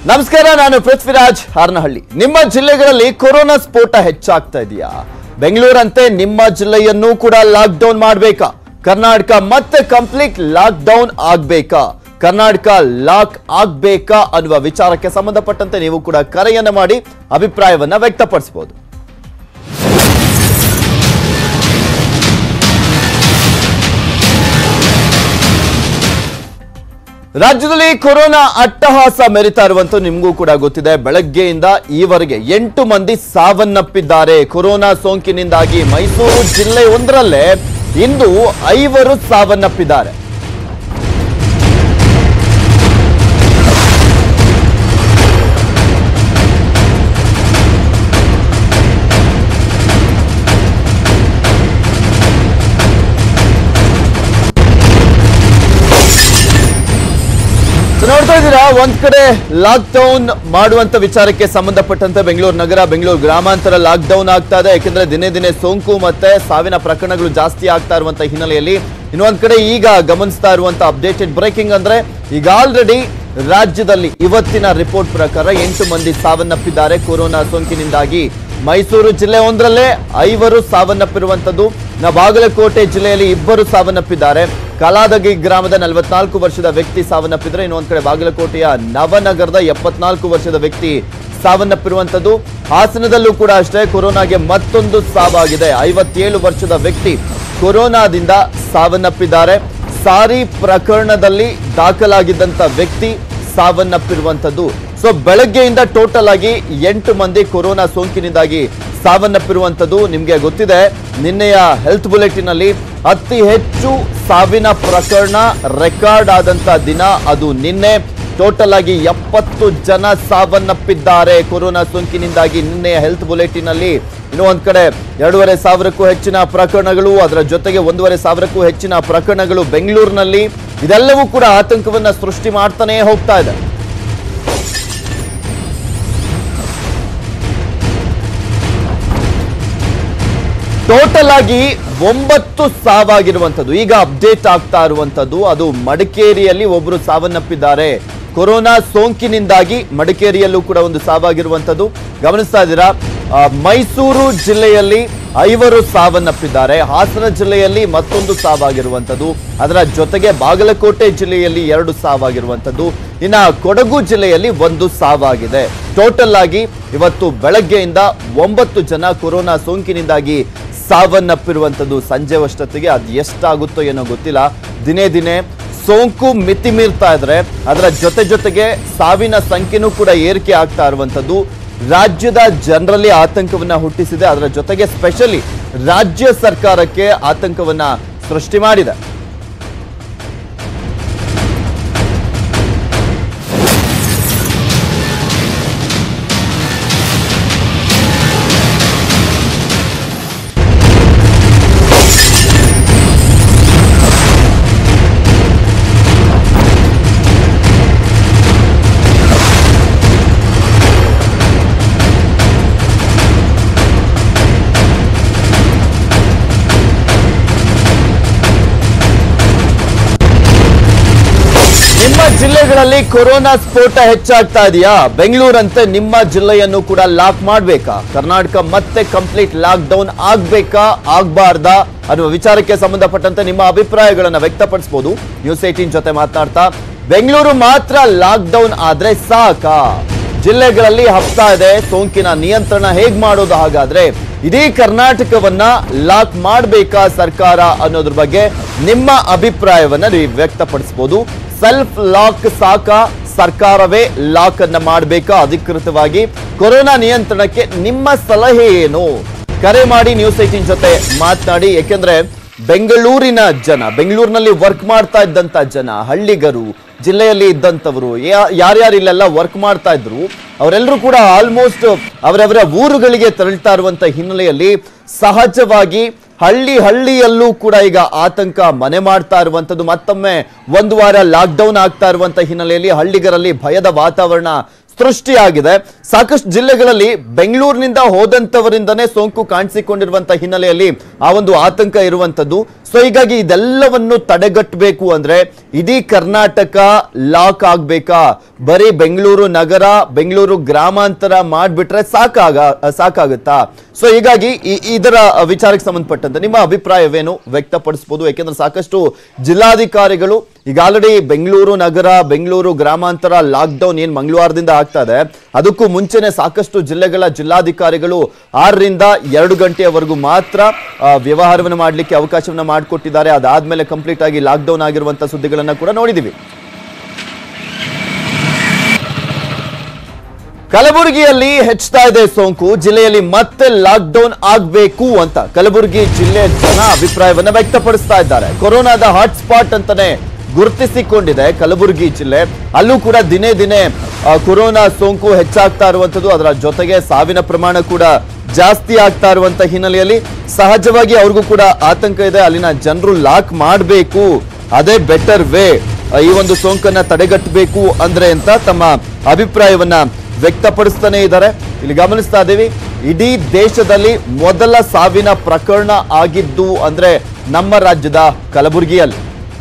ನಮಸ್ಕಾರ ನಾನು ಪೃಥ್ವಿರಾಜ್ ಹಾರನಹಳ್ಳಿ ನಿಮ್ಮ ಜಿಲ್ಲೆಗಳಲ್ಲಿ ಕೊರೋನಾ ಸ್ಫೋಟ ಹೆಚ್ಚಾಗ್ತಾ ಇದೆಯಾ ಬೆಂಗಳೂರಂತೆ ನಿಮ್ಮ ಜಿಲ್ಲೆಯನ್ನು ಕೂಡ ಲಾಕ್ ಡೌನ್ ಮಾಡಬೇಕಾ ಕರ್ನಾಟಕ ಮತ್ತೆ ಕಂಪ್ಲೀಟ್ ಲಾಕ್ ಡೌನ್ ಆಗ್ಬೇಕಾ ಕರ್ನಾಟಕ ಲಾಕ್ ಆಗ್ಬೇಕಾ ಅನ್ನುವ ವಿಚಾರಕ್ಕೆ ಸಂಬಂಧಪಟ್ಟಂತೆ ನೀವು ಕೂಡ ಕರೆಯನ್ನ ಮಾಡಿ ಅಭಿಪ್ರಾಯವನ್ನ ವ್ಯಕ್ತಪಡಿಸಬಹುದು ರಾಜ್ಯದಲ್ಲಿ ಕೊರೋನಾ ಅಟ್ಟಹಾಸ ಮೆರಿತಾ ಇರುವಂತ ನಿಮಗೂ ಕೂಡ ಗೊತ್ತಿದೆ ಬೆಳಗ್ಗೆಯಿಂದ ಈವರೆಗೆ ಎಂಟು ಮಂದಿ ಸಾವನ್ನಪ್ಪಿದ್ದಾರೆ ಕೊರೋನಾ ಸೋಂಕಿನಿಂದಾಗಿ ಮೈಸೂರು ಜಿಲ್ಲೆ ಒಂದರಲ್ಲೇ ಇಂದು ಐವರು ಸಾವನ್ನಪ್ಪಿದ್ದಾರೆ ಸೊ ನೋಡ್ತಾ ಇದ್ದೀರಾ ಒಂದ್ ಕಡೆ ಲಾಕ್ ಡೌನ್ ಮಾಡುವಂತ ವಿಚಾರಕ್ಕೆ ಸಂಬಂಧಪಟ್ಟಂತೆ ಬೆಂಗಳೂರು ನಗರ ಬೆಂಗಳೂರು ಗ್ರಾಮಾಂತರ ಲಾಕ್ ಡೌನ್ ಆಗ್ತಾ ಇದೆ ಯಾಕೆಂದ್ರೆ ದಿನೇ ದಿನೇ ಸೋಂಕು ಮತ್ತೆ ಸಾವಿನ ಪ್ರಕರಣಗಳು ಜಾಸ್ತಿ ಆಗ್ತಾ ಇರುವಂತ ಹಿನ್ನೆಲೆಯಲ್ಲಿ ಇನ್ನೊಂದ್ ಕಡೆ ಈಗ ಗಮನಿಸ್ತಾ ಇರುವಂತ ಅಪ್ಡೇಟೆಡ್ ಬ್ರೇಕಿಂಗ್ ಅಂದ್ರೆ ಈಗ ಆಲ್ರೆಡಿ ರಾಜ್ಯದಲ್ಲಿ ಇವತ್ತಿನ ರಿಪೋರ್ಟ್ ಪ್ರಕಾರ ಎಂಟು ಮಂದಿ ಸಾವನ್ನಪ್ಪಿದ್ದಾರೆ ಕೊರೋನಾ ಸೋಂಕಿನಿಂದಾಗಿ ಮೈಸೂರು ಜಿಲ್ಲೆ ಒಂದರಲ್ಲೇ ಐವರು ಸಾವನ್ನಪ್ಪಿರುವಂತದ್ದು ನ ಬಾಗಲಕೋಟೆ ಜಿಲ್ಲೆಯಲ್ಲಿ ಇಬ್ಬರು ಸಾವನ್ನಪ್ಪಿದ್ದಾರೆ ಕಲಾದಗಿ ಗ್ರಾಮದ ನಲವತ್ನಾಲ್ಕು ವರ್ಷದ ವ್ಯಕ್ತಿ ಸಾವನ್ನಪ್ಪಿದ್ರೆ ಇನ್ನೊಂದ್ ಕಡೆ ಬಾಗಲಕೋಟೆಯ ನವನಗರದ ಎಪ್ಪತ್ನಾಲ್ಕು ವರ್ಷದ ವ್ಯಕ್ತಿ ಸಾವನ್ನಪ್ಪಿರುವಂತದ್ದು ಹಾಸನದಲ್ಲೂ ಕೂಡ ಅಷ್ಟೇ ಕೊರೋನಾಗೆ ಮತ್ತೊಂದು ಸಾವಾಗಿದೆ ಐವತ್ತೇಳು ವರ್ಷದ ವ್ಯಕ್ತಿ ಕೊರೋನಾದಿಂದ ಸಾವನ್ನಪ್ಪಿದ್ದಾರೆ ಸಾರಿ ಪ್ರಕರಣದಲ್ಲಿ ದಾಖಲಾಗಿದ್ದಂತ ವ್ಯಕ್ತಿ ಸಾವನ್ನಪ್ಪಿರುವಂತದ್ದು ಸೊ ಬೆಳಗ್ಗೆಯಿಂದ ಟೋಟಲ್ ಆಗಿ ಎಂಟು ಮಂದಿ ಕೊರೋನಾ ಸೋಂಕಿನಿಂದಾಗಿ ಸಾವನ್ನಪ್ಪಿರುವಂತದ್ದು ನಿಮ್ಗೆ ಗೊತ್ತಿದೆ ನಿನ್ನೆಯ ಹೆಲ್ತ್ ಬುಲೆಟಿನ್ ಅಲ್ಲಿ ಅತಿ ಹೆಚ್ಚು ಸಾವಿನ ಪ್ರಕರಣ ರೆಕಾರ್ಡ್ ಆದಂತ ದಿನ ಅದು ನಿನ್ನೆ ಟೋಟಲ್ ಆಗಿ ಎಪ್ಪತ್ತು ಜನ ಸಾವನ್ನಪ್ಪಿದ್ದಾರೆ ಕೊರೋನಾ ಸೋಂಕಿನಿಂದಾಗಿ ನಿನ್ನೆಯ ಹೆಲ್ತ್ ಬುಲೆಟಿನ್ ಅಲ್ಲಿ ಇನ್ನು ಒಂದ್ ಕಡೆ ಎರಡೂವರೆ ಸಾವಿರಕ್ಕೂ ಹೆಚ್ಚಿನ ಪ್ರಕರಣಗಳು ಅದರ ಜೊತೆಗೆ ಒಂದೂವರೆ ಸಾವಿರಕ್ಕೂ ಹೆಚ್ಚಿನ ಪ್ರಕರಣಗಳು ಬೆಂಗಳೂರಿನಲ್ಲಿ ಇದೆಲ್ಲವೂ ಕೂಡ ಆತಂಕವನ್ನ ಸೃಷ್ಟಿ ಮಾಡ್ತಾನೆ ಹೋಗ್ತಾ ಇದೆ ಟೋಟಲ್ ಆಗಿ ಒಂಬತ್ತು ಸಾವಾಗಿರುವಂತದ್ದು ಈಗ ಅಪ್ಡೇಟ್ ಆಗ್ತಾ ಇರುವಂತದ್ದು ಅದು ಮಡಿಕೇರಿಯಲ್ಲಿ ಒಬ್ಬರು ಸಾವನ್ನಪ್ಪಿದ್ದಾರೆ ಕೊರೋನಾ ಸೋಂಕಿನಿಂದಾಗಿ ಮಡಿಕೇರಿಯಲ್ಲೂ ಕೂಡ ಒಂದು ಸಾವಾಗಿರುವಂತದ್ದು ಗಮನಿಸ್ತಾ ಇದ್ದೀರಾ ಆ, ಮೈಸೂರು ಜಿಲ್ಲೆಯಲ್ಲಿ ಐವರು ಸಾವನ್ನಪ್ಪಿದ್ದಾರೆ ಹಾಸನ ಜಿಲ್ಲೆಯಲ್ಲಿ ಮತ್ತೊಂದು ಸಾವಾಗಿರುವಂತದ್ದು ಅದರ ಜೊತೆಗೆ ಬಾಗಲಕೋಟೆ ಜಿಲ್ಲೆಯಲ್ಲಿ ಎರಡು ಸಾವಾಗಿರುವಂತದ್ದು ಇನ್ನ ಕೊಡಗು ಜಿಲ್ಲೆಯಲ್ಲಿ ಒಂದು ಸಾವಾಗಿದೆ ಟೋಟಲ್ ಆಗಿ ಇವತ್ತು ಬೆಳಗ್ಗೆಯಿಂದ ಒಂಬತ್ತು ಜನ ಕೊರೋನಾ ಸೋಂಕಿನಿಂದಾಗಿ ಸಾವನ್ನಪ್ಪಿರುವಂಥದ್ದು ಸಂಜೆ ಅಷ್ಟೊತ್ತಿಗೆ ಅದು ಎಷ್ಟಾಗುತ್ತೋ ಏನೋ ಗೊತ್ತಿಲ್ಲ ದಿನೇ ದಿನೇ ಸೋಂಕು ಮಿತಿ ಮೀರ್ತಾ ಇದ್ರೆ ಅದರ ಜೊತೆ ಜೊತೆಗೆ ಸಾವಿನ ಸಂಖ್ಯೆನೂ ಕೂಡ ಏರಿಕೆ ಆಗ್ತಾ ಇರುವಂಥದ್ದು ರಾಜ್ಯದ ಜನರಲ್ಲಿ ಆತಂಕವನ್ನ ಹುಟ್ಟಿಸಿದೆ ಅದರ ಜೊತೆಗೆ ಸ್ಪೆಷಲಿ ರಾಜ್ಯ ಸರ್ಕಾರಕ್ಕೆ ಆತಂಕವನ್ನ ಸೃಷ್ಟಿ ಮಾಡಿದೆ ನಿಮ್ಮ ಜಿಲ್ಲೆಗಳಲ್ಲಿ ಕೊರೋನಾ ಸ್ಫೋಟ ಹೆಚ್ಚಾಗ್ತಾ ಇದೆಯಾ ಬೆಂಗಳೂರಂತೆ ನಿಮ್ಮ ಜಿಲ್ಲೆಯನ್ನು ಕೂಡ ಲಾಕ್ ಮಾಡಬೇಕಾ ಕರ್ನಾಟಕ ಮತ್ತೆ ಕಂಪ್ಲೀಟ್ ಲಾಕ್ ಡೌನ್ ಆಗ್ಬೇಕಾ ಆಗ್ಬಾರ್ದಾ ಅನ್ನುವ ವಿಚಾರಕ್ಕೆ ಸಂಬಂಧಪಟ್ಟಂತೆ ನಿಮ್ಮ ಅಭಿಪ್ರಾಯಗಳನ್ನ ವ್ಯಕ್ತಪಡಿಸಬಹುದು ನ್ಯೂಸ್ ಏಟೀನ್ ಜೊತೆ ಮಾತನಾಡ್ತಾ ಬೆಂಗಳೂರು ಮಾತ್ರ ಲಾಕ್ ಡೌನ್ ಆದ್ರೆ ಸಾಕಾ ಜಿಲ್ಲೆಗಳಲ್ಲಿ ಹಬ್ತಾ ಇದೆ ಸೋಂಕಿನ ನಿಯಂತ್ರಣ ಹೇಗ್ ಮಾಡೋದು ಹಾಗಾದ್ರೆ ಇಡೀ ಕರ್ನಾಟಕವನ್ನ ಲಾಕ್ ಮಾಡಬೇಕಾ ಸರ್ಕಾರ ಅನ್ನೋದ್ರ ಬಗ್ಗೆ ನಿಮ್ಮ ಅಭಿಪ್ರಾಯವನ್ನ ನೀವು ವ್ಯಕ್ತಪಡಿಸಬಹುದು ಸೆಲ್ಫ್ ಲಾಕ್ ಸಾಕ ಸರ್ಕಾರವೇ ಲಾಕ್ ಅನ್ನ ಮಾಡಬೇಕಾ ಅಧಿಕೃತವಾಗಿ ಕೊರೋನಾ ನಿಯಂತ್ರಣಕ್ಕೆ ನಿಮ್ಮ ಸಲಹೆ ಏನು ಕರೆ ಮಾಡಿ ನ್ಯೂಸ್ ಏಟೀನ್ ಜೊತೆ ಮಾತನಾಡಿ ಯಾಕೆಂದ್ರೆ ಬೆಂಗಳೂರಿನ ಜನ ಬೆಂಗಳೂರಿನಲ್ಲಿ ವರ್ಕ್ ಮಾಡ್ತಾ ಇದ್ದಂತ ಜನ ಹಳ್ಳಿಗರು ಜಿಲ್ಲೆಯಲ್ಲಿ ಇದ್ದಂಥವರು ಯಾ- ಯಾರ್ಯಾರು ಇಲ್ಲೆಲ್ಲ ವರ್ಕ್ ಮಾಡ್ತಾ ಇದ್ರು ಅವರೆಲ್ಲರೂ ಕೂಡ ಆಲ್ಮೋಸ್ಟ್ ಅವರವರ ಊರುಗಳಿಗೆ ತೆರಳ್ತಾ ಇರುವಂತ ಹಿನ್ನೆಲೆಯಲ್ಲಿ ಸಹಜವಾಗಿ ಹಳ್ಳಿ ಹಳ್ಳಿಯಲ್ಲೂ ಕೂಡ ಈಗ ಆತಂಕ ಮನೆ ಮಾಡ್ತಾ ಇರುವಂತದ್ದು ಮತ್ತೊಮ್ಮೆ ಒಂದು ವಾರ ಲಾಕ್ ಡೌನ್ ಆಗ್ತಾ ಇರುವಂತ ಹಿನ್ನೆಲೆಯಲ್ಲಿ ಹಳ್ಳಿಗರಲ್ಲಿ ಭಯದ ವಾತಾವರಣ ಸೃಷ್ಟಿಯಾಗಿದೆ ಸಾಕಷ್ಟು ಜಿಲ್ಲೆಗಳಲ್ಲಿ ಬೆಂಗಳೂರಿನಿಂದ ಹೋದಂತವರಿಂದನೇ ಸೋಂಕು ಕಾಣಿಸಿಕೊಂಡಿರುವಂತ ಹಿನ್ನೆಲೆಯಲ್ಲಿ ಆ ಒಂದು ಆತಂಕ ಇರುವಂತದ್ದು ಸೊ ಹೀಗಾಗಿ ಇದೆಲ್ಲವನ್ನು ತಡೆಗಟ್ಟಬೇಕು ಅಂದ್ರೆ ಇಡೀ ಕರ್ನಾಟಕ ಲಾಕ್ ಆಗ್ಬೇಕಾ ಬರೀ ಬೆಂಗಳೂರು ನಗರ ಬೆಂಗಳೂರು ಗ್ರಾಮಾಂತರ ಮಾಡ್ಬಿಟ್ರೆ ಸಾಕಾಗ ಸಾಕಾಗುತ್ತಾ ಸೊ ಹೀಗಾಗಿ ಈ- ಇದರ ವಿಚಾರಕ್ಕೆ ಸಂಬಂಧಪಟ್ಟಂತೆ ನಿಮ್ಮ ಅಭಿಪ್ರಾಯವೇನು ವ್ಯಕ್ತಪಡಿಸಬಹುದು ಯಾಕೆಂದ್ರೆ ಸಾಕಷ್ಟು ಜಿಲ್ಲಾಧಿಕಾರಿಗಳು ಈಗ ಆಲ್ರೆಡಿ ಬೆಂಗಳೂರು ನಗರ ಬೆಂಗಳೂರು ಗ್ರಾಮಾಂತರ ಲಾಕ್ಡೌನ್ ಏನ್ ಮಂಗಳವಾರದಿಂದ ಆಗ್ತಾ ಇದೆ ಅದಕ್ಕೂ ಮುಂಚೆನೆ ಸಾಕಷ್ಟು ಜಿಲ್ಲೆಗಳ ಜಿಲ್ಲಾಧಿಕಾರಿಗಳು ಆರರಿಂದ ಎರಡು ಗಂಟೆಯವರೆಗೂ ಮಾತ್ರ ಆ, ವ್ಯವಹಾರವನ್ನು ಮಾಡಲಿಕ್ಕೆ ಅವಕಾಶವನ್ನ ಮಾಡಿಕೊಟ್ಟಿದ್ದಾರೆ ಅದಾದ್ಮೇಲೆ ಕಂಪ್ಲೀಟ್ ಆಗಿ ಲಾಕ್ಡೌನ್ ಆಗಿರುವಂತ ಸುದ್ದಿಗಳನ್ನ ಕೂಡ ನೋಡಿದೀವಿ ಕಲಬುರಗಿಯಲ್ಲಿ ಹೆಚ್ಚುತ್ತಾ ಇದೆ ಸೋಂಕು ಜಿಲ್ಲೆಯಲ್ಲಿ ಮತ್ತೆ ಲಾಕ್ಡೌನ್ ಆಗಬೇಕು ಅಂತ ಕಲಬುರಗಿ ಜಿಲ್ಲೆ ಜನ ಅಭಿಪ್ರಾಯವನ್ನ ವ್ಯಕ್ತಪಡಿಸ್ತಾ ಇದ್ದಾರೆ ಕೊರೋನಾದ ಹಾಟ್ಸ್ಪಾಟ್ ಅಂತಾನೆ ಗುರುತಿಸಿಕೊಂಡಿದೆ ಕಲಬುರಗಿ ಜಿಲ್ಲೆ ಅಲ್ಲೂ ಕೂಡ ದಿನೇ ದಿನೇ ಆ, ಕೊರೋನಾ ಸೋಂಕು ಹೆಚ್ಚಾಗ್ತಾ ಇರುವಂತದ್ದು ಅದರ ಜೊತೆಗೆ ಸಾವಿನ ಪ್ರಮಾಣ ಕೂಡ ಜಾಸ್ತಿ ಆಗ್ತಾ ಇರುವಂತ ಹಿನ್ನೆಲೆಯಲ್ಲಿ ಸಹಜವಾಗಿ ಅವ್ರಿಗೂ ಕೂಡ ಆತಂಕ ಇದೆ ಅಲ್ಲಿನ ಜನರು ಲಾಕ್ ಮಾಡಬೇಕು ಅದೇ ಬೆಟರ್ ವೇ ಈ ಒಂದು ಸೋಂಕನ್ನ ತಡೆಗಟ್ಟಬೇಕು ಅಂದ್ರೆ ಅಂತ ತಮ್ಮ ಅಭಿಪ್ರಾಯವನ್ನ ವ್ಯಕ್ತಪಡಿಸ್ತಾನೆ ಇದ್ದಾರೆ ಇಲ್ಲಿ ಗಮನಿಸ್ತಾ ಇದ್ದೀವಿ ಇಡೀ ದೇಶದಲ್ಲಿ ಮೊದಲ ಸಾವಿನ ಪ್ರಕರಣ ಆಗಿದ್ದು ಅಂದ್ರೆ ನಮ್ಮ ರಾಜ್ಯದ ಕಲಬುರಗಿಯಲ್ಲಿ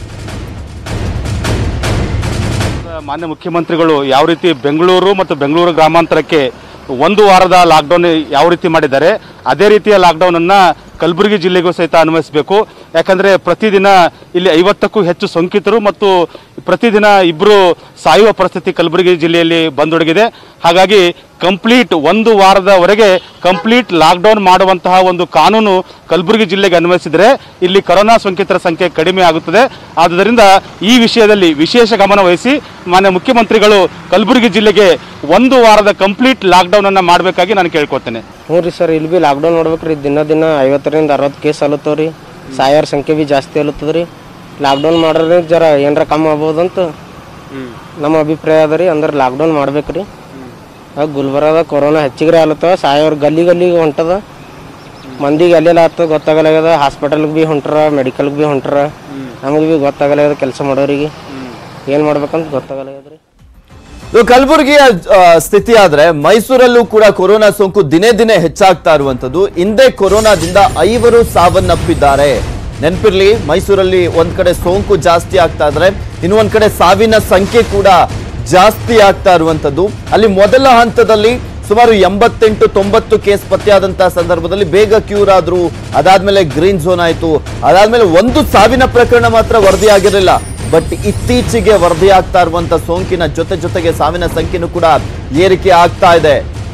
ಮಾನ್ಯ ಮುಖ್ಯಮಂತ್ರಿಗಳು ಯಾವ ರೀತಿ ಬೆಂಗಳೂರು ಮತ್ತು ಬೆಂಗಳೂರು ಗ್ರಾಮಾಂತರಕ್ಕೆ ಒಂದು ವಾರದ ಲಾಕ್ಡೌನ್ ಯಾವ ರೀತಿ ಮಾಡಿದ್ದಾರೆ ಅದೇ ರೀತಿಯ ಲಾಕ್ಡೌನ್ ಅನ್ನ ಕಲಬುರಗಿ ಜಿಲ್ಲೆಗೂ ಸಹಿತ ಅನ್ವಯಿಸಬೇಕು ಯಾಕಂದ್ರೆ ಪ್ರತಿದಿನ ಇಲ್ಲಿ ಐವತ್ತಕ್ಕೂ ಹೆಚ್ಚು ಸೋಂಕಿತರು ಮತ್ತು ಪ್ರತಿದಿನ ಇಬ್ಬರು ಸಾಯುವ ಪರಿಸ್ಥಿತಿ ಕಲಬುರಗಿ ಜಿಲ್ಲೆಯಲ್ಲಿ ಬಂದೊಡಗಿದೆ ಹಾಗಾಗಿ ಕಂಪ್ಲೀಟ್ ಒಂದು ವಾರದವರೆಗೆ ಕಂಪ್ಲೀಟ್ ಲಾಕ್ಡೌನ್ ಮಾಡುವಂತಹ ಒಂದು ಕಾನೂನು ಕಲಬುರಗಿ ಜಿಲ್ಲೆಗೆ ಅನ್ವಯಿಸಿದರೆ ಇಲ್ಲಿ ಕೊರೋನಾ ಸೋಂಕಿತರ ಸಂಖ್ಯೆ ಕಡಿಮೆ ಆಗುತ್ತದೆ ಆದ್ದರಿಂದ ಈ ವಿಷಯದಲ್ಲಿ ವಿಶೇಷ ಗಮನ ವಹಿಸಿ ಮಾನ್ಯ ಮುಖ್ಯಮಂತ್ರಿಗಳು ಕಲಬುರಗಿ ಜಿಲ್ಲೆಗೆ ಒಂದು ವಾರದ ಕಂಪ್ಲೀಟ್ ಲಾಕ್ಡೌನ್ ಅನ್ನ ಮಾಡಬೇಕಾಗಿ ನಾನು ಕೇಳ್ಕೊತೇನೆ ಹ್ಞೂ ರೀ ಸರ್ ಇಲ್ಲಿ ಭೀ ಲಾಕ್ಡೌನ್ ಮಾಡ್ಬೇಕ್ರಿ ದಿನ ದಿನ ಐವತ್ತರಿಂದ ಅರವತ್ತು ಕೇಸ್ ಅಲತ್ತವ ರೀ ಸಾಯೋರ ಸಂಖ್ಯೆ ಭೀ ಜಾಸ್ತಿ ಅಲತ್ತದ ರೀ ಲಾಕ್ಡೌನ್ ಮಾಡ್ರೆ ಜರ ಏನಾರ ಕಮ್ಮಿ ಆಗ್ಬೋದಂತ ನಮ್ಮ ಅಭಿಪ್ರಾಯ ಅದ ರೀ ಅಂದ್ರೆ ಲಾಕ್ಡೌನ್ ಮಾಡ್ಬೇಕು ರೀ ಆಗ ಗುಲ್ಬರ್ಗದಾಗ ಕೊರೋನಾ ಹೆಚ್ಚಿಗೆ ಆಲತ್ತವ ಸಾಯೋರ್ ಗಲ್ಲಿ ಗಲ್ಲಿಗೆ ಹೊಂಟದ ಮಂದಿಗೆ ಎಲ್ಲೆಲ್ಲ ಆಗ್ತದ ಗೊತ್ತಾಗಲಾಗ್ಯದ ಹಾಸ್ಪಿಟಲ್ಗೆ ಭೀ ಹೊಂಟ್ರ ಮೆಡಿಕಲ್ಗೆ ಭೀ ಹೊಂಟ್ರ ನಮಗೆ ಭೀ ಗೊತ್ತಾಗಲಾಗ್ಯದ ಕೆಲಸ ಮಾಡೋರಿಗೆ ಏನು ಮಾಡ್ಬೇಕಂತ ಗೊತ್ತಾಗಲಾಗ್ಯದ ರೀ ಇದು ಕಲಬುರಗಿಯ ಆ, ಸ್ಥಿತಿ ಆದ್ರೆ ಮೈಸೂರಲ್ಲೂ ಕೂಡ ಕೊರೋನಾ ಸೋಂಕು ದಿನೇ ದಿನೇ ಹೆಚ್ಚಾಗ್ತಾ ಇರುವಂತದ್ದು ಹಿಂದೆ ಕೊರೋನಾದಿಂದ ಐವರು ಸಾವನ್ನಪ್ಪಿದ್ದಾರೆ ನೆನಪಿರ್ಲಿ ಮೈಸೂರಲ್ಲಿ ಒಂದ್ ಕಡೆ ಸೋಂಕು ಜಾಸ್ತಿ ಆಗ್ತಾ ಇದ್ರೆ ಇನ್ನು ಒಂದ್ ಕಡೆ ಸಾವಿನ ಸಂಖ್ಯೆ ಕೂಡ ಜಾಸ್ತಿ ಆಗ್ತಾ ಇರುವಂತದ್ದು ಅಲ್ಲಿ ಮೊದಲ ಹಂತದಲ್ಲಿ ಸುಮಾರು ಎಂಬತ್ತೆಂಟು ತೊಂಬತ್ತು ಕೇಸ್ ಪತ್ತೆಯಾದಂತಹ ಸಂದರ್ಭದಲ್ಲಿ ಬೇಗ ಕ್ಯೂರ್ ಆದ್ರು ಅದಾದ್ಮೇಲೆ ಗ್ರೀನ್ ಝೋನ್ ಆಯ್ತು ಅದಾದ್ಮೇಲೆ ಒಂದು ಸಾವಿನ ಪ್ರಕರಣ ಮಾತ್ರ ವರದಿಯಾಗಿರಲಿಲ್ಲ ಬಟ್ ಇತ್ತೀಚೆಗೆ ವರದಿಯಾಗ್ತಾ ಇರುವಂತ ಸೋಂಕಿನ ಜೊತೆ ಜೊತೆಗೆ ಸಾವಿನ ಸಂಖ್ಯೆನೂ ಕೂಡ ಏರಿಕೆ ಆಗ್ತಾ ಇದೆ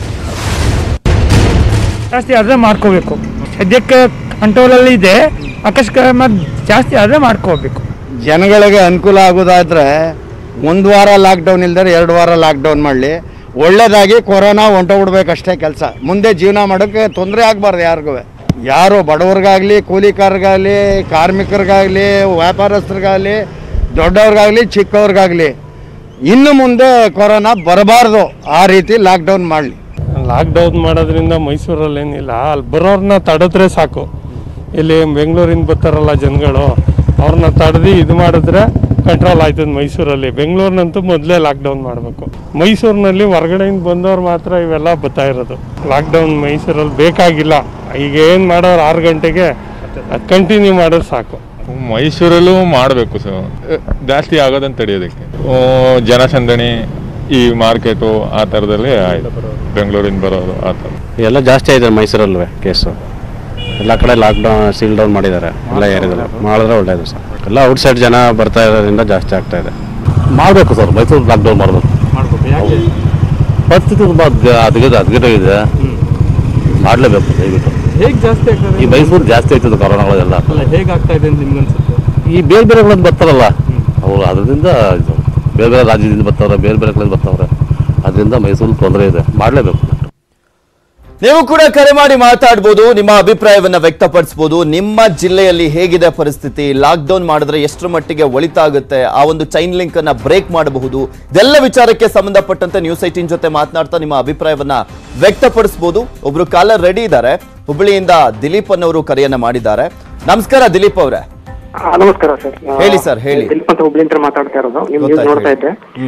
ಜಾಸ್ತಿ ಅದೇ ಮಾಡ್ಕೋಬೇಕು ಸದ್ಯಕ್ಕೆ ಕಂಟ್ರೋಲಲ್ಲಿ ಇದೆ ಅಕಸ್ಮಾತ್ ಜಾಸ್ತಿ ಅದೇ ಮಾಡ್ಕೋಬೇಕು ಜನಗಳಿಗೆ ಅನುಕೂಲ ಆಗೋದಾದ್ರೆ ಒಂದು ವಾರ ಲಾಕ್ಡೌನ್ ಇಲ್ದರೆ ಎರಡು ವಾರ ಲಾಕ್ಡೌನ್ ಮಾಡಲಿ ಒಳ್ಳೇದಾಗಿ ಕೊರೋನಾ ಹೊಂಟೋಗ್ಬಿಡ್ಬೇಕಷ್ಟೇ ಕೆಲಸ ಮುಂದೆ ಜೀವನ ಮಾಡೋಕ್ಕೆ ತೊಂದರೆ ಆಗಬಾರ್ದು ಯಾರಿಗೂ ಯಾರು ಬಡವ್ರಿಗಾಗಲಿ ಕೂಲಿಕಾರರಿಗಾಗಲಿ ಕಾರ್ಮಿಕರಿಗಾಗಲಿ ವ್ಯಾಪಾರಸ್ಥರಿಗಾಗಲಿ ದೊಡ್ಡವ್ರಿಗಾಗಲಿ ಚಿಕ್ಕವ್ರಿಗಾಗಲಿ ಇನ್ನು ಮುಂದೆ ಕೊರೋನಾ ಬರಬಾರ್ದು ಆ ರೀತಿ ಲಾಕ್ಡೌನ್ ಮಾಡಲಿ ಲಾಕ್ಡೌನ್ ಮಾಡೋದ್ರಿಂದ ಮೈಸೂರಲ್ಲಿ ಏನಿಲ್ಲ ಅಲ್ಲಿ ಬರೋರ್ನ ತಡೆದ್ರೆ ಸಾಕು ಇಲ್ಲಿ ಬೆಂಗಳೂರಿಂದ ಬರ್ತಾರಲ್ಲ ಜನಗಳು ಅವ್ರನ್ನ ತಡೆದು ಇದು ಮಾಡಿದ್ರೆ ಕಂಟ್ರೋಲ್ ಆಯ್ತದ ಮೈಸೂರಲ್ಲಿ ಬೆಂಗಳೂರಿನಂತೂ ಮೊದಲೇ ಲಾಕ್ಡೌನ್ ಮಾಡಬೇಕು ಮೈಸೂರಿನಲ್ಲಿ ಹೊರಗಡೆಯಿಂದ ಬಂದವ್ರು ಮಾತ್ರ ಇವೆಲ್ಲ ಬರ್ತಾ ಇರೋದು ಲಾಕ್ಡೌನ್ ಮೈಸೂರಲ್ಲಿ ಬೇಕಾಗಿಲ್ಲ ಈಗ ಏನು ಮಾಡೋರು ಆರು ಗಂಟೆಗೆ ಅದು ಕಂಟಿನ್ಯೂ ಮಾಡೋದು ಸಾಕು ಮೈಸೂರಲ್ಲೂ ಮಾಡಬೇಕು ಸರ್ ಜಾಸ್ತಿ ಆಗೋದನ್ನು ತಡೆಯೋದಕ್ಕೆ ಆ, ಜನಸಂದಣಿ ಈ ಮಾರ್ಕೆಟು ಆ ಥರದಲ್ಲಿ ಆಯ್ತು ಬೆಂಗಳೂರಿಂದ ಬರೋರು ಆ ಥರ ಎಲ್ಲ ಜಾಸ್ತಿ ಆಗಿದೆ ಮೈಸೂರಲ್ಲೂ ಕೇಸು ಎಲ್ಲ ಕಡೆ ಲಾಕ್ಡೌನ್ ಸೀಲ್ ಡೌನ್ ಮಾಡಿದ್ದಾರೆ ಎಲ್ಲ ಏರಿಯಾದಲ್ಲಿ ಮಾಡಿದ್ರೆ ಒಳ್ಳೇದು ಸರ್ ಎಲ್ಲ ಔಟ್ಸೈಡ್ ಜನ ಬರ್ತಾ ಇರೋದ್ರಿಂದ ಜಾಸ್ತಿ ಆಗ್ತಾ ಇದೆ ಮಾಡಬೇಕು ಸರ್ ಮೈಸೂರು ಲಾಕ್ಡೌನ್ ಮಾಡಬೇಕು ಪರಿಸ್ಥಿತಿ ತುಂಬ ಅದ್ಗದ ಅದ್ಗದಾಗಿದೆ ಮಾಡಲೇಬೇಕು ದಯವಿಟ್ಟು ಹೇಗೆ ಜಾಸ್ತಿ ಆಗ್ತದೆ ಈ ಮೈಸೂರು ಜಾಸ್ತಿ ಆಯ್ತದೆ ಕೊರೋನಾಗಳೆಲ್ಲ ಅಲ್ಲ ಹೇಗೆ ಆಗ್ತಾ ಇದೆ ಅಂತ ನಿಮ್ಗೆ ಅನ್ಸುತ್ತೆ ಈ ಬೇರೆ ಬೇರೆ ಕಡೆ ಬರ್ತಾರಲ್ಲ ಅವರು ಅದರಿಂದ ಇದು ಬೇರೆ ಬೇರೆ ರಾಜ್ಯದಿಂದ ಬರ್ತಾವ್ರೆ ಬೇರೆ ಬೇರೆ ಕಡೆ ಬರ್ತಾವ್ರೆ ಅದರಿಂದ ಮೈಸೂರು ತೊಂದರೆ ಇದೆ ಮಾಡಲೇಬೇಕು ನೀವು ಕೂಡ ಕರೆ ಮಾಡಿ ಮಾತಾಡ್ಬೋದು ನಿಮ್ಮ ಅಭಿಪ್ರಾಯವನ್ನ ವ್ಯಕ್ತಪಡಿಸಬಹುದು ನಿಮ್ಮ ಜಿಲ್ಲೆಯಲ್ಲಿ ಹೇಗಿದೆ ಪರಿಸ್ಥಿತಿ ಲಾಕ್ ಡೌನ್ ಮಾಡಿದ್ರೆ ಎಷ್ಟರ ಮಟ್ಟಿಗೆ ಒಳಿತಾಗುತ್ತೆ ಆ ಒಂದು ಚೈನ್ ಲಿಂಕ್ ಅನ್ನ ಬ್ರೇಕ್ ಮಾಡಬಹುದು ಇದೆಲ್ಲ ವಿಚಾರಕ್ಕೆ ಸಂಬಂಧಪಟ್ಟಂತೆ ನ್ಯೂಸ್ ಐಟಿನ್ ಜೊತೆ ಮಾತನಾಡ್ತಾ ನಿಮ್ಮ ಅಭಿಪ್ರಾಯವನ್ನ ವ್ಯಕ್ತಪಡಿಸಬಹುದು ಒಬ್ರು ಕಾಲರ್ ರೆಡಿ ಇದ್ದಾರೆ ಹುಬ್ಬಳ್ಳಿಯಿಂದ ದಿಲೀಪ್ ಅನ್ನೋರು ಕರೆಯನ್ನ ಮಾಡಿದ್ದಾರೆ ನಮಸ್ಕಾರ ದಿಲೀಪ್ ಅವರೇ ಆ, ನಮಸ್ಕಾರ ಸರ್ ಆ, ಹೇಳಿ ಸರ್, ಹೇಳಿ. ದಿಲೀಪ್ ಅಂತ ಹುಬ್ಳಿಂದ ಮಾತಾಡ್ತಾ ಇರೋದು ನಿಮ್ ನ್ಯೂಸ್ ಗೊತ್ತಾಯ್ತು, ನೋಡ್ತಾ ಹೇಳಿ. ಇದ್ದೆ ಹ್ಮ್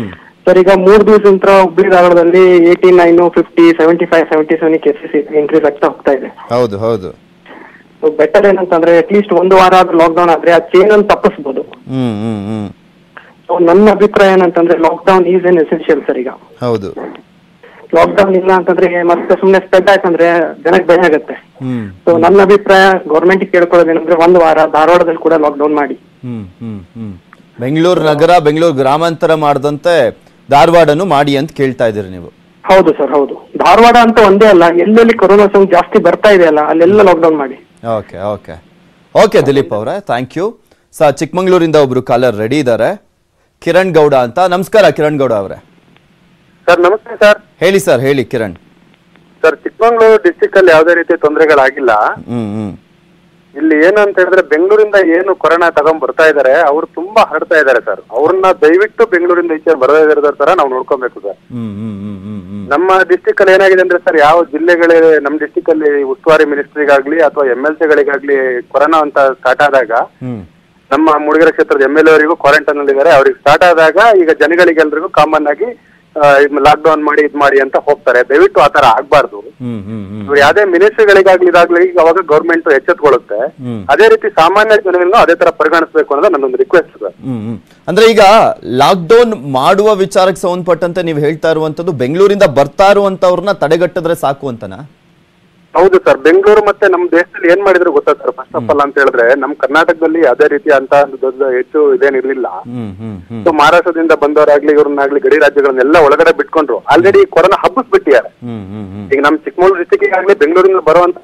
ಸರ್ ಈಗ ಮೂರು ದಿವಸದಿಂದ ಹುಬ್ಳಿ ಧಾರವಾಡದಲ್ಲಿ eighty nine fifty seventy five seventy seven cases increase ಆಗ್ತಾ ಹೋಗ್ತಾ ಇದೆ ಹೌದು ಹೌದು ಬೆಟರ್ ಏನಂತಂದ್ರೆ ಅಟ್ಲೀಸ್ಟ್ ಒಂದು ವಾರ ಆದ್ರೂ ಲಾಕ್ಡೌನ್ ಆದ್ರೆ ಆ ಚೇನ್ ಅನ್ನು ತಪ್ಪಿಸ್ಬೋದು ಹ್ಮ್ ಹ್ಮ್ ಹ್ಮ್ ಸೊ ನನ್ನ ಅಭಿಪ್ರಾಯ ಏನಂತಂದ್ರೆ lockdown is an essential sir ಈಗ ಹೌದು ಲಾಕ್ಡೌನ್ ಇಲ್ಲ ಅಂತಂದ್ರೆ ಮತ್ತೆ ಸುಮ್ಮನೆ ಸ್ಪ್ರೆಡ್ ಆಯ್ತಂದ್ರೆ ಜನಕ್ಕೆ ಭಯ ಆಗುತ್ತೆ ಹ್ಮ್ ಸೊ ನನ್ನ ಅಭಿಪ್ರಾಯ ಗೌರ್ಮೆಂಟ್ ಕೇಳ್ಕೊಳ್ಳೋದೇನಂದ್ರೆ ಒಂದು ವಾರ ಧಾರವಾಡದಲ್ಲಿ ಕೂಡ ಲಾಕ್ಡೌನ್ ಮಾಡಿ ಹ್ಮ್ ಹ್ಮ್ ಹ್ಮ್ ಬೆಂಗಳೂರು ನಗರ ಬೆಂಗಳೂರು ಗ್ರಾಮಾಂತರ ಮಾಡದಂತೆ ಧಾರವಾಡನು ಮಾಡಿ ಅಂತ ಕೇಳ್ತಾ ಇದ್ದೀರಿ ನೀವು ಹೌದು ಸರ್ ಹೌದು ಧಾರವಾಡ ಅಂತ ಒಂದೇ ಅಲ್ಲ ಎಲ್ಲೆಲ್ಲಿ ಕೊರೋನಾ ಸೋಂಕು ಜಾಸ್ತಿ ಬರ್ತಾ ಇದೆ ಅಲ್ಲ ಅಲ್ಲೆಲ್ಲ ಲಾಕ್ಡೌನ್ ಮಾಡಿ ಓಕೆ ಓಕೆ ಓಕೆ ದಿಲೀಪ್ ಅವರೇ ಥ್ಯಾಂಕ್ ಯು ಸ ಚಿಕ್ಕಮಂಗ್ಳೂರಿಂದ ಒಬ್ರು ಕಾಲರ್ ರೆಡಿ ಇದ್ದಾರೆ ಕಿರಣ್ ಗೌಡ ಅಂತ ನಮಸ್ಕಾರ ಕಿರಣ್ ಗೌಡ ಅವರೇ ಸರ್ ನಮಸ್ತೆ ಸರ್ ಹೇಳಿ ಸರ್ ಹೇಳಿ ಕಿರಣ್ ಸರ್ ಚಿಕ್ಕಮಗಳೂರು ಡಿಸ್ಟಿಕ್ ಅಲ್ಲಿ ಯಾವುದೇ ರೀತಿ ತೊಂದರೆಗಳಾಗಿಲ್ಲ ಹ್ಮ್ ಹ್ಮ್ ಇಲ್ಲಿ ಏನು ಅಂತ ಹೇಳಿದ್ರೆ ಬೆಂಗಳೂರಿಂದ ಏನು ಕೊರೋನಾ ತಗೊಂಡ್ ಬರ್ತಾ ಇದಾರೆ ಅವ್ರು ತುಂಬಾ ಹರಡ್ತಾ ಇದಾರೆ ಸರ್ ಅವ್ರನ್ನ ದಯವಿಟ್ಟು ಬೆಂಗಳೂರಿಂದ ಈಚೆ ಬರದೇ ಇರೋ ತರ ನಾವು ನೋಡ್ಕೊಬೇಕು sir hmm hmm hmm hmm ಹ್ಮ್ ನಮ್ಮ ಡಿಸ್ಟಿಕ್ ಅಲ್ಲಿ ಏನಾಗಿದೆ ಅಂದ್ರೆ ಸರ್ ಯಾವ ಜಿಲ್ಲೆಗಳೇ ನಮ್ಮ ಡಿಸ್ಟಿಕ್ ಅಲ್ಲಿ ಉಸ್ತುವಾರಿ ಮಿನಿಸ್ಟ್ರಿಗಾಗ್ಲಿ ಅಥವಾ ಎಂ ಎಲ್ ಗಳಿಗಾಗ್ಲಿ ಕೊರೋನಾ ಅಂತ ಸ್ಟಾರ್ಟ್ ಆದಾಗ ಹ್ಮ್ ನಮ್ಮ ಮುಡಿಗೆರೆ ಕ್ಷೇತ್ರದ ಎಂ ಎಲ್ ಅವರಿಗೂ ಕ್ವಾರಂಟೈನ್ ಅಲ್ಲಿ ಇದ್ದಾರೆ ಅವ್ರಿಗೆ ಸ್ಟಾರ್ಟ್ ಆದಾಗ ಈಗ ಜನಗಳಿಗೆಲ್ರಿಗೂ ಕಾಮನ್ ಆಗಿ ಲಾಕ್ ಡೌನ್ ಮಾಡಿ ಇದ್ ಮಾಡಿ ಅಂತ ಹೋಗ್ತಾರೆ ದಯವಿಟ್ಟು ಆ ತರ ಆಗ್ಬಾರ್ದು ಹ್ಮ್ ಹ್ಮ್ ಹ್ಮ್ ಇವ್ರು ಯಾವ್ದೇ ಮಿನಿಸ್ಟ್ರಿಗಳಿಗಾಗ್ಲಿ ಇದಾಗ್ಲಿ ಈಗ ಅವಾಗ ಗೌರ್ಮೆಂಟ್ ಎಚ್ಚೆತ್ಕೊಳ್ಳುತ್ತೆ ಹ್ಮ್. ಅದೇ ರೀತಿ ಸಾಮಾನ್ಯ ಜನಗಳನ್ನು ಅದೇ ತರ ಪರಿಗಣಿಸಬೇಕು ಅನ್ನೋದು ನನ್ನೊಂದು ರಿಕ್ವೆಸ್ಟ್ ಸರ್ ಹ್ಮ್ ಹ್ಮ್. ಅಂದ್ರೆ ಈಗ ಲಾಕ್ಡೌನ್ ಮಾಡುವ ವಿಚಾರಕ್ಕೆ ಸಂಬಂಧಪಟ್ಟಂತೆ ನೀವು ಹೇಳ್ತಾ ಇರುವಂತದ್ದು ಬೆಂಗಳೂರಿಂದ ಬರ್ತಾ ಇರುವಂತವ್ರನ್ನ ತಡೆಗಟ್ಟಿದ್ರೆ ಸಾಕು ಅಂತನಾ ಹೌದು ಸರ್ ಬೆಂಗಳೂರು ಮತ್ತೆ ನಮ್ಮ ದೇಶದಲ್ಲಿ ಏನ್ ಮಾಡಿದ್ರು ಗೊತ್ತಾ ಸರ್ ಫಸ್ಟ್ ಆಫ್ ಆಲ್ ಅಂತ ಹೇಳಿದ್ರೆ ನಮ್ಮ ಕರ್ನಾಟಕದಲ್ಲಿ ಅದೇ ರೀತಿ ಅಂತ ಒಂದು ದೊಡ್ಡ ಹೆಚ್ಚು ಇದೇನಿರ್ಲಿಲ್ಲ ಹ್ಮ್ ಹ್ಮ್ ಹ್ಮ್ ಸೊ ಮಹಾರಾಷ್ಟ್ರದಿಂದ ಬಂದವರಾಗ್ಲಿ ಇವ್ರನ್ನಾಗ್ಲಿ ಗಡಿ ರಾಜ್ಯಗಳನ್ನೆಲ್ಲ ಒಳಗಡೆ ಬಿಟ್ಕೊಂಡ್ರು ಆಲ್ರೆಡಿ ಕೊರೋನಾ ಹಬ್ಬಿಸ್ಬಿಟ್ಟಿದ್ದಾರೆ ಹ್ಮ್ ಹ್ಮ್ ಹ್ಮ್ ಈಗ ನಮ್ಮ ಚಿಕ್ಕಮಗಳೂರು ಡಿಸ್ಟಿಕ್ ಆಗ್ಲಿ ಬೆಂಗಳೂರಿಂದ ಬರುವಂತ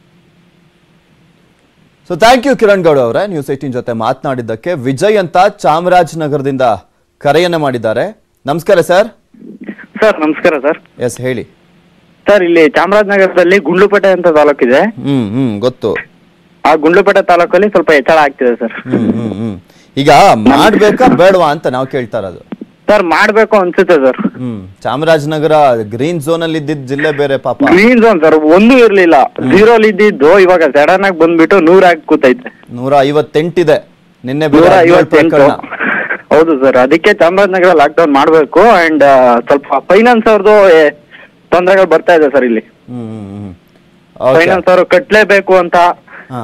so thank you Kiran Gowda ಅವರೇ ನ್ಯೂಸ್ ಏಟೀನ್ ಜೊತೆ ಮಾತನಾಡಿದ್ದಕ್ಕೆ ವಿಜಯ್ ಅಂತ ಚಾಮರಾಜನಗರದಿಂದ ಕರೆಯನ್ನ ಮಾಡಿದ್ದಾರೆ ನಮಸ್ಕಾರ ಸರ್ ಸರ್ ನಮಸ್ಕಾರ ಸರ್ ಎಸ್ ಹೇಳಿ ಸರ್ ಇಲ್ಲಿ ಚಾಮರಾಜನಗರದಲ್ಲಿ ಗುಂಡ್ಲುಪೇಟೆ ಅಂತ ತಾಲೂಕಿದೆ ಹ್ಮ್ ಹ್ಮ್ ಗೊತ್ತು ಆ ಗುಂಡ್ಲುಪೇಟೆ ತಾಲೂಕಲ್ಲಿ ಸ್ವಲ್ಪ ಹೆಚ್ಚಳ ಆಗ್ತಿದೆ ಸರ್ ಹ್ಮ್ ಹ್ಮ್ ಹ್ಮ್ ಈಗ ಮಾಡ್ಬೇಕಾ ಬೇಡವಾ ಅಂತ ನಾವು ಕೇಳ್ತಾ ಇರೋದು ಸರ್ ಮಾಡ್ಬೇಕು ಅನ್ಸುತ್ತೆ sir hmm Chamarajanagar green zone ಅಲ್ಲಿ ಇದ್ದಿದ್ದ ಜಿಲ್ಲೆ ಬೇರೆ ಪಾಪ ಗ್ರೀನ್ ಝೋನ್ ಸರ್ ಒಂದು ಇರ್ಲಿಲ್ಲ ಝೀರೋ ಇದ್ದಿದ್ದು ಇವಾಗ ಸಡನ್ ಆಗಿ ಬಂದ್ಬಿಟ್ಟು ನೂರ ಆಗಿ ಕೂತೈತೆ ನೂರ ಐವತ್ತೆಂಟಿದೆ ನಿನ್ನೆ ಬೇರೆ ನೂರ ಹದಿನೇಳು ಐವತ್ತೆಂಟು ಪ್ರಕರಣ ಹೌದು ಸರ್ ಅದಕ್ಕೆ ಚಾಮರಾಜನಗರ ಲಾಕ್ ಡೌನ್ ಮಾಡ್ಬೇಕು ಅಂಡ್ ಸ್ವಲ್ಪ ಫೈನಾನ್ಸ್ ಅವ್ರದ್ದು ತೊಂದರೆಗಳು ಬರ್ತಾ ಇದೆ ಸರ್ ಇಲ್ಲಿ ಹ್ಮ್ ಹ್ಮ್ ಹ್ಮ್ ಓಕೆ ಫೈನಾನ್ಸ್ ಅವರು ಕಟ್ಲೇಬೇಕು ಅಂತ ಹಾ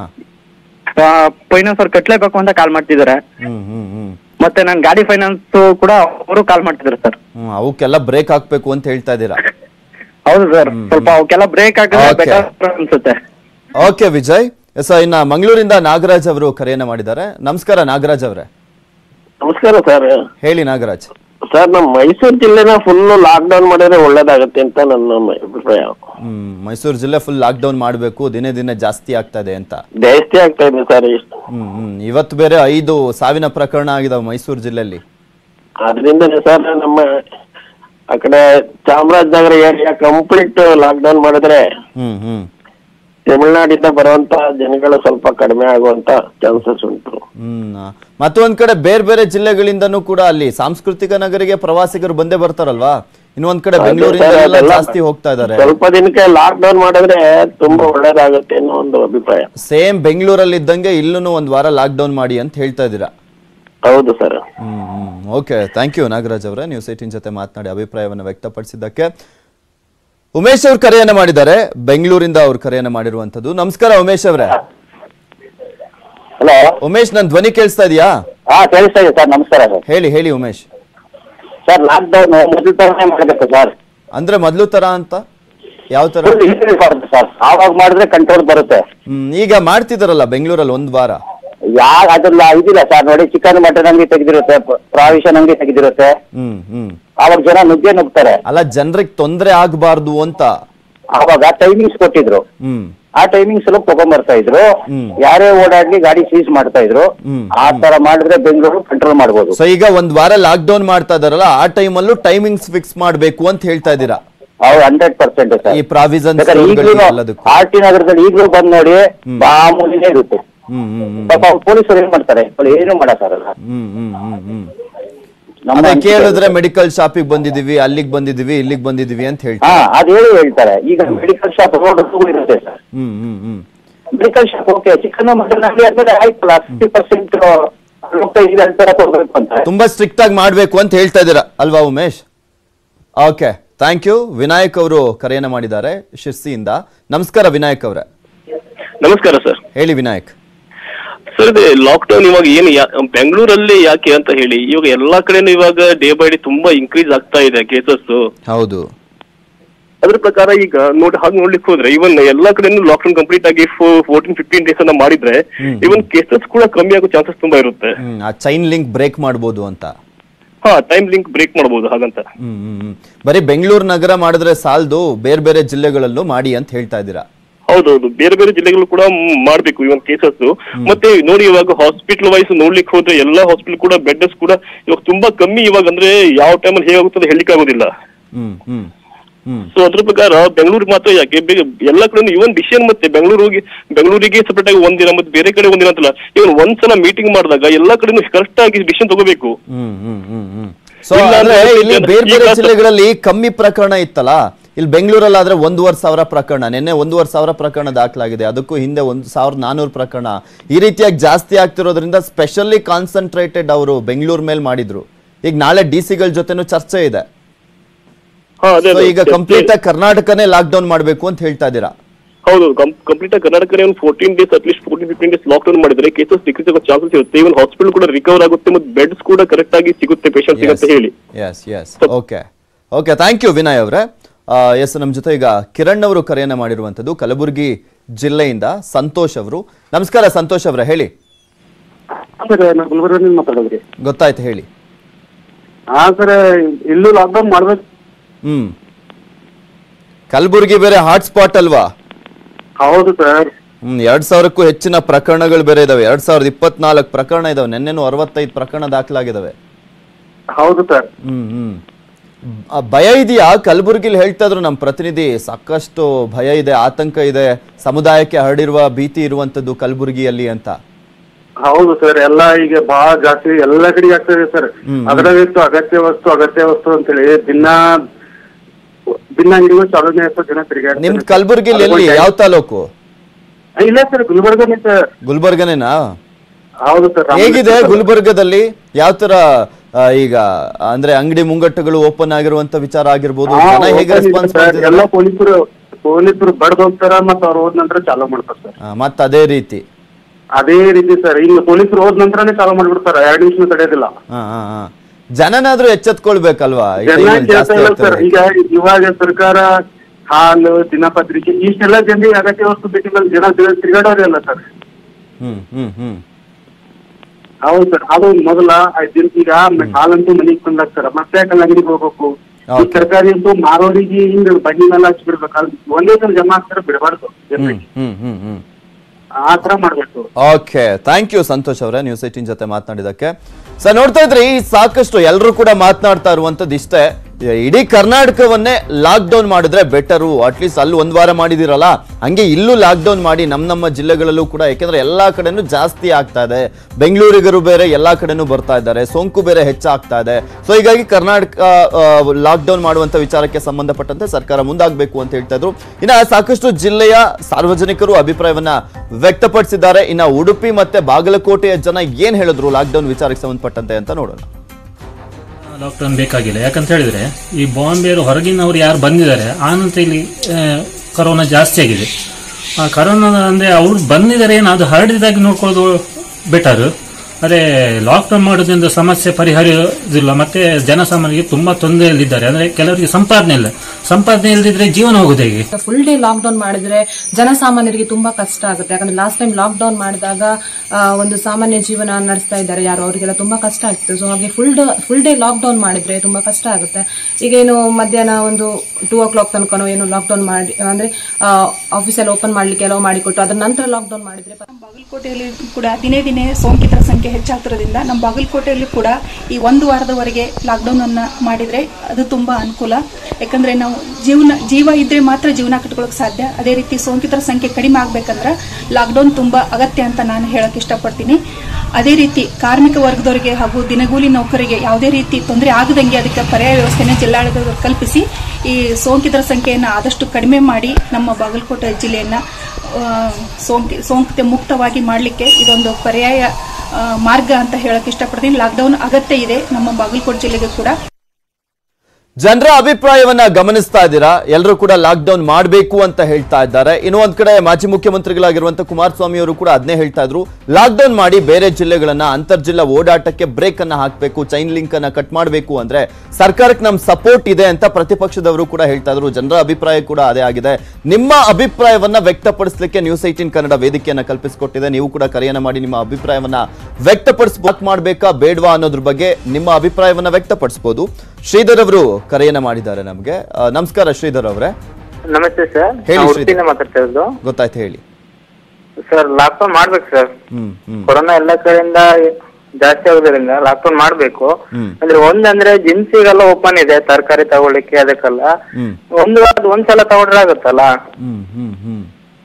ಫೈನಾನ್ಸ್ ಅವ್ರು ಕಟ್ಲೇಬೇಕು ಅಂತ ಕಾಲ್ ಮಾಡ್ತಿದ್ದಾರೆ ಹ್ಮ್ ಹ್ಮ್ ಹ್ಮ್ ಮತ್ತೆ ನನ್ ಗಾಡಿ ಫೈನಾನ್ಸ್ ಕೂಡ ಅವರು ಕಾಲ್ ಮಾಡ್ತಿದ್ರು ಸರ್ ಹ್ಮ್ ಅವಕ್ಕೆಲ್ಲ ಬ್ರೇಕ್ ಹಾಕ್ಬೇಕು ಅಂತ ಹೇಳ್ತಾ ಇದ್ದೀರಾ ಹೌದು ಸರ್ ಸ್ವಲ್ಪ ಅವಕ್ಕೆಲ್ಲ ಬ್ರೇಕ್ ಹಾಕಿದ್ರೆ Okay. ಬೆಟರ್ ಅನ್ಸುತ್ತೆ ಓಕೆ ವಿಜಯ್ ಎಸ್ ಇನ್ನ ಮಂಗಳೂರಿಂದ ನಾಗರಾಜ್ ಅವರು ಕರೆಯನ್ನ ಮಾಡಿದ್ದಾರೆ ನಮಸ್ಕಾರ ನಾಗರಾಜ್ ಅವರೇ ನಮಸ್ಕಾರ ಸರ್ ಹೇಳಿ ನಾಗರಾಜ್ ಸರ್ ನಮ್ಮ ಮೈಸೂರು ಜಿಲ್ಲೆನ ಫುಲ್ ಲಾಕ್ ಡೌನ್ ಮಾಡಿದ್ರೆ ಒಳ್ಳೇದಾಗತ್ತೆ ಅಂತ ನನ್ನ ಅಭಿಪ್ರಾಯ ಹ್ಮ್ ಮೈಸೂರು ಜಿಲ್ಲೆ ಫುಲ್ ಲಾಕ್ ಡೌನ್ ಮಾಡಬೇಕು ದಿನೇ ದಿನೇ ಜಾಸ್ತಿ ಆಗ್ತಾ ಇದೆ ಅಂತ ಜಾಸ್ತಿ ಆಗ್ತಾ ಇದೆ ಸರ್ ಹ್ಮ್ ಹ್ಮ್ ಇವತ್ತು ಬೇರೆ ಐದು ಸಾವಿನ ಪ್ರಕರಣ ಆಗಿದಾವೆ ಮೈಸೂರು ಜಿಲ್ಲೆಯಲ್ಲಿ ಅದರಿಂದನೇ ಸರ್ ನಮ್ಮ ಆ ಕಡೆ Chamarajanagar area complete lock down ಮಾಡಿದ್ರೆ ಹ್ಮ್ ಹ್ಮ್ ತಮಿಳ್ನಾಡಿಂದ ಬರುವಂತ ಜನಗಳು ಸ್ವಲ್ಪ ಕಡಿಮೆ ಆಗುವಂತ ಚಾನ್ಸಸ್ ಉಂಟು ಹ್ಮ್ ಮತ್ತೊಂದ್ ಕಡೆ ಬೇರೆ ಬೇರೆ ಜಿಲ್ಲೆಗಳಿಂದನೂ ಕೂಡ ಅಲ್ಲಿ ಸಾಂಸ್ಕೃತಿಕ ನಗರಿಗೆ ಪ್ರವಾಸಿಗರು ಬಂದೇ ಬರ್ತಾರಲ್ವಾ ಇನ್ನೊಂದ್ ಕಡೆ ಅದೇ ಬೆಂಗಳೂರಿಂದ ಸರ್, ಎಲ್ಲ ಅದೆಲ್ಲ ಜಾಸ್ತಿ ಹೋಗ್ತಾ ಇದಾರೆ ಸ್ವಲ್ಪ ದಿನಕ್ಕೆ ಲಾಕ್ ಡೌನ್ ಮಾಡಿದ್ರೆ ತುಂಬಾ ಒಳ್ಳೇದಾಗುತ್ತೆ ಅನ್ನೋ ಒಂದು ಅಭಿಪ್ರಾಯ ಸೇಮ್ ಬೆಂಗಳೂರಲ್ಲಿ ಇದ್ದಂಗೆ ಇಲ್ಲೂ ಒಂದ್ ವಾರ ಲಾಕ್ ಡೌನ್ ಮಾಡಿ ಅಂತ ಹೇಳ್ತಾ ಇದ್ದೀರಾ ಹೌದು sir okay thank you Nagaraj ಅವರೇ ನ್ಯೂಸ್ ಏಟಿನ್ ಜೊತೆ ಮಾತನಾಡಿ ಅಭಿಪ್ರಾಯವನ್ನು ವ್ಯಕ್ತಪಡಿಸಿದ್ದಕ್ಕೆ ಉಮೇಶ್ ಅವ್ರು ಕರೆಯನ್ನ ಮಾಡಿದ್ದಾರೆ ಬೆಂಗಳೂರಿಂದ ಅವ್ರು ಕರೆಯನ್ನ ಮಾಡಿರುವಂತದ್ದು ನಮಸ್ಕಾರ ಉಮೇಶ್ ಅವರೇ ಹಲೋ ಉಮೇಶ್ ನನ್ ಧ್ವನಿ ಕೇಳಿಸ್ತಾ ಇದೆಯಾ ಹಾ ಕೇಳಿಸ್ತಾ ಇದೆ ಸರ್ ನಮಸ್ಕಾರ ಸರ್ ಹೇಳಿ ಹೇಳಿ ಉಮೇಶ್ ಸರ್ ಲಾಕ್ ಡೌನ್ ಮೊದಲ ತರನೇ ಮಾಡಬೇಕು ಸರ್ ಅಂದ್ರೆ ಮೊದ್ಲು ತರ ಅಂತ ಯಾವ ತರ ಫುಲ್ ಇನ್ಕ್ರೀಸ್ ಮಾಡುತ್ತೆ ಸರ್ ಆವಾಗ ಮಾಡಿದ್ರೆ ಕಂಟ್ರೋಲ್ ಬರುತ್ತೆ ಹ್ಮ್ ಈಗ ಮಾಡ್ತಿದಾರಲ್ಲ ಬೆಂಗಳೂರಲ್ಲಿ ಒಂದ್ ವಾರ ಯಾರು ಅದೆಲ್ಲ ಇದಿಲ್ಲ ಸರ್ ನೋಡಿ ಚಿಕನ್ ಮಟನ್ ಅಂಗಡಿ ತೆಗೆದಿರುತ್ತೆ ಪ್ರಾವಿಷನ್ ಅಂಗಡಿ ತೆಗೆದಿರುತ್ತೆ ಹ್ಮ್ ಹ್ಮ್ ಅವಾಗ ಜನ ನುಗ್ಗೆ ನುಗ್ತಾರೆ ಅಲ್ಲ ಜನರಿಗೆ ತೊಂದರೆ ಆಗ್ಬಾರ್ದು ಅಂತ ಆವಾಗ ಟೈಮಿಂಗ್ಸ್ ಕೊಟ್ಟಿದ್ರು ಹ್ಮ್ ಆ ಟೈಮಿಂಗ್ಸ್ ಎಲ್ಲ ತಗೊಂಡ್ಬರ್ತಾ ಇದ್ರು ಯಾರೇ ಓಡಾಡ್ಲಿ ಗಾಡಿ ಸೀಸ್ ಮಾಡ್ತಾ ಇದ್ರು ಆ ತರ ಮಾಡಿದ್ರೆ ಬೆಂಗಳೂರು ಕಂಟ್ರೋಲ್ ಮಾಡ್ಬೋದು ಸೊ ಈಗ ಒಂದ್ ವಾರ ಲಾಕ್ ಡೌನ್ ಮಾಡ್ತಾ ಇದಾರಲ್ಲ ಆ ಟೈಮಲ್ಲೂ ಟೈಮಿಂಗ್ಸ್ ಫಿಕ್ಸ್ ಮಾಡ್ಬೇಕು ಅಂತ ಹೇಳ್ತಾ ಇದ್ದೀರಾ ಹೌದು ಹಂಡ್ರೆಡ್ ಪರ್ಸೆಂಟ್ ಸರ್ ಈ ಪ್ರಾವಿಷನ್ ಈಗಲೂ ಎಲ್ಲದಕ್ಕೂ ಆರ್ ಟಿ ನಗರದಲ್ಲಿ ಈಗಲೂ ಬಂದ್ ನೋಡಿ ಮಾಮೂಲಿನೇ ಇರುತ್ತೆ ಹ್ಮ್ ಹ್ಮ್ ಹ್ಮ್ ಪಾಪ ಪೊಲೀಸರು ಏನ್ ಮಾಡ್ತಾರೆ ಅವ್ರು ಏನು ಮಾಡಕ್ಕಾಗಲ್ಲ ಹ್ಮ್ ಹಮ್ ಹಮ್ ಹಮ್ ನಮ್ಮ ಅದೇ ಅನಿಸಿಕೆ ಕೇಳಿದ್ರೆ ಮೆಡಿಕಲ್ ಶಾಪಿಗೆ ಬಂದಿದೀವಿ ಅಲ್ಲಿಗೆ ಬಂದಿದೀವಿ ಇಲ್ಲಿಗೆ ಬಂದಿದೀವಿ ಅಂತ ಹಾ ಹೇಳ್ತಾರೆ ಅದ್ ಹೇಳಿ ಹೇಳ್ತಾರೆ ಈಗ ಮೆಡಿಕಲ್ ಶಾಪ್ ರೋಡ್ ಇರುತ್ತೆ sir hmm hmm hmm medical shop okay chicken mutton ಆಗಲಿ ಆದ್ಮೇಲೆ ಆಯ್ತಲ್ಲ ಫಿಫ್ಟಿ ಪರ್ಸೆಂಟ್ ಹೋಗ್ತಾ ಇದೆ ಅಂತರ ತೋರ್ಬೇಕು ಅಂತ ತುಂಬಾ ಸ್ಟ್ರಿಕ್ಟ್ ಆಗಿ ಮಾಡ್ಬೇಕು ಅಂತ ಹೇಳ್ತಾ ಇದ್ದೀರಾ ಅಲ್ವಾ Umesh okay thank you Vinayak ಅವರು ಕರೆಯನ್ನ ಮಾಡಿದ್ದಾರೆ ಶಿರ್ಸಿಯಿಂದ ನಮಸ್ಕಾರ ವಿನಾಯಕ್ ಅವರೇ ನಮಸ್ಕಾರ ಸರ್ ಹೇಳಿ ವಿನಾಯಕ್ ಸರ್ ಇದು ಲಾಕ್ಡೌನ್ ಇವಾಗ ಏನು ಯಾ- ಬೆಂಗಳೂರಲ್ಲಿ ಯಾಕೆ ಅಂತ ಹೇಳಿ ಇವಾಗ ಎಲ್ಲಾ ಕಡೆನೂ ಇವಾಗ ಡೇ ಬೈ ಡೇ ತುಂಬಾ ಇನ್ಕ್ರೀಸ್ ಆಗ್ತಾ ಇದೆ ಕೇಸಸ್ ಹೌದು ಅದ್ರ ಪ್ರಕಾರ ಈಗ ನೋಡಿ ಹಾಗೆ ನೋಡ್ಲಿಕ್ಕೆ ಹೋದ್ರೆ ಇವನ್ ಎಲ್ಲಾ ಕಡೆನೂ ಲಾಕ್ಡೌನ್ ಕಂಪ್ಲೀಟ್ ಆಗಿ ಫೋರ್ಟೀನ್ ಫಿಫ್ಟೀನ್ ಡೇಸ್ ಅನ್ನ ಮಾಡಿದ್ರೆ ಇವನ್ ಕೇಸಸ್ ಕೂಡ ಕಮ್ಮಿ ಆಗೋ ಚಾನ್ಸಸ್ ತುಂಬಾ ಇರುತ್ತೆ ಹ್ಮ್ ಆ ಚೈನ್ ಲಿಂಕ್ ಬ್ರೇಕ್ ಮಾಡ್ಬೋದು ಅಂತ ಹಾ ಟೈಮ್ ಲಿಂಕ್ ಬ್ರೇಕ್ ಮಾಡಬಹುದು ಹಾಗಂತ ಹ್ಮ್ ಹ್ಮ್ ಹ್ಮ್. ಬರೀ ಬೆಂಗಳೂರು ನಗರ ಮಾಡಿದ್ರೆ ಸಾಲದು ಬೇರೆ ಬೇರೆ ಜಿಲ್ಲೆಗಳಲ್ಲೂ ಮಾಡಿ ಅಂತ ಹೇಳ್ತಾ ಇದ್ದೀರಾ ಹೌದೌದು ಬೇರೆ ಬೇರೆ ಜಿಲ್ಲೆಗಳು ಕೂಡ ಮ್, ಮಾಡ್ಬೇಕು ಇವನ್ ಕೇಸಸ್ ಮತ್ತೆ ನೋಡಿ ಇವಾಗ ಹಾಸ್ಪಿಟಲ್ ವೈಸ್ ನೋಡ್ಲಿಕ್ಕೆ ಹೋದ್ರೆ ಎಲ್ಲಾ ಹಾಸ್ಪಿಟಲ್ ಕೂಡ ಬೆಡ್ಸ್ ಕೂಡ ಇವಾಗ ತುಂಬಾ ಕಮ್ಮಿ ಇವಾಗ ಅಂದ್ರೆ ಯಾವ ಟೈಮಲ್ಲಿ ಹೇಗಾಗುತ್ತದೆ ಹೇಳಲಿಕ್ಕೆ ಆಗೋದಿಲ್ಲ ಹ್ಮ್ ಹ್ಮ್ ಹ್ಮ್ ಸೊ ಅದ್ರ ಪ್ರಕಾರ ಬೆಂಗಳೂರು ಮಾತ್ರ ಯಾಕೆ ಬೇಗ- ಎಲ್ಲ ಕಡೆ ಇವನ್ ಡಿಸಿಷನ್ ಮತ್ತೆ ಬೆಂಗಳೂರಿಗೆ ಬೆಂಗಳೂರಿಗೆ ಸಪರೇಟ್ ಆಗಿ ಒಂದಿನ ಮತ್ತೆ ಬೇರೆ ಕಡೆ ಒಂದಿನ ಅಂತಲ್ಲ ಇವನ್ ಒಂದ್ಸಲ ಮೀಟಿಂಗ್ ಮಾಡಿದಾಗ ಎಲ್ಲಾ ಕಡೆನೂ ಕರೆಕ್ಟ್ ಆಗಿ ಡಿಸಿಷನ್ ತಗೋಬೇಕು ಹ್ಮ್ ಹ್ಮ್ ಹ್ಮ್ ಹ್ಮ್ ಸೊ ಇಲ್ಲ ಅಂದ್ರೆ ಅಂದ್ರೆ ಇಲ್ಲಿ ಈಗ ಬೇರೆ ಬೇರೆ ಈಗ ಜಿಲ್ಲೆಗಳಲ್ಲಿ ಕಮ್ಮಿ ಪ್ರಕರಣ ಇತ್ತಲ್ಲ ಇಲ್ಲಿ ಬೆಂಗಳೂರಲ್ಲಿ ಆದ್ರೆ ಒಂದೂವರೆ ಸಾವಿರ ಪ್ರಕರಣ ನಿನ್ನೆ ಒಂದೂವರೆ ಸಾವಿರ ಪ್ರಕರಣ ದಾಖಲಾಗಿದೆ ಅದಕ್ಕೂ ಹಿಂದೆ ಒಂದು ಸಾವಿರದ ನಾನೂರು ಪ್ರಕರಣ ಈ ರೀತಿಯಾಗಿ ಜಾಸ್ತಿ ಆಗ್ತಿರೋದ್ರಿಂದ ಸ್ಪೆಷಲಿ ಕಾನ್ಸಂಟ್ರೇಟೆಡ್ ಅವರು ಬೆಂಗಳೂರು ಮೇಲೆ ಮಾಡಿದ್ರು ಈಗ ನಾಳೆ ಡಿ ಸಿಗಳ ಜೊತೆನೂ ಚರ್ಚೆ ಇದೆ ಹಾ ಅದೇ So ಅದೇ. ಈಗ ಕಂಪ್ಲೀಟ್ ಆಗಿ ಕರ್ನಾಟಕನೇ ಲಾಕ್ ಡೌನ್ ಮಾಡ್ಬೇಕು ಅಂತ ಹೇಳ್ತಾ ಇದ್ದೀರಾ ಹೌದು ಕಂಪ್ಲೀಟ್ ಆಗಿ ಕರ್ನಾಟಕನೇ ಒಂದು fourteen days at least fourteen fifteen days lock down ಮಾಡಿದ್ರೆ ಕೇಸಸ್ ಡಿಕ್ರೀಸ್ ಆಗೋ ಚಾನ್ಸಸ್ ಇರುತ್ತೆ ಇವನ್ ಹಾಸ್ಪಿಟಲ್ ಕೂಡ ರಿಕವರ್ ಆಗುತ್ತೆ ಮತ್ತೆ ಬೆಡ್ಸ್ ಕೂಡ ಕರೆಕ್ಟ್ ಆಗಿ ಸಿಗುತ್ತೆ ಪೇಷಂಟ್ ಅಂತ ಹೇಳಿ yes yes okay okay thank you Vinay ಅವರೇ ಎಸ್ ನಮ್ಮ ಜೊತೆ ಈಗ ಕಿರಣ್ ಅವರು ಕರೆಯನ್ನ ಮಾಡಿರುವಂಥದ್ದು ಕಲಬುರಗಿ ಜಿಲ್ಲೆಯಿಂದ ಸಂತೋಷ್ ಅವರು ನಮಸ್ಕಾರ ಸಂತೋಷ್ ಅವರೇ ಹೇಳಿ ಸರ್ ನಾನು ಗುಲ್ಬರ್ಗದಿಂದ ಮಾತಾಡೋದ್ರಿ ಗೊತ್ತಾಯ್ತು ಹೇಳಿ ಹಾ ಸರ್ ಇಲ್ಲೂ ಲಾಕ್ಡೌನ್ ಮಾಡ್ಬೇಕು ಹ್ಮ್ ಕಲಬುರಗಿ ಬೇರೆ ಹಾಟ್ಸ್ಪಾಟ್ ಅಲ್ವಾ ಹೌದು ಸರ್ ಹ್ಮ್ ಎರಡ್ ಸಾವಿರಕ್ಕೂ ಹೆಚ್ಚಿನ ಪ್ರಕರಣಗಳು ಬೇರೆ ಇದಾವೆ ಎರಡ್ ಸಾವಿರದ ಇಪ್ಪತ್ನಾಲ್ಕು ಪ್ರಕರಣ ಇದಾವೆ ನಿನ್ನೆನೂ ಅರವತ್ತೈದು ಪ್ರಕರಣ ದಾಖಲಾಗಿದಾವೆ ಹೌದು ಸರ್ ಹ್ಮ್ ಹ್ಮ್ ಆ, ಭಯ ಇದೆಯಾ ಕಲಬುರಗಿಲಿ ಹೇಳ್ತಾ ಇದ್ರು ನಮ್ಮ ಪ್ರತಿನಿಧಿ ಸಾಕಷ್ಟು ಭಯ ಇದೆ ಆತಂಕ ಇದೆ ಸಮುದಾಯಕ್ಕೆ ಹರಡಿರುವ ಭೀತಿ ಇರುವಂತದ್ದು ಕಲಬುರಗಿಯಲ್ಲಿ ಅಂತ ಹೌದು ಸರ್ ಎಲ್ಲ ಈಗ ಬಹಳ ಜಾಸ್ತಿ ಎಲ್ಲ ಕಡೆಗೆ ಆಗ್ತದೆ ಸರ್ ಹ್ಮ್. ಅದ್ರಾಗಿತ್ತು ಅಗತ್ಯ ವಸ್ತು ಅಗತ್ಯ ವಸ್ತು ಅಂತೇಳಿ ದಿನ ದಿನ ಅಂಗಡಿಗಳು ಚಾಲನೆ ಇರ್ತದೆ ಜನ ತಿರುಗಾಡ್ತಾರೆ. ನಿಮ್ ಕಲಬುರಗಿಲಿ ಎಲ್ಲಿ ಯಾವ ತಾಲೂಕು ಇಲ್ಲ ಸರ್ ಗುಲ್ಬರ್ಗನೇ ಸರ್ ಗುಲ್ಬರ್ಗನೇನಾ ಹೌದು ಸರ್ ಹೇಗಿದೆ ಗುಲ್ಬರ್ಗದಲ್ಲಿ ಯಾವ ತರ ಆ, ಈಗ ಅಂದ್ರೆ ಅಂಗಡಿ ಮುಂಗಟ್ಟುಗಳು ಓಪನ್ ಆಗಿರುವಂತ ವಿಚಾರ ಆಗಿರ್ಬೋದು ಹಾ, ಜನ ಹೇಗೆ open ಇದೆ ರೆಸ್ಪಾನ್ಸ್ ಸರ್. ಮಾಡ್ತಿದ್ದಾರೆ ಎಲ್ಲ ಪೊಲೀಸರು ಪೊಲೀಸರು ಬಡ್ದು ಹೋಗ್ತಾರ ಮತ್ತ ಅವ್ರು ಹೋದ ನಂತರ ಚಾಲೂ ಮಾಡ್ತಾರೆ ಸರ್ ಆ, ಮತ್ತ್ ಅದೇ ರೀತಿ ಅದೇ ರೀತಿ ಸರ್ ಈಗ ಪೊಲೀಸರು ಹೋದ ನಂತರನೇ ಚಾಲೂ ಮಾಡ್ಬಿಡ್ತಾರ ಎರಡು ನಿಮಿಷ ತಡೆಯೋದಿಲ್ಲ ಹಾ ಹಾ ಹಾ ಜನನಾದ್ರೂ ಎಚ್ಚೆತ್ಕೊಳ್ಬೇಕಲ್ವಾ ಈ ಜನ time ಅಲ್ಲಿ ಕೇಳ್ತಾ ಜಾಸ್ತಿ ಇಲ್ಲ ಆಗ್ತದೆ. ಸರ್ ಈಗ ಇವಾಗ ಸರ್ಕಾರ ಹಾಲು ದಿನಪತ್ರಿಕೆ ಇಷ್ಟೆಲ್ಲ ಜನರಿಗೆ ಅಗತ್ಯ ವಸ್ತು ಬೇಕಿಲ್ಲ ಜನ ತಿರ್ಗ- ತಿರ್ಗಾಡೋದೇ ಅಲ್ಲ ಸರ್ ಹ್ಮ್ ಹ್ಮ್ ಹ್ಮ್ ಹೌದು ಸರ್ ಅದು ಮೊದಲ ಐದ್ ದಿನ ಈಗ ಹಾಲಂತೂ ಮನೆಗೆ ತಂದಾಗ ಸರ್ ಮತ್ತೆ ಯಾಕಲ್ಲ ಅಂಗಡಿಗೆ ಹೋಗ್ಬೇಕು ಈ ತರಕಾರಿ ಅಂತೂ ಮಾರೋರಿಗೆ ಹಿಂಗ್ ಬಡ್ಡಿ ಮೇಲೆ ಹಚ್ಚಿ ಬಿಡ್ಬೇಕು ಅಲ್ಲಿ ಒಂದೇ ಸಲ ಜಮಾ ಆಗ್ತಾರೆ ಬಿಡಬಾರ್ದು ಹ್ಮ್ ಹ್ಮ್ ಹ್ಮ್ ಹ್ಮ್ ಆ ತರ ಮಾಡ್ಬೇಕು ಓಕೆ ಥ್ಯಾಂಕ್ ಯು ಸಂತೋಷ್ ಅವರೇ ನ್ಯೂಸ್ ಏಟಿನ್ ಜೊತೆ ಮಾತನಾಡಿದಕ್ಕೆ ಸರ್ ನೋಡ್ತಾ ಇದ್ರಿ ಸಾಕಷ್ಟು ಎಲ್ಲರೂ ಕೂಡ ಮಾತನಾಡ್ತಾ ಇರುವಂತದ್ದು ಇಷ್ಟೇ ಇಡೀ ಕರ್ನಾಟಕವನ್ನೇ ಲಾಕ್ ಡೌನ್ ಮಾಡಿದ್ರೆ ಬೆಟರು ಅಟ್ಲೀಸ್ಟ್ ಅಲ್ಲಿ ಒಂದ್ ವಾರ ಮಾಡಿದಿರಲ್ಲ ಹಂಗೆ ಇಲ್ಲೂ ಲಾಕ್ ಡೌನ್ ಮಾಡಿ ನಮ್ಮ ನಮ್ಮ ಜಿಲ್ಲೆಗಳಲ್ಲೂ ಕೂಡ ಯಾಕೆಂದ್ರೆ ಎಲ್ಲಾ ಕಡೆನೂ ಜಾಸ್ತಿ ಆಗ್ತಾ ಇದೆ ಬೆಂಗಳೂರಿಗರು ಬೇರೆ ಎಲ್ಲಾ ಕಡೆನೂ ಬರ್ತಾ ಇದ್ದಾರೆ ಸೋಂಕು ಬೇರೆ ಹೆಚ್ಚಾಗ್ತಾ ಇದೆ ಸೊ ಹೀಗಾಗಿ ಕರ್ನಾಟಕ ಲಾಕ್ ಡೌನ್ ಮಾಡುವಂತ ವಿಚಾರಕ್ಕೆ ಸಂಬಂಧಪಟ್ಟಂತೆ ಸರ್ಕಾರ ಮುಂದಾಗಬೇಕು ಅಂತ ಹೇಳ್ತಾ ಇದ್ರು ಇನ್ನ ಸಾಕಷ್ಟು ಜಿಲ್ಲೆಯ ಸಾರ್ವಜನಿಕರು ಅಭಿಪ್ರಾಯವನ್ನ ವ್ಯಕ್ತಪಡಿಸಿದ್ದಾರೆ ಇನ್ನ ಉಡುಪಿ ಮತ್ತೆ ಬಾಗಲಕೋಟೆಯ ಜನ ಏನ್ ಹೇಳಿದ್ರು ಲಾಕ್ ಡೌನ್ ವಿಚಾರಕ್ಕೆ ಸಂಬಂಧಪಟ್ಟಂತೆ ಅಂತ ನೋಡೋಣ ಲಾಕ್ಡೌನ್ ಬೇಕಾಗಿಲ್ಲ ಯಾಕಂತ ಹೇಳಿದ್ರೆ ಈ ಬಾಂಬೆಯವರು ಹೊರಗಿನವರು ಯಾರು ಬಂದಿದ್ದಾರೆ ಆ ನಂತರ ಇಲ್ಲಿ ಆ, ಕರೋನಾ ಜಾಸ್ತಿ ಆಗಿದೆ ಆ ಕರೋನಾ ಅಂದ್ರೆ ಅವ್ರು ಬಂದಿದ್ದಾರೆ ಏನು ಅದು ಹರಡಿದಾಗಿ ನೋಡ್ಕೊಳ್ಳೋದು ಬೆಟರ್ ಅದೇ ಲಾಕ್ಡೌನ್ ಮಾಡೋದ್ರಿಂದ ಸಮಸ್ಯೆ ಪರಿಹರಿಸುವುದಿಲ್ಲ ಮತ್ತೆ ಜನಸಾಮಾನ್ಯರಿಗೆ ತುಂಬಾ ತೊಂದರೆಯಲ್ಲಿದ್ದಾರೆ ಅಂದ್ರೆ ಕೆಲವರಿಗೆ ಸಂಪಾದನೆ ಇಲ್ಲ ಸಂಪಾದನೆ ಇಲ್ಲದಿದ್ರೆ ಜೀವನ ಹೋಗುದು ಹೇಗೆ ಫುಲ್ ಡೇ ಲಾಕ್ ಡೌನ್ ಮಾಡಿದ್ರೆ ಜನಸಾಮಾನ್ಯರಿಗೆ ತುಂಬಾ ಕಷ್ಟ ಆಗುತ್ತೆ ಯಾಕಂದ್ರೆ ಲಾಸ್ಟ್ ಟೈಮ್ ಲಾಕ್ ಡೌನ್ ಮಾಡಿದಾಗ ಆ, ಒಂದು ಸಾಮಾನ್ಯ ಜೀವನ ನಡೆಸ್ತಾ ಇದ್ದಾರೆ ಯಾರು ಅವರಿಗೆಲ್ಲ ತುಂಬಾ ಕಷ್ಟ ಆಗ್ತದೆ ಸೊ ಹಾಗೆ full full day lock down ಮಾಡಿದ್ರೆ ತುಂಬಾ ಕಷ್ಟ ಆಗುತ್ತೆ ಈಗ ಏನು ಮಧ್ಯಾಹ್ನ ಒಂದು ಟೂ ಓ ಕ್ಲಾಕ್ ತನಕನೋ ಏನು ಲಾಕ್ ಡೌನ್ ಮಾಡಿ ಅಂದ್ರೆ ಆಫೀಸಲ್ಲಿ ಓಪನ್ ಮಾಡ್ಲಿಕ್ಕೆ ಅಲೋ ಮಾಡಿಕೊಟ್ಟು ಅದರ ನಂತರ ಲಾಕ್ ಡೌನ್ ಮಾಡಿದ್ರೆ ಬಾಗಲಕೋಟೆಯಲ್ಲಿ ಕೂಡ ದಿನೇ ದಿನೇ ಸೋಂಕಿತರ ಸಂಖ್ಯೆ ಹೆಚ್ಚಾಗ್ತಿರೋದ್ರಿಂದ ನಮ್ಮ ಬಾಗಲಕೋಟೆಯಲ್ಲಿ ಕೂಡ ಈ ಒಂದು ವಾರದವರೆಗೆ ಲಾಕ್ಡೌನ್ ಅನ್ನ ಮಾಡಿದ್ರೆ ಅದು ತುಂಬಾ ಅನುಕೂಲ ಯಾಕಂದ್ರೆ ನಾವು ಜೀವನ ಜೀವ ಇದ್ರೆ ಮಾತ್ರ ಜೀವನ ಕಟ್ಕೊಳ್ಳೋಕೆ ಸಾಧ್ಯ ಅದೇ ರೀತಿ ಸೋಂಕಿತರ ಸಂಖ್ಯೆ ಕಡಿಮೆ ಆಗ್ಬೇಕಂದ್ರೆ ಲಾಕ್ಡೌನ್ ತುಂಬಾ ಅಗತ್ಯ ಅಂತ ನಾನು ಹೇಳಕ್ ಇಷ್ಟಪಡ್ತೀನಿ ಅದೇ ರೀತಿ ಕಾರ್ಮಿಕ ವರ್ಗದವರಿಗೆ ಹಾಗೂ ದಿನಗೂಲಿ ನೌಕರಿಗೆ ಯಾವುದೇ ರೀತಿ ತೊಂದರೆ ಆಗದಂಗೆ ಅದಕ್ಕೆ ಪರ್ಯಾಯ ವ್ಯವಸ್ಥೆನ ಜಿಲ್ಲಾಡಳಿತದವರು ಕಲ್ಪಿಸಿ ಈ ಸೋಂಕಿತರ ಸಂಖ್ಯೆಯನ್ನು ಆದಷ್ಟು ಕಡಿಮೆ ಮಾಡಿ ನಮ್ಮ ಬಾಗಲಕೋಟೆ ಜಿಲ್ಲೆಯನ್ನ ಆ, ಸೋಂಕಿ ಸೋಂಕಿತ ಮುಕ್ತವಾಗಿ ಮಾಡಲಿಕ್ಕೆ ಇದೊಂದು ಪರ್ಯಾಯ ಆ, ಮಾರ್ಗ ಅಂತ ಹೇಳಕ್ ಇಷ್ಟಪಡ್ತೀನಿ ಲಾಕ್ಡೌನ್ ಅಗತ್ಯ ಇದೆ ನಮ್ಮ ಬಾಗಲಕೋಟೆ ಜಿಲ್ಲೆಗೆ ಕೂಡ ಜನರ ಅಭಿಪ್ರಾಯವನ್ನ ಗಮನಿಸ್ತಾ ಇದ್ದೀರಾ ಎಲ್ಲರೂ ಕೂಡ ಲಾಕ್ ಡೌನ್ ಮಾಡಬೇಕು ಅಂತ ಹೇಳ್ತಾ ಇದ್ದಾರೆ ಇನ್ನು ಒಂದ್ ಕಡೆ ಮಾಜಿ ಮುಖ್ಯಮಂತ್ರಿಗಳಾಗಿರುವಂತ ಕುಮಾರಸ್ವಾಮಿ ಅವರು ಕೂಡ ಅದನ್ನೇ ಹೇಳ್ತಾ ಇದ್ರು ಲಾಕ್ ಡೌನ್ ಮಾಡಿ ಬೇರೆ ಜಿಲ್ಲೆಗಳನ್ನ ಅಂತರ್ಜಿಲ್ಲಾ ಓಡಾಟಕ್ಕೆ ಬ್ರೇಕ್ ಅನ್ನ ಹಾಕಬೇಕು ಚೈನ್ ಲಿಂಕ್ ಅನ್ನ ಕಟ್ ಮಾಡಬೇಕು ಅಂದ್ರೆ ಸರ್ಕಾರಕ್ಕೆ ನಮ್ ಸಪೋರ್ಟ್ ಇದೆ ಅಂತ ಪ್ರತಿಪಕ್ಷದವರು ಕೂಡ ಹೇಳ್ತಾ ಇದ್ರು ಜನರ ಅಭಿಪ್ರಾಯ ಕೂಡ ಅದೇ ಆಗಿದೆ ನಿಮ್ಮ ಅಭಿಪ್ರಾಯವನ್ನ ವ್ಯಕ್ತಪಡಿಸಲಿಕ್ಕೆ ನ್ಯೂಸ್ ಏಟೀನ್ ಕನ್ನಡ ವೇದಿಕೆಯನ್ನ ಕಲ್ಪಿಸಿಕೊಟ್ಟಿದೆ ನೀವು ಕೂಡ ಕರೆಯನ್ನ ಮಾಡಿ ನಿಮ್ಮ ಅಭಿಪ್ರಾಯವನ್ನ ವ್ಯಕ್ತಪಡಿಸ್ ಮಾಡಬೇಕಾ ಬೇಡವಾ ಅನ್ನೋದ್ರ ಬಗ್ಗೆ ನಿಮ್ಮ ಅಭಿಪ್ರಾಯವನ್ನ ವ್ಯಕ್ತಪಡಿಸಬಹುದು ಶ್ರೀಧರ್ ಅವರು ಕರೆಯನ್ನ ಮಾಡಿದ್ದಾರೆ ನಮಗೆ ಆ, ನಮಸ್ಕಾರ ಶ್ರೀಧರ್ ಅವರೇ ನಮಸ್ತೆ ಸರ್ ಹೇಳಿ ನಾವು ಶ್ರೀಧರ್. ಉಡುಪಿಯಿಂದ ಮಾತಾಡ್ತಾ ಇರೋದು ಗೊತ್ತಾಯ್ತು ಹೇಳಿ ಸರ್ ಲಾಕ್ಡೌನ್ ಮಾಡ್ಬೇಕು ಸರ್ ಹ್ಮ್ ಹ್ಮ್ ಕೊರೋನಾ ಎಲ್ಲ ಕಡೆಯಿಂದ ಜಾಸ್ತಿ ಆಗೋದ್ರಿಂದ ಲಾಕ್ಡೌನ್ ಮಾಡ್ಬೇಕು ಹ್ಮ್ ಅಂದ್ರೆ ಒಂದಂದ್ರೆ ಜಿನ್ಸಿಗೆಲ್ಲ ಓಪನ್ ಇದೆ ತರಕಾರಿ ತಗೊಳ್ಳಿಕ್ಕೆ ಅದಕ್ಕೆಲ್ಲ ಹ್ಮ್ ಒಂದು ವಾರದ ಒಂದ್ಸಲ ತಗೊಂಡ್ರೆ ಆಗುತ್ತಲ್ಲ ಹ್ಮ್ ಹ್ಮ್ ಹ್ಮ್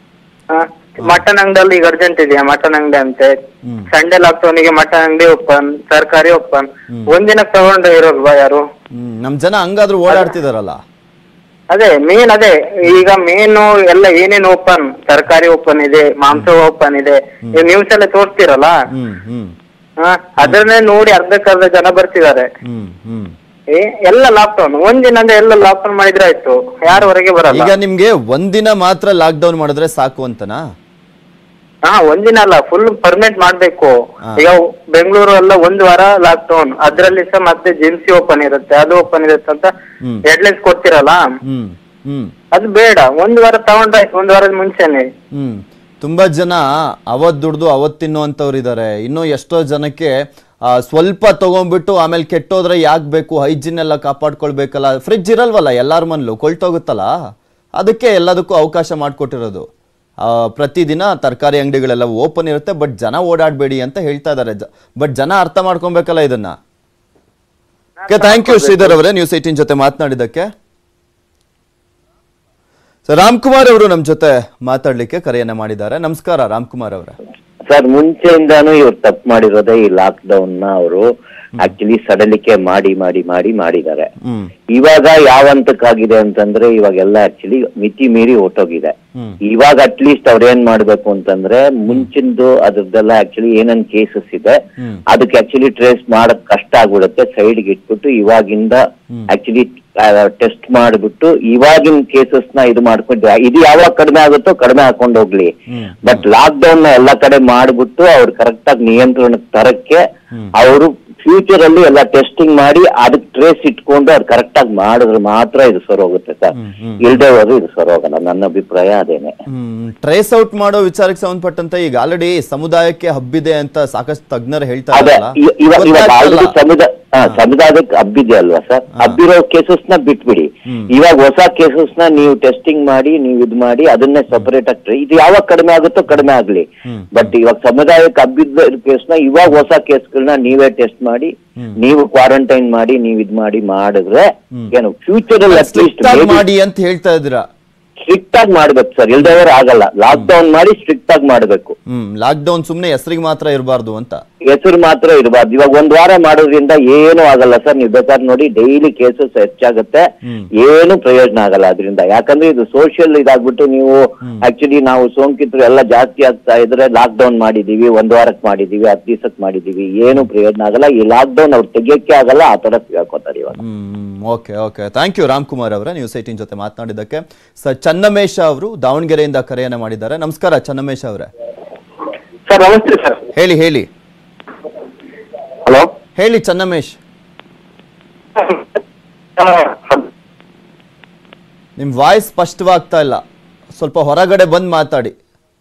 ಮಟನ್ ಅಂಗಡಿಯಲ್ಲಿ ಈಗ ಅರ್ಜೆಂಟ್ ಇದೆಯಾ ಮಟನ್ ಅಂಗಡಿ ಅಂತೆ ಹ್ಮ್ ಸಂಡೇ ಲಾಕ್ಡೌನಿಗೆ ಮಟನ್ ಅಂಗಡಿ ಓಪನ್ ತರಕಾರಿ ಓಪನ್ ಒಂದಿನ ತಗೊಂಡ್ರೆ ಇರೋಲ್ವಾ ಯಾರು ಹ್ಮ್ ನಮ್ ಜನ ಹಂಗಾದ್ರೂ ಓಡಾಡ್ತಿದಾರಲ್ಲ ಅದೇ ಮೇನ್ ಅದೇ ಈಗ ಮೇನು ಎಲ್ಲ ಏನೇನ್ ಓಪನ್ ತರಕಾರಿ ಓಪನ್ ಇದೆ ಮಾಂಸ ಓಪನ್ ಇದೆ ನೀವು ನ್ಯೂಸ್ ಎಲ್ಲ ತೋರಿಸ್ತೀರಲ್ಲ ಹ್ಮ್ ಹ್ಮ್ ಹಾ ಅದನ್ನೇ ನೋಡಿ ಅರ್ಧಕ್ಕರ್ಧ ಜನ ಬರ್ತಿದ್ದಾರೆ ಹ್ಮ್ ಹ್ಮ್ ಏ, ಎಲ್ಲ ಲಾಕ್ಡೌನ್ ಒಂದಿನ ಅಂದ್ರೆ ಎಲ್ಲ ಲಾಕ್ಡೌನ್ ಮಾಡಿದ್ರೆ ಆಯ್ತು ಯಾರು ಹೊರಗೆ ಬರಲ್ಲ ಈಗ ನಿಮ್ಗೆ ಒಂದಿನ ಮಾತ್ರ ಲಾಕ್ ಡೌನ್ ಮಾಡಿದ್ರೆ ಸಾಕು ಅಂತನಾ ಹಾ ಒಂದಿನ ಅಲ್ಲ ಫುಲ್ ಪರ್ಮನೆಂಟ್ ಮಾಡ್ಬೇಕು ಈಗ ಬೆಂಗಳೂರು ಎಲ್ಲ ಒಂದು ವಾರ ಲಾಕ್ಡೌನ್ ಅದ್ರಲ್ಲಿ ಸಹ ಮತ್ತೆ ಜಿನ್ಸಿ ಓಪನ್ ಇರುತ್ತೆ ಅದು ಓಪನ್ ಇರುತ್ತೆ ಅಂತ ಹ್ಮ್ ಹೆಡ್ಲೈನ್ಸ್ ಕೊಡ್ತಿರಲ್ಲ ಹ್ಮ್ ಹ್ಮ್ ಅದು ಬೇಡ ಒಂದ್ ವಾರ ತಗೊಂಡ್ರಾಯ್ತು ಒಂದ್ ವಾರದ ಮುಂಚೆನೆ ಹ್ಮ್ ತುಂಬಾ ಜನ ಅವತ್ ದುಡ್ದು ಅವತ್ ತಿನ್ನುವಂತವ್ರು ಇದಾರೆ ಇನ್ನು ಎಷ್ಟೋ ಜನಕ್ಕೆ ಆ, ಸ್ವಲ್ಪ ತಗೊಂಡ್ಬಿಟ್ಟು ಆಮೇಲೆ ಕೆಟ್ಟೋದ್ರೆ ಯಾಕೆ ಬೇಕು ಹೈಜಿನ್ ಎಲ್ಲ ಕಾಪಾಡ್ಕೊಳ್ಬೇಕಲ್ಲ ಫ್ರಿಡ್ಜ್ ಇರಲ್ವಲ್ಲ ಎಲ್ಲಾರ ಮನೇಲೂ ಕೊಳ್ತೋಗುತ್ತಲ್ಲ ಅದಕ್ಕೆ ಎಲ್ಲದಕ್ಕೂ ಅವಕಾಶ ಮಾಡಿಕೊಟ್ಟಿರೋದು ಪ್ರತಿದಿನ ತರಕಾರಿ ಅಂಗಡಿಗಳೆಲ್ಲ ಓಪನ್ ಇರುತ್ತೆ ಬಟ್ ಜನ ಓಡಾಡಬೇಡಿ ಅಂತ ಹೇಳ್ತಾ ಇದ್ದಾರೆ ಬಟ್ ಜನ ಅರ್ಥ ಮಾಡ್ಕೊಬೇಕಲ್ಲ ಇದನ್ನ ಥ್ಯಾಂಕ್ ಯು ಶ್ರೀಧರ್ ಅವರೇ ನ್ಯೂಸ್ ಏಟೀನ್ ಜೊತೆ ಮಾತನಾಡಿದ್ದಕ್ಕೆ ಸೊ ರಾಮ್ಕುಮಾರ್ ಅವರು ನಮ್ಮ ಜೊತೆ ಮಾತಾಡ್ಲಿಕ್ಕೆ ಕರೆಯನ್ನ ಮಾಡಿದ್ದಾರೆ ನಮಸ್ಕಾರ ರಾಮ್ಕುಮಾರ್ ಅವರೇ ಸರ್ ಮುಂಚೆಯಿಂದಾನು ಇವ್ರು ತಪ್ಪು ಮಾಡಿರೋದೇ ಈ ಲಾಕ್ ಡೌನ್ ನ ಅವರು ಆಕ್ಚುಲಿ ಸಡಲಿಕೆ ಮಾಡಿ ಮಾಡಿ ಮಾಡಿ ಮಾಡಿದ್ದಾರೆ ಹ್ಮ್ ಇವಾಗ ಯಾವ ಹಂತಕ್ಕಾಗಿದೆ ಅಂತಂದ್ರೆ ಇವಾಗೆಲ್ಲ ಆಕ್ಚುಲಿ ಮಿತಿ ಮೀರಿ ಹೊಟ್ಟೋಗಿದೆ ಹ್ಮ್ ಇವಾಗ ಅಟ್ಲೀಸ್ಟ್ ಅವ್ರ ಏನ್ ಮಾಡ್ಬೇಕು ಅಂತಂದ್ರೆ ಮುಂಚಿಂದು ಅದ್ರದ್ದೆಲ್ಲ ಆಕ್ಚುಲಿ ಏನೇನ್ ಕೇಸಸ್ ಇದೆ ಹ್ಮ್ ಅದಕ್ಕೆ ಆಕ್ಚುಲಿ ಟ್ರೇಸ್ ಮಾಡಕ್ ಕಷ್ಟ ಆಗ್ಬಿಡುತ್ತೆ ಸೈಡ್ಗೆ ಇಟ್ಬಿಟ್ಟು ಇವಾಗಿಂದ ಆಕ್ಚುಲಿ ಟೆಸ್ಟ್ ಮಾಡ್ಬಿಟ್ಟು ಇವಾಗಿನ ಕೇಸಸ್ ನ ಇದು ಮಾಡ್ಕೊಂಡು ಇದು ಯಾವಾಗ ಕಡಿಮೆ ಆಗುತ್ತೋ ಕಡಿಮೆ ಹಾಕೊಂಡು ಹೋಗ್ಲಿ ಬಟ್ ಲಾಕ್ ಡೌನ್ ನ ಎಲ್ಲಾ ಕಡೆ ಮಾಡ್ಬಿಟ್ಟು ಅವ್ರು ಕರೆಕ್ಟ್ ಆಗಿ ನಿಯಂತ್ರಣಕ್ಕೆ ತರಕ್ಕೆ ಅವರು ಫ್ಯೂಚರ್ ಅಲ್ಲಿ ಎಲ್ಲ ಟೆಸ್ಟಿಂಗ್ ಮಾಡಿ ಅದಕ್ಕೆ ಟ್ರೇಸ್ ಇಟ್ಕೊಂಡು ಅವ್ರು ಕರೆಕ್ಟ್ ಆಗಿ ಮಾಡಿದ್ರೆ ಮಾತ್ರ ಇದು ಸರ್ ಹೋಗುತ್ತೆ ಸರ್ ಇಲ್ದೇ ಹೋದ್ರೆ ಇದು ಸರ್ ಹೋಗಲ್ಲ ನನ್ನ ಅಭಿಪ್ರಾಯ ಅದೇನೆ ಟ್ರೇಸ್ ಔಟ್ ಮಾಡೋ ವಿಚಾರಕ್ಕೆ ಸಂಬಂಧಪಟ್ಟಂತೆ ಈಗ ಆಲ್ರೆಡಿ ಸಮುದಾಯಕ್ಕೆ ಹಬ್ಬಿದೆ ಅಂತ ಸಾಕಷ್ಟು ತಜ್ಞರು ಹೇಳ್ತಾ ಅದೇ ಇದ್ದಾರಲ್ಲ ಇವ- ಇವಾಗ ಇವಾಗ ಗೊತ್ತಾಗ್ತಲ್ಲ? ಆಲ್ರೆಡಿ ಸಮುದಾಯ ಹಾ, ಸಮುದಾಯಕ್ಕೆ ಹಬ್ಬಿದೆ ಅಲ್ವಾ ಸರ್ ಹಬ್ಬಿರೋ ಕೇಸಸ್ ನ ಬಿಟ್ಬಿಡಿ ಇವಾಗ ಹೊಸ ಕೇಸಸ್ ನ ನೀವು ಟೆಸ್ಟಿಂಗ್ ಮಾಡಿ ನೀವು ಇದ್ ಮಾಡಿ ಅದನ್ನೇ ಸಪರೇಟ್ ಆಗಿ ಇದು ಯಾವಾಗ ಕಡಿಮೆ ಆಗುತ್ತೋ ಕಡಿಮೆ ಆಗ್ಲಿ ಬಟ್ ಇವಾಗ ಸಮುದಾಯಕ್ಕೆ ಹಬ್ಬಿದ್ದ ಕೇಸ್ ನ ಇವಾಗ ಹೊಸ ಕೇಸ್ಗಳನ್ನ ನೀವೇ ಟೆಸ್ಟ್ ಮಾಡಿ ನೀವು ಕ್ವಾರಂಟೈನ್ ಮಾಡಿ ನೀವ್ ಇದ್ ಮಾಡಿ ಮಾಡಿದ್ರೆ ಏನು ಫ್ಯೂಚರ್ ಅಲ್ಲಿ ಅಟ್ಲೀಸ್ಟ್ Strict ಆಗಿ ಮಾಡಿ ಅಂತ ಹೇಳ್ತಾ ಇದ್ದೀರಾ ಸ್ಟ್ರಿಕ್ಟ್ ಆಗಿ ಮಾಡ್ಬೇಕು ಸರ್ ಇಲ್ದವ್ರು ಆಗಲ್ಲ ಲಾಕ್ ಡೌನ್ ಮಾಡಿ ಸ್ಟ್ರಿಕ್ಟ್ ಆಗಿ ಮಾಡ್ಬೇಕು ಹ್ಮ್ ಲಾಕ್ ಡೌನ್ ಸುಮ್ನೆ ಹೆಸರಿಗೆ ಮಾತ್ರ ಇರಬಾರ್ದು ಅಂತ ಹೆಸರು ಮಾತ್ರ ಇರಬಾರ್ದು ಇವಾಗ ಒಂದ್ ವಾರ ಮಾಡೋದ್ರಿಂದ ಏನು ಆಗಲ್ಲ ಸರ್ ನೀವು ಬೇಕಾದ್ರೆ ನೋಡಿ ಡೈಲಿ ಕೇಸಸ್ ಹೆಚ್ಚಾಗುತ್ತೆ ಏನು ಪ್ರಯೋಜನ ಆಗಲ್ಲ ಅದರಿಂದ ಯಾಕಂದ್ರೆ ಇದು ಸೋಷಿಯಲ್ ಇದಾಗ್ಬಿಟ್ಟು ನೀವು ಆಕ್ಚುಲಿ ನಾವು ಸೋಂಕಿತರು ಎಲ್ಲ ಜಾಸ್ತಿ ಆಗ್ತಾ ಇದ್ರೆ ಲಾಕ್ ಡೌನ್ ಮಾಡಿದೀವಿ ಒಂದ್ ವಾರಕ್ಕೆ ಮಾಡಿದೀವಿ ಹತ್ತು ದಿವಸಕ್ಕೆ ಮಾಡಿದೀವಿ ಏನು ಪ್ರಯೋಜನ ಆಗಲ್ಲ ಈ ಲಾಕ್ ಡೌನ್ ಅವ್ರು ತೆಗಿಯಕ್ಕೆ ಆಗಲ್ಲ ಆ ತರ ಹೇಳ್ಕೊತಾರೆ ಇವಾಗ okay okay thank you Ramkumar ಅವರೇ ನ್ಯೂಸ್ ಏಟೀನ್ ಜೊತೆ ಮಾತನಾಡಿದ್ದಕ್ಕೆ ಸ ಚನ್ನಮೇಶ ಅವರು ದಾವಣಗೆರೆಯಿಂದ ಕರೆಯನ್ನ ಮಾಡಿದ್ದಾರೆ ನಮಸ್ಕಾರ ಚನ್ನಮೇಶ ಅವರೇ ಸರ್ ನಮಸ್ತೆ ಸರ್ ಹೇಳಿ ಹೇಳಿ ಹಲೋ ಹೇಳಿ ಚನ್ನಮೇಶ್ ನಿಮ್ ವಾಯ್ಸ್ ಸ್ಪಷ್ಟವಾಗ್ತಾ ಇಲ್ಲ ಸ್ವಲ್ಪ ಹೊರಗಡೆ ಬಂದು ಮಾತಾಡಿ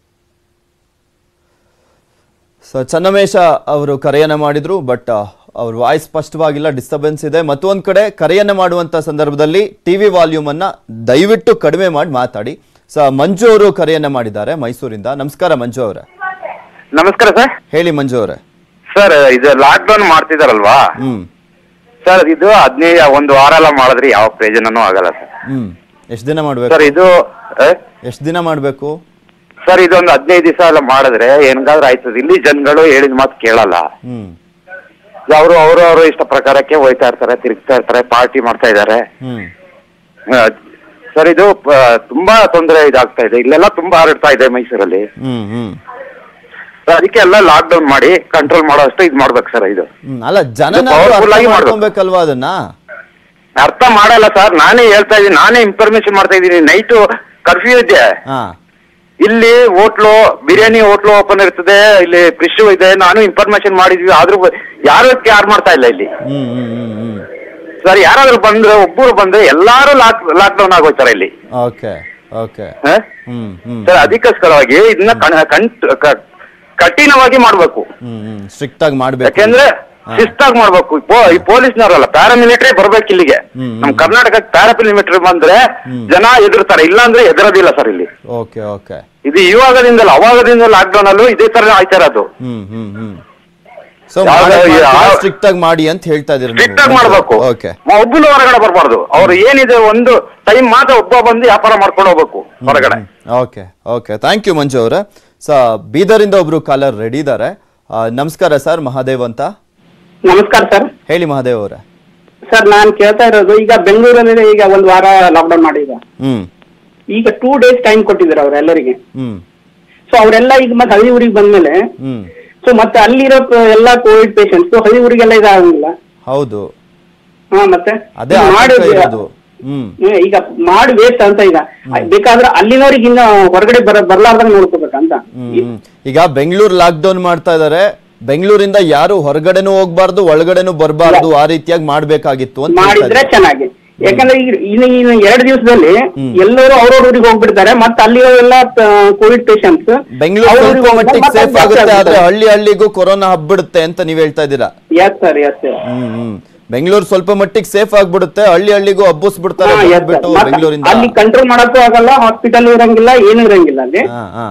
ಸೊ ಚನ್ನಮೇಶ ಅವರು ಕರೆಯನ್ನ ಮಾಡಿದ್ರು ಬಟ್ ಅವ್ರ ವಾಯ್ಸ್ ಸ್ಪಷ್ಟವಾಗಿಲ್ಲ ಡಿಸ್ಟರ್ಬೆನ್ಸ್ ಇದೆ ಮತ್ತೊಂದ್ ಕಡೆ ಕರೆಯನ್ನ ಮಾಡುವಂತ ಸಂದರ್ಭದಲ್ಲಿ ಟಿವಿ ವಾಲ್ಯೂಮ್ ಅನ್ನ ದಯವಿಟ್ಟು ಕಡಿಮೆ ಮಾಡಿ ಮಾತಾಡಿ ಸೊ ಮಂಜು ಅವರು ಕರೆಯನ್ನ ಮಾಡಿದ್ದಾರೆ ಮೈಸೂರಿಂದ ನಮಸ್ಕಾರ ಮಂಜು ಅವರೇ ನಮಸ್ಕಾರ ಸರ್ ಹೇಳಿ ಮಂಜು ಅವರೇ ಸರ್ ಇದು ಲಾಕ್ ಡೌನ್ ಮಾಡ್ತಿದಾರಲ್ವಾ ಹ್ಮ್ ಸರ್ ಇದು ಹದಿನೈದು ಒಂದು ವಾರ ಎಲ್ಲ ಮಾಡಿದ್ರೆ ಯಾವ ಪ್ರಯೋಜನನೂ ಆಗಲ್ಲ ಸರ್ ಹ್ಮ್ ಎಷ್ಟು ದಿನ ಮಾಡ್ಬೇಕು ಸರ್ ಇದು ಎಷ್ಟು ದಿನ ಮಾಡ್ಬೇಕು ಸರ್ ಇದೊಂದು ಹದಿನೈದು ದಿವಸ ಎಲ್ಲ ಮಾಡಿದ್ರೆ ಹೆಂಗಾದ್ರೂ ಆಯ್ತದೆ ಇಲ್ಲಿ ಜನಗಳು ಹೇಳಿದ ಮಾತು ಕೇಳಲ್ಲ ಹ್ಮ್ ಅವರು ಅವರು ಅವರು ಇಷ್ಟ ಪ್ರಕಾರಕ್ಕೆ ಹೋಯ್ತಾ ಇರ್ತಾರೆ ತಿರುಗ್ತಾ ಇರ್ತಾರೆ ಪಾರ್ಟಿ ಮಾಡ್ತಾ ಇದ್ದಾರೆ ಹ್ಮ್ ಸರ್ ಇದು ಆ, ತುಂಬಾ ತೊಂದರೆ ಇದಾಗ್ತಾ ಇದೆ ಇಲ್ಲೆಲ್ಲ ತುಂಬಾ ಹರಡ್ತಾ ಇದೆ ಮೈಸೂರಲ್ಲಿ ಹ್ಮ್ ಹ್ಮ್ So ಅದಕ್ಕೆ ಎಲ್ಲ ಲಾಕ್ ಡೌನ್ ಮಾಡಿ ಕಂಟ್ರೋಲ್ ಮಾಡೋ ಅಷ್ಟು ಇದು ಮಾಡ್ಬೇಕು ಸರ್ ಇದು ಹ್ಮ್ ಅಲ್ಲ ಜನ ಇದು powerful ಆಗಿ ಮಾಡ್ಬೇಕು. ಮಾಡ್ಕೊಬೇಕಲ್ವಾ ಅದನ್ನ ಅರ್ಥ ಮಾಡಲ್ಲ ಸರ್ ನಾನೇ ಹೇಳ್ತಾ ಇದ್ದೀನಿ ನಾನೇ ಇನ್ಫಾರ್ಮೇಶನ್ ಮಾಡ್ತಾ ಇದ್ದೀನಿ ನೈಟು ಕರ್ಫ್ಯೂ ಇದೆ ಹಾ ಇಲ್ಲಿ ಹೋಟ್ಲು ಬಿರಿಯಾನಿ ಹೋಟ್ಲು ಓಪನ್ ಇರ್ತದೆ ಇಲ್ಲಿ ಫಿಶ್ ಇದೆ ನಾನು ಇನ್ಫಾರ್ಮೇಶನ್ ಮಾಡಿದ್ವಿ ಆದ್ರೂ ಬ- ಯಾರು ಯಾರು ಮಾಡ್ತಾ ಇಲ್ಲ ಇಲ್ಲಿ ಹ್ಮ್ ಹ್ಮ್ ಹ್ಮ್ ಹ್ಮ್ ಸರ್ ಯಾರಾದ್ರೂ ಬಂದ್ರೆ ಒಬ್ಬರು ಬಂದ್ರೆ ಎಲ್ಲಾರು ಲಾಕ್ ಲಾಕ್ ಡೌನ್ ಆಗೋಯ್ತಾರೆ ಇಲ್ಲಿ ಓಕೆ ಓಕೆ ಹ? ಹ್ಮ್ ಹ್ಮ್ ಸರ್ ಅದಕ್ಕೋಸ್ಕರವಾಗಿ ಇದನ್ನ ಕಣ- ಕಂಟ್ ಕ- ಕಠಿಣವಾಗಿ ಮಾಡ್ಬೇಕು ಹ್ಮ್ ಹ್ಮ್ ಸ್ಟ್ರಿಕ್ಟ್ ಆಗಿ ಮಾಡ್ಬೇಕು ಯಾಕೆಂದ್ರೆ ಶಿಸ್ತಾಗಿ ಮಾಡ್ಬೇಕು ಈ ಪೋ- ಈ ಪೊಲೀಸ್ನವರಲ್ಲ ಪ್ಯಾರಾಮಿಲಿಟರಿ ಬರ್ಬೇಕು ಇಲ್ಲಿಗೆ ನಮ್ ಕರ್ನಾಟಕಕ್ಕೆ ಪ್ಯಾರಾಮಿಲಿಟರಿ ಬಂದ್ರೆ ಜನ ಎದುರ್ತಾರೆ ಇಲ್ಲ ಅಂದ್ರೆ ಎದುರೋದಿಲ್ಲ ಸರ್ ಇಲ್ಲಿ ಓಕೆ ಓಕೆ ಇದು ಇವಾಗದಿಂದಲ್ಲ ಅವಾಗದಿಂದ ಲಾಕ್ ಡೌನ್ ಅಲ್ಲೂ ಇದೇ ತರ ಆಯ್ತಾ ಇರೋದು ಹ್ಮ್ ಹ್ಮ್ ಹ್ಮ್ ಸೊ ಯಾವ್ದು- ಯಾವ- ಸ್ಟ್ರಿಕ್ಟ್ ಆಗಿ ಮಾಡಿ ಅಂತ ಹೇಳ್ತಾ ಇದೀರಿ ಸ್ಟ್ರಿಕ್ಟ್ ಆಗಿ ಮಾಡ್ಬೇಕು ಓಕೆ ಒಬ್ಬನು ಹೊರಗಡೆ ಬರಬಾರ್ದು ಅವ್ರು ಏನಿದೆ ಒಂದು ಟೈಮ್ ಮಾತ್ರ ಒಬ್ಬ ಬಂದು ವ್ಯಾಪಾರ ಮಾಡ್ಕೊಂಡು ಹೋಗ್ಬೇಕು ಹೊರಗಡೆ okay okay thank you Manju ಅವರೇ ಸೊ ಬೀದರಿಂದ ಒಬ್ರು ಕಾಲರ್ ರೆಡಿ ಇದ್ದಾರೆ ನಮಸ್ಕಾರ ಸರ್ ಮಹಾದೇವ್ ಅಂತ ನಮಸ್ಕಾರ ಸರ್ ಹೇಳಿ ಮಹಾದೇವ್ ಅವರೇ ಸರ್ ನಾನು ಕೇಳ್ತಾ ಇರೋದು ಈಗ ಬೆಂಗಳೂರಲ್ಲಿ ಈಗ ಒಂದು ವಾರ ಲಾಕ್ಡೌನ್ ಮಾಡಿದ ಹ್ಮ್ ಈಗ ಟೂ ಡೇಸ್ ಟೈಮ್ ಕೊಟ್ಟಿದ್ದಾರೆ ಅವ್ರು ಎಲ್ಲರಿಗೆ ಹ್ಮ್ ಸೊ ಅವರೆಲ್ಲ ಈಗ ಮತ್ತೆ ಹಳ್ಳಿ ಊರಿಗೆ ಬಂದ್ಮೇಲೆ ಹ್ಮ್ ಸೊ ಮತ್ತೆ ಅಲ್ಲಿರೋ ಪ- ಎಲ್ಲ ಕೋವಿಡ್ ಪೇಷಂಟ್ಸ್ ಹಳ್ಳಿ ಊರಿಗೆಲ್ಲ ಇದಾಗಂಗಿಲ್ಲ ಹೌದು ಹಾ ಮತ್ತೆ ಅದೇ ಈಗ ಮಾಡಿ ಆತಂಕ ಇರೋದು ಹ್ಮ್ ಹ್ಮ್, ಈಗ ಮಾಡಿ ವೇಸ್ಟ್ ಅಂತ ಈಗ ಬೇಕಾದ್ರೆ ಅಲ್ಲಿನವ್ರಿಗೆ ಇನ್ನ ಹೊರಗಡೆ ಬರ ಬರ್ಲಾರ್ದಂಗ ನೋಡ್ಕೋಬೇಕಂತ ಹ್ಮ್, ಹ್ಮ್. ಈಗ ಬೆಂಗಳೂರು ಲಾಕ್ ಡೌನ್ ಮಾಡ್ತಾ ಇದಾರೆ ಬೆಂಗಳೂರಿಂದ ಯಾರು ಹೊರಗಡೆನೂ ಹೋಗ್ಬಾರ್ದು ಒಳಗಡೆನೂ ಬರಬಾರ್ದು ಆ ರೀತಿಯಾಗಿ ಮಾಡ್ಬೇಕಾಗಿತ್ತು ಅಂತ ಹೇಳ್ತಾ ಮಾಡಿದ್ರೆ ಇದ್ದಾರೆ. ಚೆನ್ನಾಗಿ ಯಾಕಂದ್ರೆ ಈಗ ಇನ್ನು ಇನ್ನು ಎರಡು ದಿವಸದಲ್ಲಿ ಎಲ್ಲರೂ ಅವ್ರವ್ರ ಊರಿಗೆ ಹೋಗ್ಬಿಡ್ತಾರೆ ಮತ್ತೆ ಅಲ್ಲಿರೋರೆಲ್ಲ ಕೋವಿಡ್ ಪೇಷಂಟ್ಸ್ ಬೆಂಗಳೂರು ಸ್ವಲ್ಪ ಮಟ್ಟಿಗೆ ಸೇಫ್ ಆಗುತ್ತೆ ಆದ್ರೆ ಹಳ್ಳಿ ಹಳ್ಳಿಗೂ ಕೊರೋನಾ ಹಬ್ಬಿಡುತ್ತೆ ಅಂತ ನೀವ್ ಹೇಳ್ತಾ ಇದ್ದೀರಾ yes sir yes sir hmm hmm Bengaluru ಸ್ವಲ್ಪ ಮಟ್ಟಿಗೆ ಸೇಫ್ ಆಗ್ಬಿಡುತ್ತೆ ಹಳ್ಳಿ ಹಳ್ಳಿಗೂ ಹಬ್ಬಿಸ್ಬಿಡ್ತಾರೆ ಹಾ, yes, sir. ಬಂದ್ಬಿಟ್ಟು ಮತ್ತೆ ಬೆಂಗಳೂರಿಂದ ಅಲ್ಲಿ ಕಂಟ್ರೋಲ್ ಮಾಡಕ್ಕೂ ಆಗಲ್ಲ ಹಾಸ್ಪಿಟಲ್ ಇರಂಗಿಲ್ಲ ಏನು ಇರಂಗಿಲ್ಲ ಅಲ್ಲಿ ಹಾ ಹಾ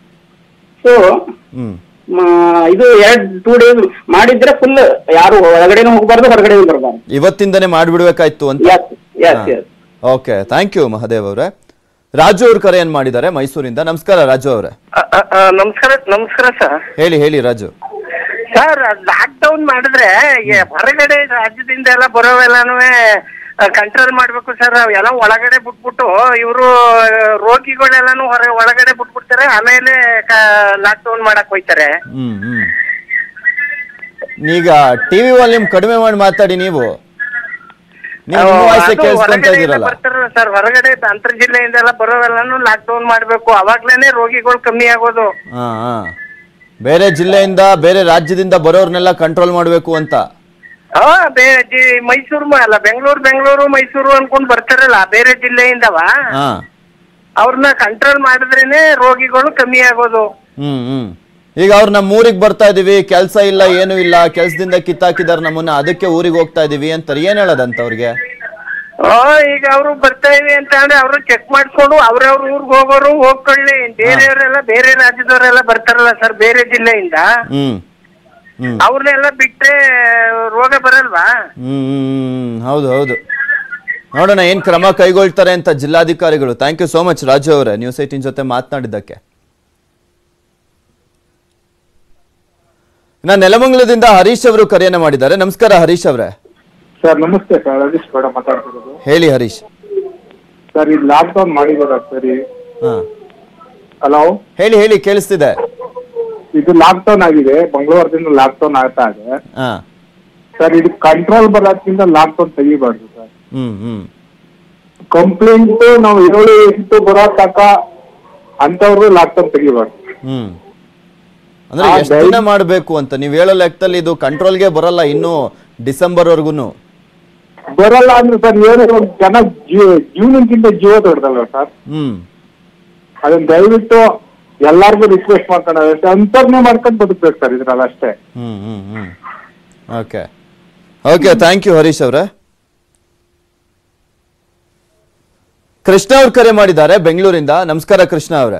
ಸೊ ಹ್ಮ್ ಇದು ಎರಡ್ ಟೂ ಡೇಸ್ ಮಾಡಿದ್ರೆ ಫುಲ್ ಯಾರು ಒಳಗಡೆನೂ ಹೋಗ್ಬಾರ್ದು ಹೊರಗಡೆನೂ ಬರಬಾರ್ದು ಇವತ್ತಿಂದನೇ ಮಾಡ್ಬಿಡ್ಬೇಕಾಯ್ತು ಅಂತ yes yes okay thank you Mahadev ಅವರೇ ರಾಜು ಅವ್ರ ಕರೆ ಏನ್ ಮಾಡಿದ್ದಾರೆ ಮೈಸೂರಿಂದ ನಮಸ್ಕಾರ ರಾಜು ಅವರೇ ನಮಸ್ಕಾರ ನಮಸ್ಕಾರ ಸರ್ ಹೇಳಿ ಹೇಳಿ ರಾಜು ಸರ್ ಲಾಕ್ ಡೌನ್ ಮಾಡಿದ್ರೆ ಈ ಹೊರಗಡೆ ರಾಜ್ಯದಿಂದ ಎಲ್ಲ ಬರೋವೆಲ್ಲಾನು ಕಂಟ್ರೋಲ್ ಮಾಡ್ಬೇಕು ಸರ್ ಎಲ್ಲ ಒಳಗಡೆ ಬಿಟ್ಬಿಟ್ಟು ಇವರು ರೋಗಿಗಳೆಲ್ಲಾನು ಹೊರ ಒಳಗಡೆ ಬಿಟ್ಬಿಡ್ತಾರೆ ಆಮೇಲೆ ಲಾಕ್ ಡೌನ್ ಮಾಡಕ್ ಹೋಯ್ತಾರೆ ಹ್ಮ್ ಹ್ಮ್ ಈಗ ಟಿವಿ ವಾಲ್ಯೂಮ್ ಕಡಿಮೆ ಮಾಡಿ ಮಾತಾಡಿ ನೀವು ನೀವು ನಿಮ್ಮ ವಾಯ್ಸೇ ಅದು ಕೇಳಿಸ್ಕೊಂತ ಹೊರಗಡೆಯಿಂದ ಇದೀರಲ್ಲ ಬರ್ತಾರಲ್ಲ ಸರ್ ಹೊರಗಡೆ ಅಂತರ್ ಜಿಲ್ಲೆಯಿಂದ ಎಲ್ಲ ಬರೋವೆಲ್ಲಾನು ಲಾಕ್ ಡೌನ್ ಮಾಡ್ಬೇಕು ಅವಾಗ್ಲೇನೆ ರೋಗಿಗಳು ಕಮ್ಮಿ ಆಗೋದು ಹಾ ಹಾ ಬೇರೆ ಜಿಲ್ಲೆಯಿಂದ ಬೇರೆ ರಾಜ್ಯದಿಂದ ಬರೋರ್ನೆಲ್ಲ ಕಂಟ್ರೋಲ್ ಮಾಡ್ಬೇಕು ಅಂತ ಹಾ ಬೇ ಜಿ- ಮೈಸೂರು ಮ- ಅಲ್ಲ ಬೆಂಗಳೂರು ಬೆಂಗಳೂರು ಮೈಸೂರು ಅನ್ಕೊಂಡ್ ಬರ್ತಾರಲ್ಲ ಬೇರೆ ಜಿಲ್ಲೆಯಿಂದವ ಹಾ ಅವ್ರನ್ನ ಕಂಟ್ರೋಲ್ ಮಾಡಿದ್ರೇನೆ ರೋಗಿಗಳು ಕಮ್ಮಿ ಆಗೋದು ಹ್ಮ್ ಹ್ಮ್ ಈಗ ಅವ್ರು ನಮ್ಮ ಊರಿಗೆ ಬರ್ತಾ ಇದೀವಿ ಕೆಲ್ಸ ಇಲ್ಲ ಏನು ಇಲ್ಲ ಕೆಲ್ಸದಿಂದ ಕಿತ್ತಾಕಿದಾರ ನಮ್ಮನ್ನ ಅದಕ್ಕೆ ಊರಿಗೆ ಹೋಗ್ತಾ ಇದೀವಿ ಅಂತಾರೆ ಏನ್ ಹೇಳೋದಂತ ಅವ್ರಿಗೆ ಆ, ಈಗ ಅವರು ಬರ್ತಾ ಇವೆ ಅಂತ ಅಂದ್ರೆ ಅವರು ಚೆಕ್ ಮಾಡ್ಕೊಂಡು ಅವ್ರವ್ರ ಊರ್ಗ್ ಹೋಗೋರು ಹೋಗ್ಕೊಳ್ಳಿ ಬೇರೆಯವರೆಲ್ಲ ಬೇರೆ ರಾಜ್ಯದವರೆಲ್ಲ ಬರ್ತಾರಲ್ಲ ಸರ್ ಬೇರೆ ಜಿಲ್ಲೆಯಿಂದ ಹ್ಮ್ ಹ್ಮ್ ಅವ್ರನ್ನೆಲ್ಲ ಬಿಟ್ರೆ ರೋಗ ಬರಲ್ವಾ ಹ್ಮ್ ಹ್ಮ್, ಹ್ಮ್ ಹೌದು ಹೌದು ನೋಡೋಣ ಏನ್ ಕ್ರಮ ಕೈಗೊಳ್ತಾರೆ ಅಂತ ಜಿಲ್ಲಾಧಿಕಾರಿಗಳು thank you so much Raju ಅವರೇ ನ್ಯೂಸ್ ಏಟಿನ್ ಜೊತೆ ಮಾತನಾಡಿದ್ದಕ್ಕೆ ನಾ ನೆಲಮಂಗಲದಿಂದ ಹರೀಶ್ ಅವರು ಕರೆಯನ್ನ ಮಾಡಿದ್ದಾರೆ ನಮಸ್ಕಾರ ಹರೀಶ್ ಅವರೇ ಸರ್ ನಮಸ್ತೆ ಸರ್ ರವೀಶ್ ಗೌಡ ಮಾತಾಡ್ತಿರೋದು ಹೇಳಿ ಹರೀಶ್ ಸರ್ ಇದು ಲಾಕ್ ಡೌನ್ ಮಾಡಿದಾರ ಸರಿ ಹಾ ಹಲೋ ಹೇಳಿ ಹೇಳಿ ಕೇಳಿಸ್ತಿದೆ ಇದು ಲಾಕ್ ಡೌನ್ ಆಗಿದೆ ಮಂಗಳವಾರದಿಂದ ಲಾಕ್ ಡೌನ್ ಆಗ್ತಾ ಇದೆ ಹಾ ಸರ್ ಇದು ಕಂಟ್ರೋಲ್ ಬರೋದ್ರಿಂದ ಲಾಕ್ ಡೌನ್ ತೆಗಿಬಾರ್ದು ಸರ್ ಹ್ಮ್ ಹ್ಮ್ ಕಂಪ್ಲೇಂಟ್ ನಾವು ಏಳು ಎಂಟು ಬರೋ ತನಕ ಅಂತವ್ರು ಲಾಕ್ ಡೌನ್ ತೆಗಿಬಾರ್ದು ಹ್ಮ್ ಅಂದ್ರೆ ಆ, ಎಷ್ಟು ದಿನ ಮಾಡ್ಬೇಕು ಅಂತ ನೀವ್ ಹೇಳೋ ಲೆಕ್ಕದಲ್ಲಿ ಇದು ಕಂಟ್ರೋಲ್ಗೆ ಬರಲ್ಲ ಇನ್ನು ಡಿಸೆಂಬರ್ ವರ್ಗುನು ಬರಲ್ಲ ಅಂದ್ರೆ ಸರ್ ಏನು ಒಂದ್ ಜನ ಜೀವ- ಜೀವನಕ್ಕಿಂತ ಜೀವ ದೊಡ್ಡದಲ್ಲ ಸರ್ ಹ್ಮ್ ಅದನ್ನ ದಯವಿಟ್ಟು ಎಲ್ಲಾರ್ಗು ರಿಕ್ವೆಸ್ಟ್ ಮಾಡ್ಕೊಂಡು ಅಷ್ಟೇ ಅಂತರ್ನೇ ಮಾಡ್ಕೊಂಡು ಬದುಕ್ಬೇಕು ಸರ್ ಇದ್ರಲ್ಲಿ ಅಷ್ಟೇ hmm hmm hmm okay okay thank you Harish ಅವರೇ ಕೃಷ್ಣ ಅವ್ರು ಕರೆ ಮಾಡಿದ್ದಾರೆ ಬೆಂಗಳೂರಿಂದ ನಮಸ್ಕಾರ ಕೃಷ್ಣ ಅವರೇ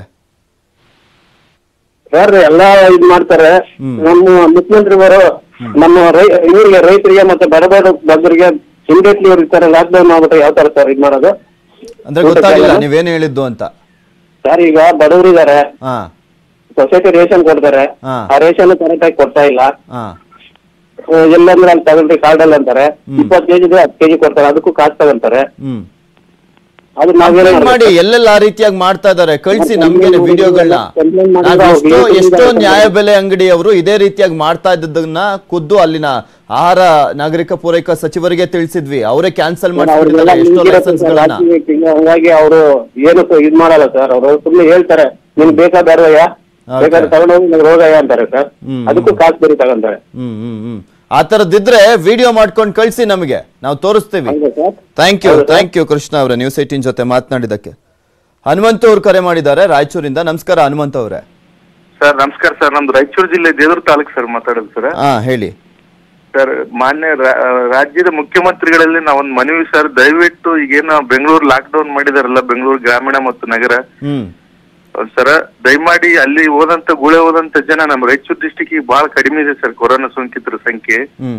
ಸರ್ ಎಲ್ಲ ಇದ್ ಮಾಡ್ತಾರೆ ನಮ್ಮ ಮುಖ್ಯಮಂತ್ರಿಗಳು ನಮ್ಮ ರೈ ಇವರಿಗೆ ರೈತರಿಗೆ ಮತ್ತೆ ಬಡ ಬಡ ಬಗ್ಗರಿಗೆ ಇಮಿಡಿಯೇಟ್ಲಿ ಇವ್ರು ಇರ್ತಾರೆ ಲಾಕ್ ಡೌನ್ ಮಾಡ್ಬಿಟ್ಟು ಯಾವ ತರ ಸರ್ ಇದ್ ಮಾಡೋದು ಅಂದ್ರೆ ಗೊತ್ತಾಗಿಲ್ಲ ನೀವೇನು ಹೇಳಿದ್ದು ಅಂತ ಸರ್ ಈಗ ಬಡವರಿದ್ದಾರೆ ಹಾ ಸೊಸೈಟಿ ರೇಷನ್ ಕೊಡ್ತಾರೆ ಹಾ. ಆ ರೇಷನ್ ಕರೆಕ್ಟ್ ಆಗಿ ಕೊಡ್ತಾ ಇಲ್ಲ ಹಾ ಆ, ಎಲ್ಲಂದ್ರೆ ಅಲ್ಲಿ ತಗೊಂಡ್ರಿ ಕಾರ್ಡ್ ಅಲ್ಲಿ ಅಂತಾರೆ ಇಪ್ಪತ್ತು ಕೆಜಿ ಹತ್ತು ಕೆಜಿ ಕೊಡ್ತಾರೆ ಅದಕ್ಕೂ ಕಾಸು ತಗೊಂತಾರೆ ಹ್ಮ್ ಅದು ನಾವೇನು Complaint ಮಾಡಿ ಎಲ್ಲೆಲ್ಲ ಆ ರೀತಿಯಾಗಿ ಮಾಡ್ತಾ ಇದಾರೆ ಕಳಿಸಿ ನಮ್ಗೇನೆ ವಿಡಿಯೋಗಳನ್ನ ನಾವ್ ಎಷ್ಟೋ ಎಷ್ಟೋ ನ್ಯಾಯಬೆಲೆ ಅಂಗಡಿಯವರು ಇದೇ ರೀತಿಯಾಗಿ ಮಾಡ್ತಾ ಇದ್ದದನ್ನ ಖುದ್ದು ಅಲ್ಲಿನ ಆಹಾರ ನಾಗರಿಕ ಪೂರೈಕಾ ಸಚಿವರಿಗೆ ತಿಳಿಸಿದ್ವಿ ಅವರೇ ಕ್ಯಾನ್ಸಲ್ ಮಾಡ್ಬಿಟ್ಟಿದ್ದಾರೆ ಎಷ್ಟೋ ಲೈಸೆನ್ಸ್ ಗಳನ್ನ ಹಂಗಾಗಿ ಅವರು ಏನು ಇದ್ ಮಾಡಲ್ಲ ಸರ್ ಅವರು ಸುಮ್ನೆ ಹೇಳ್ತಾರೆ ನಿನ್ ಬೇಕಾ ಬೇಡವಯ್ಯ ಬೇಕಾದ್ರೆ ತಗೊಂಡೋಗಿ ನಂಗೆ ರೋಗಯ್ಯ ಅಂತಾರೆ ಸರ್ ಅದಕ್ಕೂ ಕಾಸು ಬರೀ ತಗೊಂತಾರೆ ಹ್ಮ್ ಹ್ಮ್ ಹ್ಮ್ ಆ ತರದಿದ್ರೆ ವಿಡಿಯೋ ಮಾಡ್ಕೊಂಡು ಕಳಿಸಿ ನಮಗೆ ನಾವು ತೋರಿಸ್ತೀವಿ thank you thank you Krishna ಅವರೇ ನ್ಯೂಸ್ ಏಟೀನ್ ಜೊತೆ ಮಾತನಾಡಿದಕ್ಕೆ ಹನುಮಂತ ಅವ್ರು ಕರೆ ಮಾಡಿದ್ದಾರೆ ರಾಯಚೂರಿಂದ ನಮಸ್ಕಾರ ಹನುಮಂತ ಅವರೇ ಸರ್ ನಮಸ್ಕಾರ ಸರ್ ನಮ್ದು ರಾಯಚೂರು ಜಿಲ್ಲೆ ದೇವರ ತಾಲೂಕು ಸರ್ ಮಾತಾಡೋದು ಸರ್ ಹಾ ಹೇಳಿ ಸರ್ ಮಾನ್ಯ ರಾ- ರಾಜ್ಯದ ಮುಖ್ಯಮಂತ್ರಿಗಳಲ್ಲಿ ನಾವೊಂದು ಮನವಿ ಸರ್ ದಯವಿಟ್ಟು ಈಗೇನು ಬೆಂಗಳೂರು ಲಾಕ್ ಡೌನ್ ಮಾಡಿದಾರಲ್ಲ ಬೆಂಗಳೂರು ಗ್ರಾಮೀಣ ಮತ್ತು ನಗರ ಹ್ಮ್ ಸರ್ ದಯಮಾಡಿ ಅಲ್ಲಿ ಹೋದಂತ ಗುಳೆ ಹೋದಂತ ಜನ ನಮ್ಮ ರಾಯಚೂರು ಡಿಸ್ಟಿಕ್ ಬಹಳ ಕಡಿಮೆ ಇದೆ ಸರ್ ಕೊರೋನಾ ಸೋಂಕಿತರ ಸಂಖ್ಯೆ ಹ್ಮ್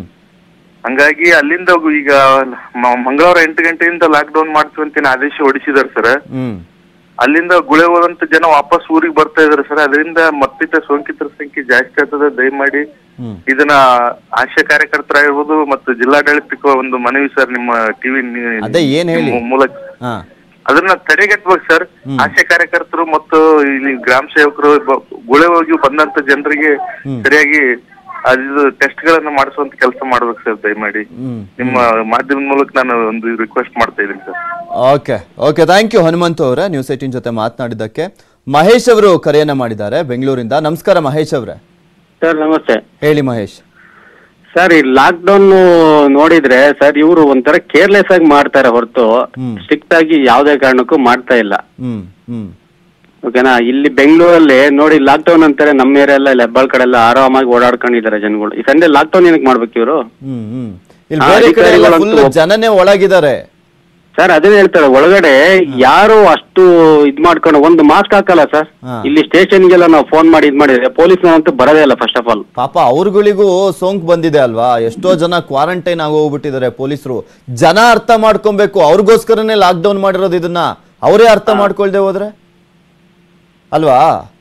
ಹಂಗಾಗಿ ಅಲ್ಲಿಂದ ಈಗ ಮ- ಮಂಗಳವಾರ ಎಂಟು ಗಂಟೆಯಿಂದ ಲಾಕ್ ಡೌನ್ ಮಾಡ್ತೀವಂತ ಆದೇಶ ಹೊಡಿಸಿದಾರೆ ಸರ್ ಹ್ಮ್ ಅಲ್ಲಿಂದ ಗುಳೆ ಹೋದಂತ ಜನ ವಾಪಸ್ ಊರಿಗೆ ಬರ್ತಾ ಇದಾರೆ ಸರ್ ಅದರಿಂದ ಮತ್ತಿತ ಸೋಂಕಿತರ ಸಂಖ್ಯೆ ಜಾಸ್ತಿ ಆಗ್ತದೆ ದಯಮಾಡಿ ಹ್ಮ್. ಇದನ್ನ ಆಶಾ ಕಾರ್ಯಕರ್ತರಾಗಿರ್ಬೋದು ಮತ್ತು ಜಿಲ್ಲಾಡಳಿತಕ್ಕೆ ಒಂದು ಮನವಿ ಸರ್ ನಿಮ್ಮ ಟಿವಿ ಅದೇ ಏನ್ ಹೇಳಿ? ಮೂಲಕ ಹಾ ಅದನ್ನ ತಡೆಗಟ್ಟಬೇಕು ಸರ್ ಆಶಾ ಕಾರ್ಯಕರ್ತರು ಮತ್ತು ಇಲ್ಲಿ ಗ್ರಾಮ ಸೇವಕರು ಬ- ಗುಳೆ ಹೋಗಿ ಬಂದಂತ ಜನರಿಗೆ ಸರಿಯಾಗಿ ಅದು ಟೆಸ್ಟ್ ಗಳನ್ನ ಮಾಡಿಸುವಂತ ಕೆಲಸ ಮಾಡ್ಬೇಕು ಸರ್ ದಯಮಾಡಿ ಹ್ಮ್ ನಿಮ್ಮ ಮಾಧ್ಯಮದ ಮೂಲಕ ನಾನು ಒಂದು ರಿಕ್ವೆಸ್ಟ್ ಮಾಡ್ತಾ ಇದ್ದೀನಿ sir okay okay thank you Hanumantha ಅವರೇ ನ್ಯೂಸ್ ಏಟೀನ್ ಜೊತೆ ಮಾತನಾಡಿದ್ದಕ್ಕೆ ಮಹೇಶ್ ಅವರು ಕರೆಯನ್ನ ಮಾಡಿದ್ದಾರೆ ಬೆಂಗಳೂರಿಂದ ನಮಸ್ಕಾರ ಮಹೇಶ್ ಅವರೇ ಸರ್ ನಮಸ್ತೆ ಹೇಳಿ ಮಹೇಶ್ ಸರ್ ಈ ಲಾಕ್ ಡೌನ್ ನೋಡಿದ್ರೆ ಸರ್ ಇವರು ಒಂಥರ ಕೇರ್ಲೆಸ್ ಆಗಿ ಮಾಡ್ತಾರೆ ಹೊರತು ಸ್ಟ್ರಿಕ್ಟ್ ಆಗಿ ಯಾವುದೇ ಕಾರಣಕ್ಕೂ ಮಾಡ್ತಾ ಇಲ್ಲ ಹ್ಮ್ ಹ್ಮ್ ಓಕೆನಾ ಇಲ್ಲಿ ಬೆಂಗಳೂರಲ್ಲಿ ನೋಡಿ ಲಾಕ್ ಡೌನ್ ಅಂತಾರೆ ನಮ್ಮ ಏರಿಯಾ ಎಲ್ಲ ಹೆಬ್ಬಾಳ್ ಕಡೆ ಎಲ್ಲ ಆರಾಮಾಗಿ ಓಡಾಡ್ಕೊಂಡಿದ್ದಾರೆ ಜನಗಳು ಈ ಸಂಡೆ ಲಾಕ್ ಡೌನ್ ಏನಕ್ಕೆ ಮಾಡ್ಬೇಕು ಇವರು ಹ್ಮ್ ಹ್ಮ್ ಇಲ್ಲಿ ಬೇರೆ ಕಡೆ ಎಲ್ಲ ಫುಲ್ ಜನನೇ ಒಳಗಿದ್ದಾರೆ ಸರ್ ಅದೇ ಹೇಳ್ತಾರೆ ಒಳಗಡೆ ಯಾರು ಅಷ್ಟು ಇದ್ ಮಾಡ್ಕೊಂಡು ಒಂದು ಮಾಸ್ಕ್ ಹಾಕಲ್ಲ ಸರ್ ಇಲ್ಲಿ ಸ್ಟೇಷನ್ಗೆಲ್ಲ ನಾವು ಫೋನ್ ಮಾಡಿ ಇದ್ ಮಾಡಿದ್ರೆ ಪೊಲೀಸ್ನವರಂತೂ ಬರೋದೇ ಇಲ್ಲ ಫಸ್ಟ್ ಆಫ್ ಆಲ್ ಪಾಪ ಅವ್ರಗಳಿಗೂ ಸೋಂಕು ಬಂದಿದೆ ಅಲ್ವಾ ಎಷ್ಟೋ ಜನ ಕ್ವಾರಂಟೈನ್ ಆಗಿ ಹೋಗ್ಬಿಟ್ಟಿದ್ದಾರೆ ಪೊಲೀಸರು ಜನ ಅರ್ಥ ಮಾಡ್ಕೊಬೇಕು ಅವ್ರಿಗೋಸ್ಕರನೇ ಲಾಕ್ ಡೌನ್ ಮಾಡಿರೋದು ಇದನ್ನ ಅವರೇ ಅರ್ಥ ಮಾಡ್ಕೊಳ್ದೆ ಹೋದ್ರೆ ಅಲ್ವಾ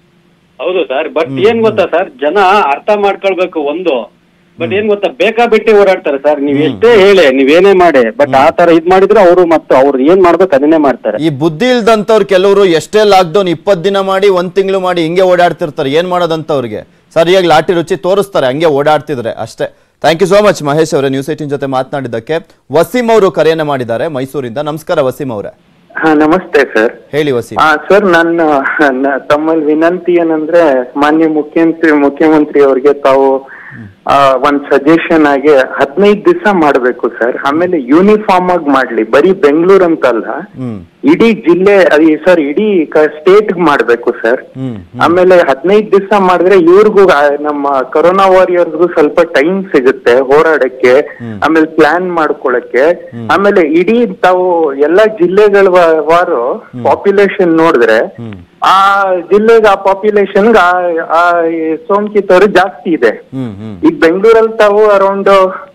ಹೌದು ಸರ್ ಬಟ್ ಏನ್ ಗೊತ್ತಾ ಸರ್ ಜನ ಅರ್ಥ ಮಾಡ್ಕೊಳ್ಬೇಕು ಒಂದು ಬಟ್ ಏನ್ ಗೊತ್ತಾ ಬೇಕಾ ಬಿಟ್ಟು ಓಡಾಡ್ತಾರೆ ಸರ್ ನೀವ್ ಎಷ್ಟೇ ಹೇಳಿ ನೀವೇನೇ ಮಾಡಿ ಬಟ್ ಆ ತರ ಇದ್ ಮಾಡಿದ್ರೆ ಅವರು ಮತ್ತು ಅವ್ರು ಏನ್ ಮಾಡ್ಬೇಕು ಅದನ್ನೇ ಮಾಡ್ತಾರೆ ಈ ಬುದ್ಧಿ ಇಲ್ದಂತವ್ರು ಕೆಲವರು ಎಷ್ಟೇ ಲಾಕ್ ಡೌನ್ ಇಪ್ಪತ್ ದಿನ ಮಾಡಿ ಒಂದ್ ತಿಂಗಳು ಮಾಡಿ ಹಿಂಗೆ ಓಡಾಡ್ತಿರ್ತಾರೆ ಏನ್ ಮಾಡೋದಂತವ್ರಿಗೆ ಸರಿಯಾಗಿ ಲಾಠಿ ರುಚಿ ತೋರಿಸ್ತಾರೆ ಹಂಗೆ ಓಡಾಡ್ತಿದ್ರೆ ಅಷ್ಟೇ thank you so much Mahesh ಅವರೇ ನ್ಯೂಸ್ ಏಟಿನ್ ಜೊತೆ ಮಾತನಾಡಿದ್ದಕ್ಕೆ ವಸೀಂ ಅವರು ಕರೆಯನ್ನ ಮಾಡಿದ್ದಾರೆ ಮೈಸೂರಿಂದ ನಮಸ್ಕಾರ ವಸೀಂ ಅವರೇ ಹಾ ನಮಸ್ತೆ ಸರ್ ಹೇಳಿ ವಸೀಂ ಹಾ ಸರ್ ನನ್ನ ನ- ತಮ್ಮಲ್ಲಿ ವಿನಂತಿ ಏನಂದ್ರೆ ಮಾನ್ಯ ಮುಖ್ಯಮಂತ್ರಿ ಮುಖ್ಯಮಂತ್ರಿ ಅವರಿಗೆ ತಾವು ಆ, ಒಂದ್ ಸಜೆಷನ್ ಆಗಿ ಹದಿನೈದು ದಿವಸ ಮಾಡ್ಬೇಕು ಸರ್ ಆಮೇಲೆ ಯೂನಿಫಾರ್ಮ್ ಆಗಿ ಮಾಡ್ಲಿ ಬರೀ ಬೆಂಗಳೂರು ಅಂತಲ್ಲ ಹ್ಮ್ ಇಡೀ ಜಿಲ್ಲೆ ಸರ್ ಇಡೀ ಸ್ಟೇಟ್ ಮಾಡ್ಬೇಕು ಸರ್ ಹ್ಮ್ ಆಮೇಲೆ ಹದಿನೈದು ದಿವಸ ಮಾಡಿದ್ರೆ ಇವ್ರಿಗೂ ಆ, ನಮ್ಮ ಕೊರೋನಾ ವಾರಿಯರ್ಸ್ಗೂ ಸ್ವಲ್ಪ ಟೈಮ್ ಸಿಗುತ್ತೆ ಹೋರಾಡಕ್ಕೆ ಆಮೇಲೆ ಪ್ಲಾನ್ ಮಾಡ್ಕೊಳಕ್ಕೆ ಆಮೇಲೆ ಇಡೀ ತಾವು ಎಲ್ಲಾ ಜಿಲ್ಲೆಗಳ ವಾ- ವಾರು ಪಾಪ್ಯುಲೇಷನ್ ನೋಡಿದ್ರೆ ಆ ಜಿಲ್ಲೆಗೆ ಆ ಪಾಪ್ಯುಲೇಷನ್ ಆ ಈ ಸೋಂಕಿತರು ಜಾಸ್ತಿ ಇದೆ ಹ್ಮ್ ಹ್ಮ್ ಈಗ ಬೆಂಗಳೂರಲ್ಲಿ ತಾವು around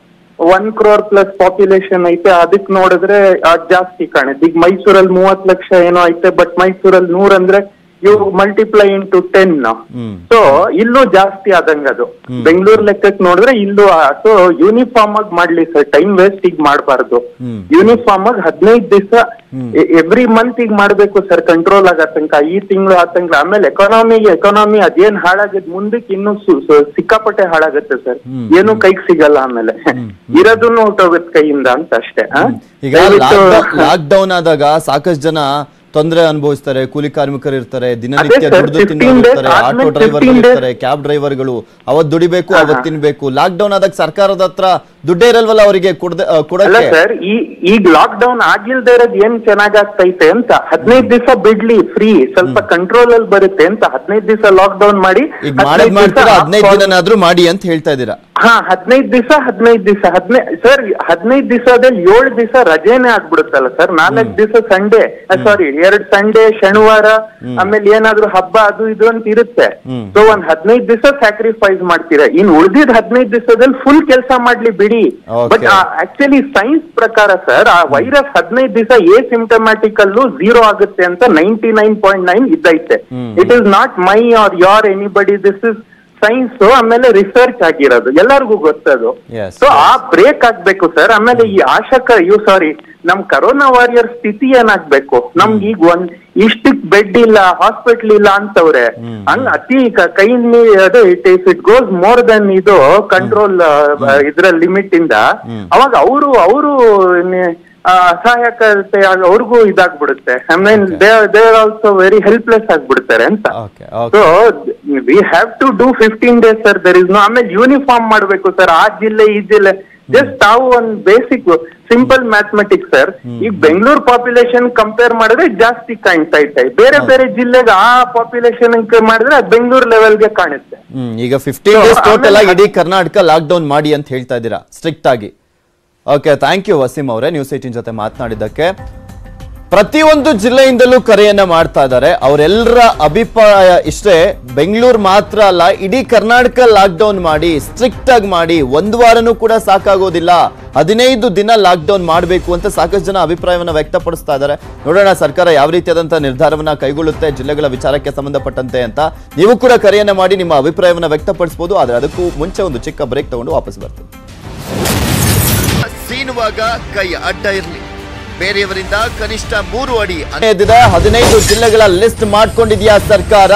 one crore plus population ಐತೆ ಅದಕ್ ನೋಡಿದ್ರೆ ಅದ್ ಜಾಸ್ತಿ ಕಾಣುತ್ತೆ ಈಗ ಮೈಸೂರಲ್ಲಿ ಮೂವತ್ ಲಕ್ಷ ಏನೋ ಐತೆ ಬಟ್ ಮೈಸೂರಲ್ಲಿ ನೂರ್ ಅಂದ್ರೆ ಇವು multiply into ten hmm so ಇಲ್ಲೂ ಜಾಸ್ತಿ ಆದಂಗ ಅದು ಬೆಂಗಳೂರು ಲೆಕ್ಕಕ್ಕೆ ನೋಡಿದ್ರೆ ಇಲ್ಲೂ ಸೊ ಯೂನಿಫಾರ್ಮ್ ಆಗಿ ಮಾಡ್ಲಿ ಸರ್ ಟೈಮ್ ವೇಸ್ಟ್ ಈಗ ಮಾಡಬಾರ್ದು ಹ್ಮ್ ಯೂನಿಫಾರ್ಮ್ ಆಗಿ ಹದಿನೈದು ದಿವಸ ಎವ್ರಿ ಮಂತ್ ಈಗ ಮಾಡ್ಬೇಕು ಸರ್ ಕಂಟ್ರೋಲ್ ಆಗೋ ತನಕ ಈ ತಿಂಗಳು ಆ ತಿಂಗಳು ಆಮೇಲೆ ಎಕಾನಮಿಗೆ ಎಕಾನಮಿ ಅದೇನ್ ಹಾಳಾಗದ್ ಮುಂದಕ್ಕೆ ಇನ್ನೂ ಸು- ಸು- ಸಿಕ್ಕಾಪಟ್ಟೆ ಹಾಳಾಗುತ್ತೆ ಸರ್ ಏನು ಕೈಗೆ ಸಿಗಲ್ಲ ಆಮೇಲೆ ಇರೋದನ್ನು ಹೊರ್ಟೋಗುತ್ತೆ ಕೈಯಿಂದ ಅಂತ ಅಷ್ಟೇ ಆ? ಈಗ ದಯವಿಟ್ಟು- ಲಾಕ್ ಡೌನ್ ಆದಾಗ ಸಾಕಷ್ಟು ಜನ ತೊಂದರೆ ಅನುಭವಿಸ್ತಾರೆ ಕೂಲಿ ಕಾರ್ಮಿಕರು ಇರ್ತಾರೆ ದಿನನಿತ್ಯ ಅದೇ sir, ದುಡಿದು 15 ತಿನ್ನೋರು days ಇರ್ತಾರೆ ಆಟೋ ಆದ್ಮೇಲೆ ಡ್ರೈವರ್ಗಳು 15 days- ಇರ್ತಾರೆ ಕ್ಯಾಬ್ ಡ್ರೈವರ್ಗಳು ಅವತ್ ದುಡಿಬೇಕು ಅವತ್ ತಿನ್ಬೇಕು ಲಾಕ್ ಡೌನ್ ಆದಾಗ ಸರ್ಕಾರದ ಹತ್ರ ದುಡ್ಡೇ ಇರಲ್ವಲ್ಲ ಅವರಿಗೆ ಕೊಡದೆ ಆ, ಅಲ್ಲ ಕೊಡಕ್ಕೆ ಸರ್ ಈ ಈಗ ಲಾಕ್ ಡೌನ್ ಆಗಿಲ್ದೇ ಇರೋದ್ ಏನ್ ಚೆನ್ನಾಗಾಗ್ತೈತೆ ಅಂತ ಹದಿನೈದು ದಿವಸ ಬಿಡ್ಲಿ ಫ್ರೀ ಸ್ವಲ್ಪ ಕಂಟ್ರೋಲ್ ಅಲ್ಲಿ ಬರುತ್ತೆ ಅಂತ ಹದಿನೈದು ದಿವಸ ಲಾಕ್ ಡೌನ್ ಮಾಡಿ ಈಗ ಮಾಡದ್ ಮಾಡ್ತೀರಾ ಹದಿನೈದು ದಿನನಾದ್ರೂ ಮಾಡಿ ಅಂತ ಹೇಳ್ತಾ ಇದ್ದೀರಾ ಹಾ ಹದಿನೈದು ದಿವಸ ಹದಿನೈದು ದಿವಸ ಹದಿನೈ ಸರ್ ಹದಿನೈದು ದಿವಸದಲ್ಲಿ ಏಳು ದಿವಸ ರಜೆನೆ ಆಗ್ಬಿಡುತ್ತಲ್ಲ ಸರ್ ನಾಲ್ಕು ದಿವಸ ಸಂಡೇ ಸಾರಿ ಎರಡ್ ಸಂಡೇ ಶನಿವಾರ ಆಮೇಲೆ ಏನಾದ್ರೂ ಹಬ್ಬ ಅದು ಇದು ಅಂತ ಇರುತ್ತೆ ಸೊ ಒಂದ್ ಹದಿನೈದು ದಿವಸ ಸ್ಯಾಕ್ರಿಫೈಸ್ ಮಾಡ್ತೀರಾ ಇನ್ ಉಳಿದಿದ್ ಹದಿನೈದು ದಿವಸದಲ್ಲಿ ಫುಲ್ ಕೆಲಸ ಮಾಡ್ಲಿ ಬಿಡಿ ಬಟ್ ಆಕ್ಚುಲಿ ಸೈನ್ಸ್ ಪ್ರಕಾರ ಸರ್ ಆ ವೈರಸ್ ಹದಿನೈದು ದಿವಸ ಎ ಸಿಂಟಮ್ಯಾಟಿಕ್ ಅಲ್ಲೂ ಝೀರೋ ಆಗುತ್ತೆ ಅಂತ ನೈಂಟಿ ನೈನ್ ಪಾಯಿಂಟ್ ನೈನ್ ಇದ್ದೈತೆ it is not my or your anybody this is science ಆಮೇಲೆ ರಿಸರ್ಚ್ ಆಗಿರೋದು ಎಲ್ಲರಿಗೂ ಗೊತ್ತದು Yes, ಸೊ ಆ ಬ್ರೇಕ್ ಆಗ್ಬೇಕು ಸರ್ ಆಮೇಲೆ ಈ ಆಶಕ ಇವ್ ಸಾರಿ ನಮ್ ಕರೋನಾ ವಾರಿಯರ್ ಸ್ಥಿತಿ ಏನಾಗ್ಬೇಕು ನಮ್ಗೆ ಈಗ ಒಂದ್ ಇಷ್ಟಕ್ ಬೆಡ್ ಇಲ್ಲ ಹಾಸ್ಪಿಟಲ್ ಇಲ್ಲ ಅಂತವ್ರೆ ಹಂಗ ಅತಿ ಕ- ಕೈ ಮೀ- ಅದು it if it goes more then ಇದು ಕಂಟ್ರೋಲ್ ಇದ್ರ ಲಿಮಿಟ್ ಇಂದ ಅವಾಗ ಅವರು ಅವರು ಅಸಹಾಯಕತೆ ಆಗ ಅವ್ರಿಗೂ ಇದಾಗ್ಬಿಡುತ್ತೆ I mean they they are also very helpless ಆಗ್ಬಿಡ್ತಾರೆ ಅಂತ so we have to do fifteen days sir there is no ಆಮೇಲೆ ಯೂನಿಫಾರ್ಮ್ ಮಾಡ್ಬೇಕು ಸರ್ ಆ ಜಿಲ್ಲೆ ಈ ಜಿಲ್ಲೆ ಜಸ್ಟ್ ತಾವು ಒಂದ್ ಬೇಸಿಕ್ ಸಿಂಪಲ್ ಮ್ಯಾಥಮೆಟಿಕ್ಸ್ ಸರ್ ಈಗ ಬೆಂಗಳೂರು ಪಾಪ್ಯುಲೇಷನ್ ಕಂಪೇರ್ ಮಾಡಿದ್ರೆ ಜಾಸ್ತಿ ಕಾಣ್ತಾ ಇದೆ ಬೇರೆ ಬೇರೆ ಜಿಲ್ಲೆಗೆ ಆ ಪಾಪ್ಯುಲೇಷನ್ ಮಾಡಿದ್ರೆ ಅದು ಬೆಂಗಳೂರು ಲೆವೆಲ್ಗೆ ಕಾಣುತ್ತೆ ಹ್ಮ್ ಈಗ ಫಿಫ್ಟೀನ್ So, ಡೇಸ್ ಟೋಟಲ್ ಆಗಿ ಆಮೇಲೆ- ಇಡೀ ಕರ್ನಾಟಕ ಲಾಕ್ ಡೌನ್ ಮಾಡಿ ಅಂತ ಹೇಳ್ತಾ ಇದ್ದೀರಾ ಸ್ಟ್ರಿಕ್ಟ್ ಆಗಿ ಓಕೆ ಥ್ಯಾಂಕ್ ಯು ವಸೀಂ ಅವರೇ ನ್ಯೂಸ್ ಏಟಿನ್ ಜೊತೆ ಮಾತನಾಡಿದ್ದಕ್ಕೆ ಪ್ರತಿಯೊಂದು ಜಿಲ್ಲೆಯಿಂದಲೂ ಕರೆಯನ್ನ ಮಾಡ್ತಾ ಇದ್ದಾರೆ ಅವರೆಲ್ಲರ ಅಭಿಪ್ರಾಯ ಇಷ್ಟೇ ಬೆಂಗಳೂರು ಮಾತ್ರ ಅಲ್ಲ ಇಡೀ ಕರ್ನಾಟಕ ಲಾಕ್ ಡೌನ್ ಮಾಡಿ ಸ್ಟ್ರಿಕ್ಟ್ ಆಗಿ ಮಾಡಿ ಒಂದು ವಾರನೂ ಕೂಡ ಸಾಕಾಗೋದಿಲ್ಲ ಹದಿನೈದು ದಿನ ಲಾಕ್ ಡೌನ್ ಮಾಡಬೇಕು ಅಂತ ಸಾಕಷ್ಟು ಜನ ಅಭಿಪ್ರಾಯವನ್ನ ವ್ಯಕ್ತಪಡಿಸ್ತಾ ಇದ್ದಾರೆ ನೋಡೋಣ ಸರ್ಕಾರ ಯಾವ ರೀತಿಯಾದಂತಹ ನಿರ್ಧಾರವನ್ನ ಕೈಗೊಳ್ಳುತ್ತೆ ಜಿಲ್ಲೆಗಳ ವಿಚಾರಕ್ಕೆ ಸಂಬಂಧಪಟ್ಟಂತೆ ಅಂತ ನೀವು ಕೂಡ ಕರೆಯನ್ನ ಮಾಡಿ ನಿಮ್ಮ ಅಭಿಪ್ರಾಯವನ್ನ ವ್ಯಕ್ತಪಡಿಸಬಹುದು ಆದ್ರೆ ಅದಕ್ಕೂ ಮುಂಚೆ ಒಂದು ಚಿಕ್ಕ ಬ್ರೇಕ್ ತಗೊಂಡು ವಾಪಸ್ ಬರ್ತೀವಿ ಸೀನುವಾಗ ಕೈ ಅಡ್ಡ ಇರಲಿ ಬೇರೆಯವರಿಂದ ಕನಿಷ್ಠ ಮೂರು ಅಡಿ ಎದ್ದಿದೆ ಹದಿನೈದು ಜಿಲ್ಲೆಗಳ ಲಿಸ್ಟ್ ಮಾಡ್ಕೊಂಡಿದ್ಯಾ ಸರ್ಕಾರ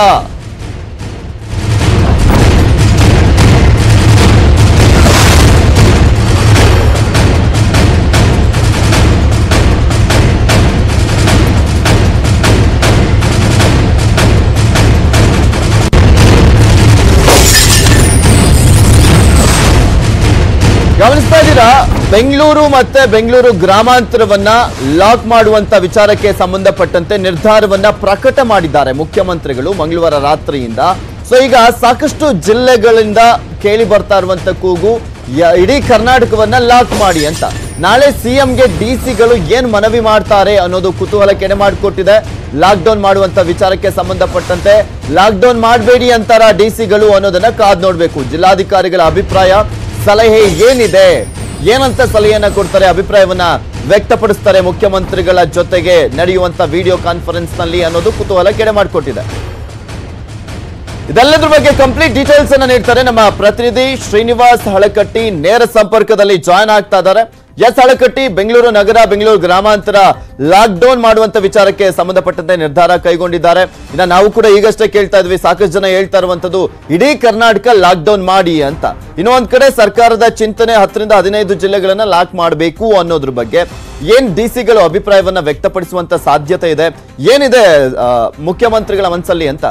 ಗಮನಿಸ್ತಾ ಇದ್ದೀರಾ ಬೆಂಗಳೂರು ಮತ್ತೆ ಬೆಂಗಳೂರು ಗ್ರಾಮಾಂತರವನ್ನ ಲಾಕ್ ಮಾಡುವಂತ ವಿಚಾರಕ್ಕೆ ಸಂಬಂಧಪಟ್ಟಂತೆ ನಿರ್ಧಾರವನ್ನ ಪ್ರಕಟ ಮಾಡಿದ್ದಾರೆ ಮುಖ್ಯಮಂತ್ರಿಗಳು ಮಂಗಳವಾರ ರಾತ್ರಿಯಿಂದ ಸೊ ಈಗ ಸಾಕಷ್ಟು ಜಿಲ್ಲೆಗಳಿಂದ ಕೇಳಿ ಬರ್ತಾ ಇರುವಂತ ಕೂಗು ಯ- ಇಡೀ ಕರ್ನಾಟಕವನ್ನ ಲಾಕ್ ಮಾಡಿ ಅಂತ ನಾಳೆ ಸಿಎಂಗೆ ಡಿ ಸಿಗಳು ಏನ್ ಮನವಿ ಮಾಡ್ತಾರೆ ಅನ್ನೋದು ಕುತೂಹಲ ಕೆಡೆ ಮಾಡಿಕೊಟ್ಟಿದೆ ಲಾಕ್ ಡೌನ್ ಮಾಡುವಂತ ವಿಚಾರಕ್ಕೆ ಸಂಬಂಧಪಟ್ಟಂತೆ ಲಾಕ್ ಡೌನ್ ಮಾಡಬೇಡಿ ಅಂತಾರ ಡಿ ಸಿಗಳು ಅನ್ನೋದನ್ನ ಕಾದ್ ನೋಡ್ಬೇಕು ಜಿಲ್ಲಾಧಿಕಾರಿಗಳ ಅಭಿಪ್ರಾಯ ಸಲಹೆ ಏನಿದೆ ಏನಂತ ಸಲಹೆಯನ್ನ ಕೊಡ್ತಾರೆ ಅಭಿಪ್ರಾಯವನ್ನ ವ್ಯಕ್ತಪಡಿಸ್ತಾರೆ ಮುಖ್ಯಮಂತ್ರಿಗಳ ಜೊತೆಗೆ ನಡೆಯುವಂತ ವಿಡಿಯೋ ಕಾನ್ಫರೆನ್ಸ್ ನಲ್ಲಿ ಅನ್ನೋದು ಕುತೂಹಲ ಕೆಡೆ ಮಾಡಿಕೊಟ್ಟಿದೆ ಇದೆಲ್ಲದ್ರ ಬಗ್ಗೆ ಕಂಪ್ಲೀಟ್ ಡೀಟೇಲ್ಸ್ ಅನ್ನ ನೀಡ್ತಾರೆ ನಮ್ಮ ಪ್ರತಿನಿಧಿ ಶ್ರೀನಿವಾಸ್ ಹಳಕಟ್ಟಿ ನೇರ ಸಂಪರ್ಕದಲ್ಲಿ ಜಾಯ್ನ್ ಆಗ್ತಾ ಇದ್ದಾರೆ ಎಸ್ ಹಳಕಟ್ಟಿ ಬೆಂಗಳೂರು ನಗರ ಬೆಂಗಳೂರು ಗ್ರಾಮಾಂತರ ಲಾಕ್ ಡೌನ್ ಮಾಡುವಂತ ವಿಚಾರಕ್ಕೆ ಸಂಬಂಧಪಟ್ಟಂತೆ ನಿರ್ಧಾರ ಕೈಗೊಂಡಿದ್ದಾರೆ ಇನ್ನ ನಾವು ಕೂಡ ಈಗಷ್ಟೇ ಕೇಳ್ತಾ ಇದ್ವಿ ಸಾಕಷ್ಟು ಜನ ಹೇಳ್ತಾ ಇರುವಂತದ್ದು ಇಡೀ ಕರ್ನಾಟಕ ಲಾಕ್ ಡೌನ್ ಮಾಡಿ ಅಂತ ಇನ್ನೊಂದ್ ಕಡೆ ಸರ್ಕಾರದ ಚಿಂತನೆ ಹತ್ತರಿಂದ ಹದಿನೈದು ಜಿಲ್ಲೆಗಳನ್ನ ಲಾಕ್ ಮಾಡಬೇಕು ಅನ್ನೋದ್ರ ಬಗ್ಗೆ ಏನ್ ಡಿ ಸಿಗಳು ಅಭಿಪ್ರಾಯವನ್ನ ವ್ಯಕ್ತಪಡಿಸುವಂತ ಸಾಧ್ಯತೆ ಇದೆ ಏನಿದೆ ಆ, ಮುಖ್ಯಮಂತ್ರಿಗಳ ಮನಸ್ಸಲ್ಲಿ ಅಂತ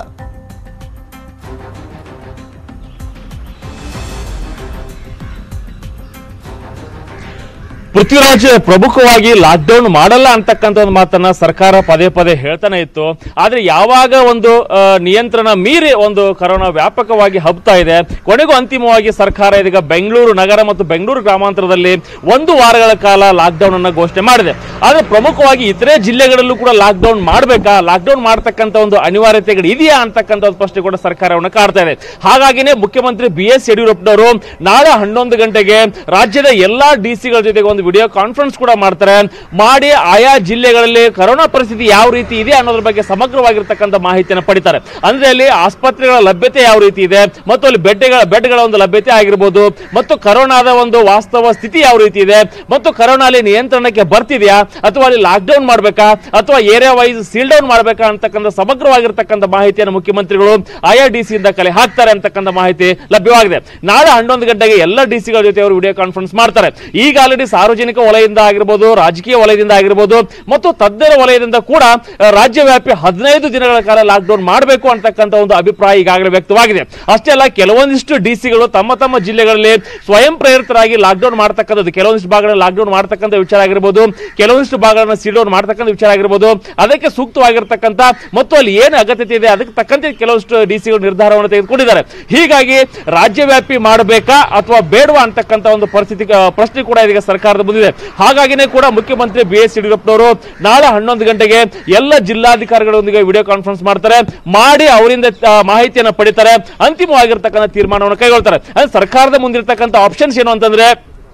ಪೃಥ್ವಿರಾಜ್ ಪ್ರಮುಖವಾಗಿ ಲಾಕ್ಡೌನ್ ಮಾಡಲ್ಲ ಅಂತಕ್ಕಂಥ ಒಂದು ಮಾತನ್ನ ಸರ್ಕಾರ ಪದೇ ಪದೇ ಹೇಳ್ತಾನೆ ಇತ್ತು ಆದ್ರೆ ಯಾವಾಗ ಒಂದು ಆ, ನಿಯಂತ್ರಣ ಮೀರಿ ಒಂದು ಕರೋನಾ ವ್ಯಾಪಕವಾಗಿ ಹಬ್ತಾ ಇದೆ ಕೊನೆಗೂ ಅಂತಿಮವಾಗಿ ಸರ್ಕಾರ ಇದೀಗ ಬೆಂಗಳೂರು ನಗರ ಮತ್ತು ಬೆಂಗಳೂರು ಗ್ರಾಮಾಂತರದಲ್ಲಿ ಒಂದು ವಾರಗಳ ಕಾಲ ಲಾಕ್ಡೌನ್ ಅನ್ನ ಘೋಷಣೆ ಮಾಡಿದೆ ಆದ್ರೆ ಪ್ರಮುಖವಾಗಿ ಇತರೆ ಜಿಲ್ಲೆಗಳಲ್ಲೂ ಕೂಡ ಲಾಕ್ಡೌನ್ ಮಾಡಬೇಕಾ ಲಾಕ್ಡೌನ್ ಮಾಡತಕ್ಕಂಥ ಒಂದು ಅನಿವಾರ್ಯತೆಗಳು ಇದೆಯಾ ಅಂತಕ್ಕಂಥ ಒಂದು ಪ್ರಶ್ನೆ ಕೂಡ ಸರ್ಕಾರವನ್ನು ಕಾಡ್ತಾ ಇದೆ ಹಾಗಾಗಿನೇ ಮುಖ್ಯಮಂತ್ರಿ ಬಿ ಎಸ್ ಯಡಿಯೂರಪ್ಪನವರು ನಾಳೆ ಹನ್ನೊಂದು ಗಂಟೆಗೆ ರಾಜ್ಯದ ಎಲ್ಲಾ ಡಿ ಸಿಗಳ ಜೊತೆಗೆ ಒಂದು ವಿಡಿಯೋ ಕಾನ್ಫರೆನ್ಸ್ ಕೂಡ ಮಾಡ್ತಾರೆ ಮಾಡಿ ಆಯಾ ಜಿಲ್ಲೆಗಳಲ್ಲಿ ಕರೋನಾ ಪರಿಸ್ಥಿತಿ ಯಾವ ರೀತಿ ಇದೆ ಅನ್ನೋದ್ರ ಬಗ್ಗೆ ಸಮಗ್ರವಾಗಿರ್ತಕ್ಕಂಥ ಮಾಹಿತಿಯನ್ನು ಪಡಿತಾರೆ ಅಂದ್ರೆ ಅಲ್ಲಿ ಆಸ್ಪತ್ರೆಗಳ ಲಭ್ಯತೆ ಯಾವ ರೀತಿ ಇದೆ ಮತ್ತು ಅಲ್ಲಿ ಬೆಡ್ಗಳ ಬೆಡ್ಗಳ ಒಂದು ಲಭ್ಯತೆ ಆಗಿರ್ಬೋದು ಮತ್ತು ಕರೋನಾದ ಒಂದು ವಾಸ್ತವ ಸ್ಥಿತಿ ಯಾವ ರೀತಿ ಇದೆ ಮತ್ತು ಕರೋನಾ ಅಲ್ಲಿ ನಿಯಂತ್ರಣಕ್ಕೆ ಬರ್ತಿದೆಯಾ ಅಥವಾ ಅಲ್ಲಿ ಲಾಕ್ ಡೌನ್ ಮಾಡಬೇಕಾ ಅಥವಾ ಏರಿಯಾ ವೈಸ್ ಸೀಲ್ ಡೌನ್ ಮಾಡಬೇಕಾ ಅಂತಕ್ಕಂಥ ಸಮಗ್ರವಾಗಿರ್ತಕ್ಕಂಥ ಮಾಹಿತಿಯನ್ನು ಮುಖ್ಯಮಂತ್ರಿಗಳು ಆಯಾ ಡಿ ಇಂದ ಕಲೆ ಹಾಕ್ತಾರೆ ಅಂತಕ್ಕಂಥ ಮಾಹಿತಿ ಲಭ್ಯವಾಗಿದೆ ನಾಳೆ ಹನ್ನೊಂದು ಗಂಟೆಗೆ ಎಲ್ಲ ಡಿ ಸಿಗಳ ಜೊತೆ ಅವರು ವಿಡಿಯೋ ಕಾನ್ಫರೆನ್ಸ್ ಮಾಡ್ತಾರೆ ಈಗ ಆಲ್ರೆಡಿ ಸಾರ್ವಜನಿಕ ವಲಯದಿಂದ ಆಗಿರ್ಬೋದು ರಾಜಕೀಯ ವಲಯದಿಂದ ಆಗಿರ್ಬೋದು ಮತ್ತು ತಜ್ಞರ ವಲಯದಿಂದ ಕೂಡ ಆ, ರಾಜ್ಯವ್ಯಾಪಿ ಹದಿನೈದು ದಿನಗಳ ಕಾಲ ಲಾಕ್ ಡೌನ್ ಮಾಡಬೇಕು ಅಂತಕ್ಕಂಥ ಒಂದು ಅಭಿಪ್ರಾಯ ಈಗಾಗಲೇ ವ್ಯಕ್ತವಾಗಿದೆ ಅಷ್ಟೇ ಅಲ್ಲ ಕೆಲವೊಂದಿಷ್ಟು ಡಿ ಸಿಗಳು ತಮ್ಮ ತಮ್ಮ ಜಿಲ್ಲೆಗಳಲ್ಲಿ ಸ್ವಯಂ ಪ್ರೇರಿತರಾಗಿ ಲಾಕ್ ಡೌನ್ ಮಾಡ್ತಕ್ಕಂಥದ್ದು ಕೆಲವೊಂದಿಷ್ಟು ಭಾಗಗಳಲ್ಲಿ ಲಾಕ್ ಡೌನ್ ಮಾಡ್ತಕ್ಕಂಥ ವಿಚಾರ ಆಗಿರ್ಬೋದು ಕೆಲವೊಂದಿಷ್ಟು ಭಾಗಗಳನ್ನ ಸೀಲ್ ಡೌನ್ ಮಾಡ್ತಕ್ಕಂಥ ವಿಚಾರ ಆಗಿರ್ಬೋದು ಅದಕ್ಕೆ ಸೂಕ್ತವಾಗಿರ್ತಕ್ಕಂಥ ಮತ್ತು ಅಲ್ಲಿ ಏನು ಅಗತ್ಯತೆ ಇದೆ ಅದಕ್ಕೆ ತಕ್ಕಂತೆ ಕೆಲವಷ್ಟು ಡಿ ಸಿಗಳು ನಿರ್ಧಾರವನ್ನು ತೆಗೆದುಕೊಂಡಿದ್ದಾರೆ ಹೀಗಾಗಿ ರಾಜ್ಯವ್ಯಾಪಿ ಮಾಡಬೇಕಾ ಅಥವಾ ಬೇಡವಾ ಅಂತಕ್ಕಂಥ ಒಂದು ಪರಿಸ್ಥಿತಿ ಆ, ಪ್ರಶ್ನೆ ಕೂಡ ಇದೀಗ ಸರ್ಕಾರದ ಬಂದಿದೆ ಹಾಗಾಗಿನೇ ಕೂಡ ಮುಖ್ಯಮಂತ್ರಿ ಬಿ ಎಸ್ ಯಡಿಯೂರಪ್ಪನವರು ನಾಳೆ ಹನ್ನೊಂದು ಗಂಟೆಗೆ ಎಲ್ಲ ಜಿಲ್ಲಾಧಿಕಾರಿಗಳೊಂದಿಗೆ ವಿಡಿಯೋ ಕಾನ್ಫರೆನ್ಸ್ ಮಾಡ್ತಾರೆ ಮಾಡಿ ಅವರಿಂದ ಆ, ಮಾಹಿತಿಯನ್ನು ಪಡಿತಾರೆ ಅಂತಿಮವಾಗಿರ್ತಕ್ಕಂಥ ತೀರ್ಮಾನವನ್ನು ಕೈಗೊಳ್ತಾರೆ ಅಂದ್ರೆ ಸರ್ಕಾರದ ಮುಂದಿರ್ತಕ್ಕಂಥ ಆಪ್ಷನ್ಸ್ ಏನು ಅಂತಂದ್ರೆ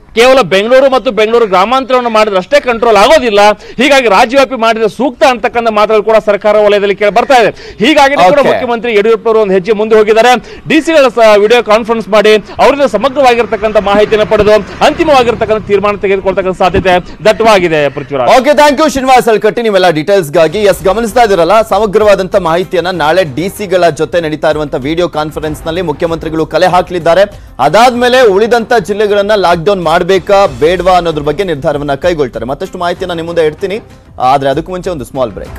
ಕೇವಲ ಬೆಂಗಳೂರು ಮತ್ತು ಬೆಂಗಳೂರು ಗ್ರಾಮಾಂತರವನ್ನು ಮಾಡಿದ್ರೆ ಅಷ್ಟೇ ಕಂಟ್ರೋಲ್ ಆಗೋದಿಲ್ಲ ಹೀಗಾಗಿ ರಾಜ್ಯವ್ಯಾಪಿ ಮಾಡಿದ್ರೆ ಸೂಕ್ತ ಅಂತಕ್ಕಂಥ ಮಾತುಗಳು ಕೂಡ ಸರ್ಕಾರ ವಲಯದಲ್ಲಿ ಕೇಳಿ ಬರ್ತಾ ಇದೆ ಹೀಗಾಗಿ ಕೂಡ Okay. ಮುಖ್ಯಮಂತ್ರಿ ಯಡಿಯೂರಪ್ಪ ಅವರು ಒಂದು ಹೆಜ್ಜೆ ಮುಂದೆ ಹೋಗಿದ್ದಾರೆ ಡಿಸಿಗಳ ವಿಡಿಯೋ ಕಾನ್ಫರೆನ್ಸ್ ಮಾಡಿ ಅವರಿಂದ ಸಮಗ್ರವಾಗಿರ್ತಕ್ಕಂಥ ಮಾಹಿತಿಯನ್ನು ಪಡೆದು ಅಂತಿಮವಾಗಿರ್ತಕ್ಕಂಥ ತೀರ್ಮಾನ ತೆಗೆದುಕೊಳ್ತಕ್ಕಂಥ ಸಾಧ್ಯತೆ ದಟ್ಟವಾಗಿದೆ Prithviraj okay thank you Srinivas Alkatti ನೀವೆಲ್ಲ ಡೀಟೇಲ್ಸ್ ಗಾಗಿ ಎಸ್ ಗಮನಿಸ್ತಾ ಇದ್ದೀರಲ್ಲ ಸಮಗ್ರವಾದಂತ ಮಾಹಿತಿಯನ್ನ ನಾಳೆ ಡಿಸಿಗಳ ಜೊತೆ ನಡೀತಾ ಇರುವಂತ ವಿಡಿಯೋ ಕಾನ್ಫರೆನ್ಸ್ ನಲ್ಲಿ ಮುಖ್ಯಮಂತ್ರಿಗಳು ಕಲೆ ಹಾಕಲಿದ್ದಾರೆ ಅದಾದ್ಮೇಲೆ ಉಳಿದಂತ ಜಿಲ್ಲೆಗಳನ್ನ ಲಾಕ್ ಡೌನ್ ಮಾಡಬೇಕಾ ಬೇಡವಾ ಅನ್ನೋದ್ರ ಬಗ್ಗೆ ನಿರ್ಧಾರವನ್ನ ಕೈಗೊಳ್ತಾರೆ ಮತ್ತಷ್ಟು ಮಾಹಿತಿಯನ್ನ ನಿಮ್ಮ ಮುಂದೆ ಇಡ್ತೀನಿ ಆದ್ರೆ ಅದಕ್ಕೂ ಮುಂಚೆ ಒಂದು ಸ್ಮಾಲ್ ಬ್ರೇಕ್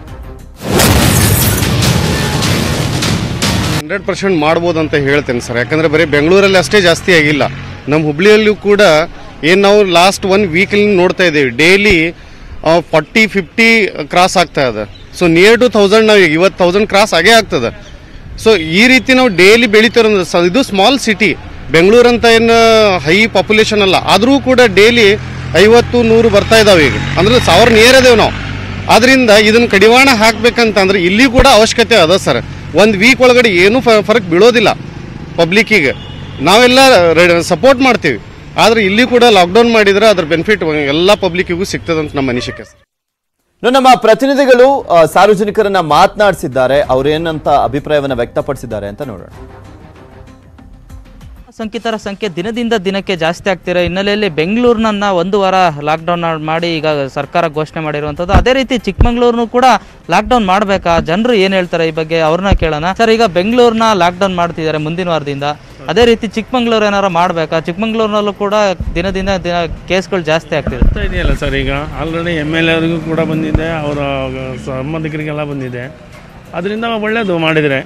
ಹಂಡ್ರೆಡ್ ಪರ್ಸೆಂಟ್ ಮಾಡ್ಬೋದು ಅಂತ ಹೇಳ್ತೇನೆ ಸರ್ ಯಾಕಂದ್ರೆ ಬರೀ ಬೆಂಗಳೂರಲ್ಲಿ ಅಷ್ಟೇ ಜಾಸ್ತಿ ಆಗಿಲ್ಲ ನಮ್ಮ ಹುಬ್ಳಿಯಲ್ಲೂ ಕೂಡ ಏನು ನಾವು ಲಾಸ್ಟ್ ಒನ್ ವೀಕಲ್ಲಿ ನೋಡ್ತಾ ಇದ್ದೀವಿ ಡೈಲಿ ಫಾರ್ಟಿ ಫಿಫ್ಟಿ ಕ್ರಾಸ್ ಆಗ್ತಾ ಇದೆ ಸೊ ನಿಯರ್ ಟು ತೌಸಂಡ್ ನಾವು ಇವತ್ತು ತೌಸಂಡ್ ಕ್ರಾಸ್ ಆಗೇ ಆಗ್ತದೆ ಸೊ ಈ ರೀತಿ ನಾವು ಡೈಲಿ ಬೆಳಿತಿರೋ ಇದು ಸ್ಮಾಲ್ ಸಿಟಿ ಬೆಂಗಳೂರು ಅಂತ ಏನು ಹೈ ಪಾಪ್ಯುಲೇಷನ್ ಅಲ್ಲ ಆದರೂ ಕೂಡ ಡೈಲಿ ಐವತ್ತು ನೂರು ಬರ್ತಾ ಇದಾವೆ ಈಗ ಅಂದ್ರೆ ಸಾವಿರ ನಿಯರ್ ಅದೇವು ನಾವು ಆದ್ರಿಂದ ಇದನ್ನ ಕಡಿವಾಣ ಹಾಕ್ಬೇಕಂತಂದ್ರೆ ಇಲ್ಲಿ ಕೂಡ ಅವಶ್ಯಕತೆ ಅದ ಸರ್ ಒಂದು ವೀಕ್ ಒಳಗಡೆ ಏನೂ ಫರಕ್ ಬೀಳೋದಿಲ್ಲ ಪಬ್ಲಿಕ್ಕಿಗೆ ನಾವೆಲ್ಲ ಸಪೋರ್ಟ್ ಮಾಡ್ತೀವಿ ಆದ್ರೆ ಇಲ್ಲಿ ಕೂಡ ಲಾಕ್ಡೌನ್ ಮಾಡಿದ್ರೆ ಅದ್ರ ಬೆನಿಫಿಟ್ ಎಲ್ಲ ಪಬ್ಲಿಕ್ಕಿಗೂ ಸಿಗ್ತದಂತ ನಮ್ಮ ಅನಿಸಿಕೆ ಸರ್ ಇನ್ನು ನಮ್ಮ ಪ್ರತಿನಿಧಿಗಳು ಆ, ಸಾರ್ವಜನಿಕರನ್ನ ಮಾತನಾಡಿಸಿದ್ದಾರೆ ಅವ್ರೇನಂತ ಅಭಿಪ್ರಾಯವನ್ನ ವ್ಯಕ್ತಪಡಿಸಿದ್ದಾರೆ ಅಂತ ನೋಡೋಣ ಸೋಂಕಿತರ ಸಂಖ್ಯೆ ದಿನದಿಂದ ದಿನಕ್ಕೆ ಜಾಸ್ತಿ ಆಗ್ತಿರೋ ಹಿನ್ನೆಲೆಯಲ್ಲಿ ಬೆಂಗಳೂರಿನನ್ನ ಒಂದು ವಾರ ಲಾಕ್ಡೌನ್ ಮಾಡಿ ಈಗ ಸರ್ಕಾರ ಘೋಷಣೆ ಮಾಡಿರುವಂಥದ್ದು ಅದೇ ರೀತಿ ಚಿಕ್ಕಮಂಗ್ಳೂರ್ನು ಕೂಡ ಲಾಕ್ಡೌನ್ ಮಾಡಬೇಕಾ ಜನರು ಏನು ಹೇಳ್ತಾರೆ ಈ ಬಗ್ಗೆ ಅವ್ರನ್ನ ಕೇಳೋಣ ಸರ್ ಈಗ ಬೆಂಗಳೂರನ್ನ ಲಾಕ್ಡೌನ್ ಮಾಡ್ತಿದ್ದಾರೆ ಮುಂದಿನ ವಾರದಿಂದ ಅದೇ ರೀತಿ ಚಿಕ್ಕಮಂಗ್ಳೂರು ಏನಾರ ಮಾಡಬೇಕಾ ಚಿಕ್ಕಮಂಗ್ಳೂರಿನಲ್ಲೂ ಕೂಡ ದಿನದಿಂದ ದಿನ ಕೇಸ್ಗಳು ಜಾಸ್ತಿ ಆಗ್ತಿದೆ ಆಗ್ತಾ ಇದೆಯಲ್ಲ ಸರ್ ಈಗ ಆಲ್ರೆಡಿ ಎಮ್ ಎಲ್ ಎರಿಗೂ ಕೂಡ ಬಂದಿದೆ ಅವರ ಸಂಬಂಧಿಕರಿಗೆಲ್ಲ ಬಂದಿದೆ ಅದರಿಂದ ಒಳ್ಳೆಯದು ಮಾಡಿದರೆ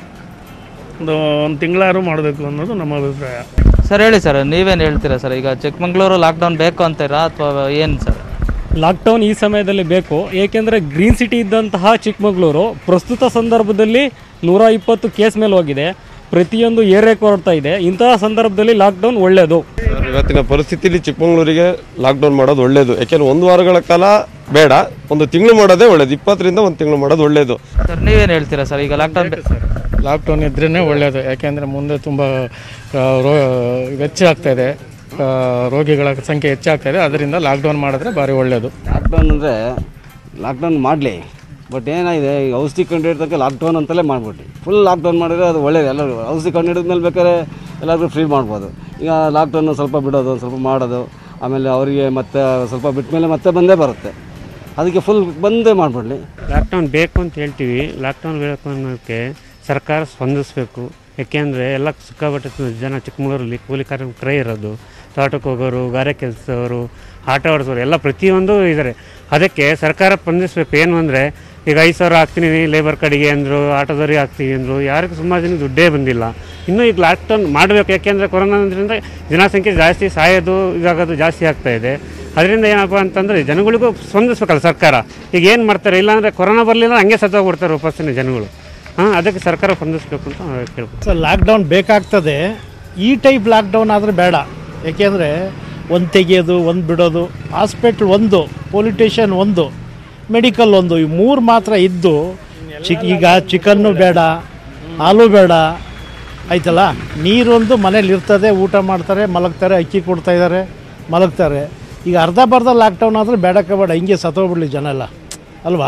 ಒಂದು ಒಂದು ತಿಂಗಳಾರು ಮಾಡಬೇಕು ಅನ್ನೋದು ನಮ್ಮ ಅಭಿಪ್ರಾಯ ಸರ್ ಹೇಳಿ ಸರ್ ನೀವೇನು ಹೇಳ್ತೀರಾ ಸರ್ ಈಗ ಚಿಕ್ಕಮಂಗ್ಳೂರು ಲಾಕ್ಡೌನ್ ಬೇಕು ಅಂತೀರಾ ಅಥವಾ ಏನು ಸರ್ ಲಾಕ್ಡೌನ್ ಈ ಸಮಯದಲ್ಲಿ ಬೇಕು ಏಕೆಂದರೆ ಗ್ರೀನ್ ಸಿಟಿ ಇದ್ದಂತಹ ಚಿಕ್ಕಮಗಳೂರು ಪ್ರಸ್ತುತ ಸಂದರ್ಭದಲ್ಲಿ ನೂರ ಇಪ್ಪತ್ತು ಕೇಸ್ ಮೇಲೆ ಹೋಗಿದೆ ಪ್ರತಿಯೊಂದು ಏರಿಯಾಕ್ಕೆ ಹೊರಡ್ತಾ ಇದೆ ಇಂತಹ ಸಂದರ್ಭದಲ್ಲಿ ಲಾಕ್ಡೌನ್ ಒಳ್ಳೆಯದು ಇವತ್ತಿನ ಪರಿಸ್ಥಿತಿಲಿ ಚಿಕ್ಕಮಗಳೂರಿಗೆ ಲಾಕ್ಡೌನ್ ಮಾಡೋದು ಒಳ್ಳೇದು ಯಾಕೆಂದ್ರೆ ಒಂದು ವಾರಗಳ ಕಾಲ ಬೇಡ ಒಂದು ತಿಂಗಳು ಮಾಡೋದೇ ಒಳ್ಳೇದು ಇಪ್ಪತ್ತರಿಂದ ಒಂದು ತಿಂಗಳು ಮಾಡೋದು ಒಳ್ಳೇದು ಸರ್ ನೀವೇನು ಹೇಳ್ತೀರಾ ಸರ್ ಈಗ ಲಾಕ್ಡೌನ್ ಲಾಕ್ಡೌನ್ ಇದ್ರೇ ಒಳ್ಳೆಯದು ಯಾಕೆಂದರೆ ಮುಂದೆ ತುಂಬ ಆ, ರೋ ವೆಚ್ಚ ಆಗ್ತಾ ಇದೆ ಆ, ರೋಗಿಗಳ ಸಂಖ್ಯೆ ಹೆಚ್ಚಾಗ್ತಾ ಇದೆ ಅದರಿಂದ ಲಾಕ್ಡೌನ್ ಮಾಡಿದ್ರೆ ಭಾರಿ ಒಳ್ಳೆಯದು ಲಾಕ್ಡೌನ್ ಅಂದರೆ ಲಾಕ್ಡೌನ್ ಮಾಡಲಿ ಬಟ್ ಏನಾಗಿದೆ ಈಗ ಔಷಧಿ ಕಂಡು ಲಾಕ್ಡೌನ್ ಅಂತಲೇ ಮಾಡ್ಬಿಟ್ಟು ಫುಲ್ ಲಾಕ್ಡೌನ್ ಮಾಡಿದ್ರೆ ಅದು ಒಳ್ಳೇದು ಎಲ್ಲರಿಗೂ ಔಷಧಿ ಕಂಡು ಹಿಡಿದ್ಮೇಲೆ ಬೇಕಾದ್ರೆ ಎಲ್ಲರಿಗೂ ಫ್ರೀ ಮಾಡ್ಬೋದು ಈಗ ಲಾಕ್ಡೌನ್ ಸ್ವಲ್ಪ ಬಿಡೋದು ಸ್ವಲ್ಪ ಮಾಡೋದು ಆಮೇಲೆ ಅವರಿಗೆ ಮತ್ತೆ ಸ್ವಲ್ಪ ಬಿಟ್ಟ ಮೇಲೆ ಮತ್ತೆ ಬಂದೇ ಬರುತ್ತೆ ಅದಕ್ಕೆ ಫುಲ್ ಬಂದೇ ಮಾಡಿಬಿಡ್ಲಿ ಲಾಕ್ಡೌನ್ ಬೇಕು ಅಂತ ಹೇಳ್ತೀವಿ ಲಾಕ್ಡೌನ್ ಬೇಕು ಅನ್ನೋದಕ್ಕೆ ಸರ್ಕಾರ ಸ್ಪಂದಿಸಬೇಕು ಯಾಕೆಂದರೆ ಎಲ್ಲ ಸಿಕ್ಕಾಪಟ್ಟೆ ಜನ ಚಿಕ್ಕಮಗಳೂರಲ್ಲಿ ಕೂಲಿ ಕಾರ್ಮಿಕರೇ ಇರೋದು ತೋಟಕ್ಕೆ ಹೋಗೋರು ಗಾರೆ ಕೆಲಸದವರು ಆಟೋ ಓಡಿಸೋರು ಎಲ್ಲ ಪ್ರತಿಯೊಂದು ಇದ್ದಾರೆ ಅದಕ್ಕೆ ಸರ್ಕಾರ ಸ್ಪಂದಿಸಬೇಕು ಏನು ಅಂದರೆ ಈಗ ಐದು ಸಾವಿರ ಹಾಕ್ತೀನಿ ಲೇಬರ್ ಕಡೆಗೆ ಅಂದರು ಆಟೋದವ್ರಿಗೆ ಹಾಕ್ತೀವಿ ಅಂದರು ಯಾರಿಗೂ ಸುಮಾರು ಜನ ದುಡ್ಡೇ ಬಂದಿಲ್ಲ ಇನ್ನೂ ಈಗ ಲಾಕ್ಡೌನ್ ಮಾಡಬೇಕು ಯಾಕೆಂದರೆ ಕೊರೋನಾದ್ರಿಂದ ಜನಸಂಖ್ಯೆ ಜಾಸ್ತಿ ಸಾಯೋದು ಇದಾಗೋದು ಜಾಸ್ತಿ ಆಗ್ತಾ ಇದೆ ಅದರಿಂದ ಏನಪ್ಪ ಅಂತಂದರೆ ಜನಗಳಿಗೂ ಸ್ಪಂದಿಸ್ಬೇಕಲ್ಲ ಸರ್ಕಾರ ಈಗ ಏನು ಮಾಡ್ತಾರೆ ಇಲ್ಲಾಂದರೆ ಕೊರೋನಾ ಬರಲಿಲ್ಲ ಹಂಗೆ ಸತ್ತೋಗ್ಬಿಡ್ತಾರೆ ವಾಪಸ್ಸಿನ ಜನಗಳು ಹಾಂ ಅದಕ್ಕೆ ಸರ್ಕಾರ ಸ್ಪಂದಿಸ್ಬೇಕು ಅಂತ ಕೇಳ್ಬೋದು ಸರ್ ಲಾಕ್ಡೌನ್ ಬೇಕಾಗ್ತದೆ ಈ ಟೈಪ್ ಲಾಕ್ಡೌನ್ ಆದರೆ ಬೇಡ ಏಕೆಂದರೆ ಒಂದು ತೆಗೆಯೋದು ಒಂದು ಬಿಡೋದು ಹಾಸ್ಪಿಟ್ಲ್ ಒಂದು ಪೊಲೀಸ್ ಸ್ಟೇಷನ್ ಒಂದು ಮೆಡಿಕಲ್ ಒಂದು ಈ ಮೂರು ಮಾತ್ರ ಇದ್ದು ಚಿಕ್ ಈಗ ಚಿಕನ್ನು ಬೇಡ ಹಾಲು ಬೇಡ ಆಯ್ತಲ್ಲ ನೀರೊಂದು ಮನೇಲಿ ಇರ್ತದೆ ಊಟ ಮಾಡ್ತಾರೆ ಮಲಗ್ತಾರೆ ಅಕ್ಕಿ ಕೊಡ್ತಾ ಇದ್ದಾರೆ ಮಲಗ್ತಾರೆ ಈಗ ಅರ್ಧ ಬರ್ಧ ಲಾಕ್ಡೌನ್ ಆದರೆ ಬೇಡಕ್ಕೆ ಬೇಡ ಹಿಂಗೆ ಸತ್ತೋಗ್ಬಿಡ್ಲಿ ಜನ ಎಲ್ಲ ಅಲ್ವಾ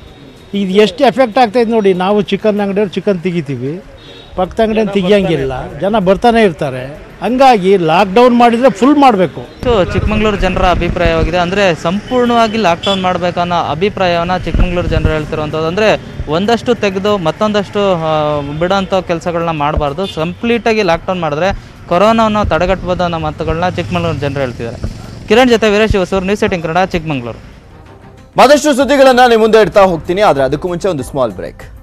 ಇದು ಎಷ್ಟು ಎಫೆಕ್ಟ್ ಆಗ್ತಾಯಿದೆ ನೋಡಿ ನಾವು ಚಿಕನ್ ಅಂಗಡಿಯವ್ರು ಚಿಕನ್ ತೆಗಿತೀವಿ ಪಕ್ಕದ ಅಂಗಡಿಯನ್ನು ತೆಗಿಯಂಗಿಲ್ಲ ಜನ ಬರ್ತಾನೆ ಇರ್ತಾರೆ ಹಂಗಾಗಿ ಲಾಕ್ಡೌನ್ ಮಾಡಿದರೆ ಫುಲ್ ಮಾಡಬೇಕು ಇದು ಚಿಕ್ಕಮಂಗ್ಳೂರು ಜನರ ಅಭಿಪ್ರಾಯವಾಗಿದೆ ಅಂದರೆ ಸಂಪೂರ್ಣವಾಗಿ ಲಾಕ್ಡೌನ್ ಮಾಡಬೇಕನ್ನೋ ಅಭಿಪ್ರಾಯವನ್ನು ಚಿಕ್ಕಮಂಗ್ಳೂರು ಜನರು ಹೇಳ್ತಿರುವಂಥದ್ದು ಅಂದರೆ ಒಂದಷ್ಟು ತೆಗೆದು ಮತ್ತೊಂದಷ್ಟು ಆ, ಬಿಡೋಂಥ ಕೆಲಸಗಳನ್ನ ಮಾಡಬಾರ್ದು ಕಂಪ್ಲೀಟಾಗಿ ಲಾಕ್ಡೌನ್ ಮಾಡಿದ್ರೆ ಕೊರೋನಾವನ್ನು ತಡೆಗಟ್ಬೋದು ಅನ್ನೋ ಮಾತುಗಳನ್ನ ಚಿಕ್ಕಮಂಗ್ಳೂರು ಜನರು ಹೇಳ್ತಿದ್ದಾರೆ ಕಿರಣ್ ಜೊತೆ ವೀರೇಶ್ ಹೊಸೂರು ನ್ಯೂಸ್ ಏಟಿನ್ ಕನ್ನಡ ಚಿಕ್ಕಮಂಗ್ಳೂರು ಮತ್ತಷ್ಟು ಸುದ್ದಿಗಳನ್ನ ನಿಮ್ಮ ಮುಂದೆ ಇಡ್ತಾ ಹೋಗ್ತೀನಿ ಆದ್ರೆ ಅದಕ್ಕೂ ಮುಂಚೆ ಒಂದು ಸ್ಮಾಲ್ ಬ್ರೇಕ್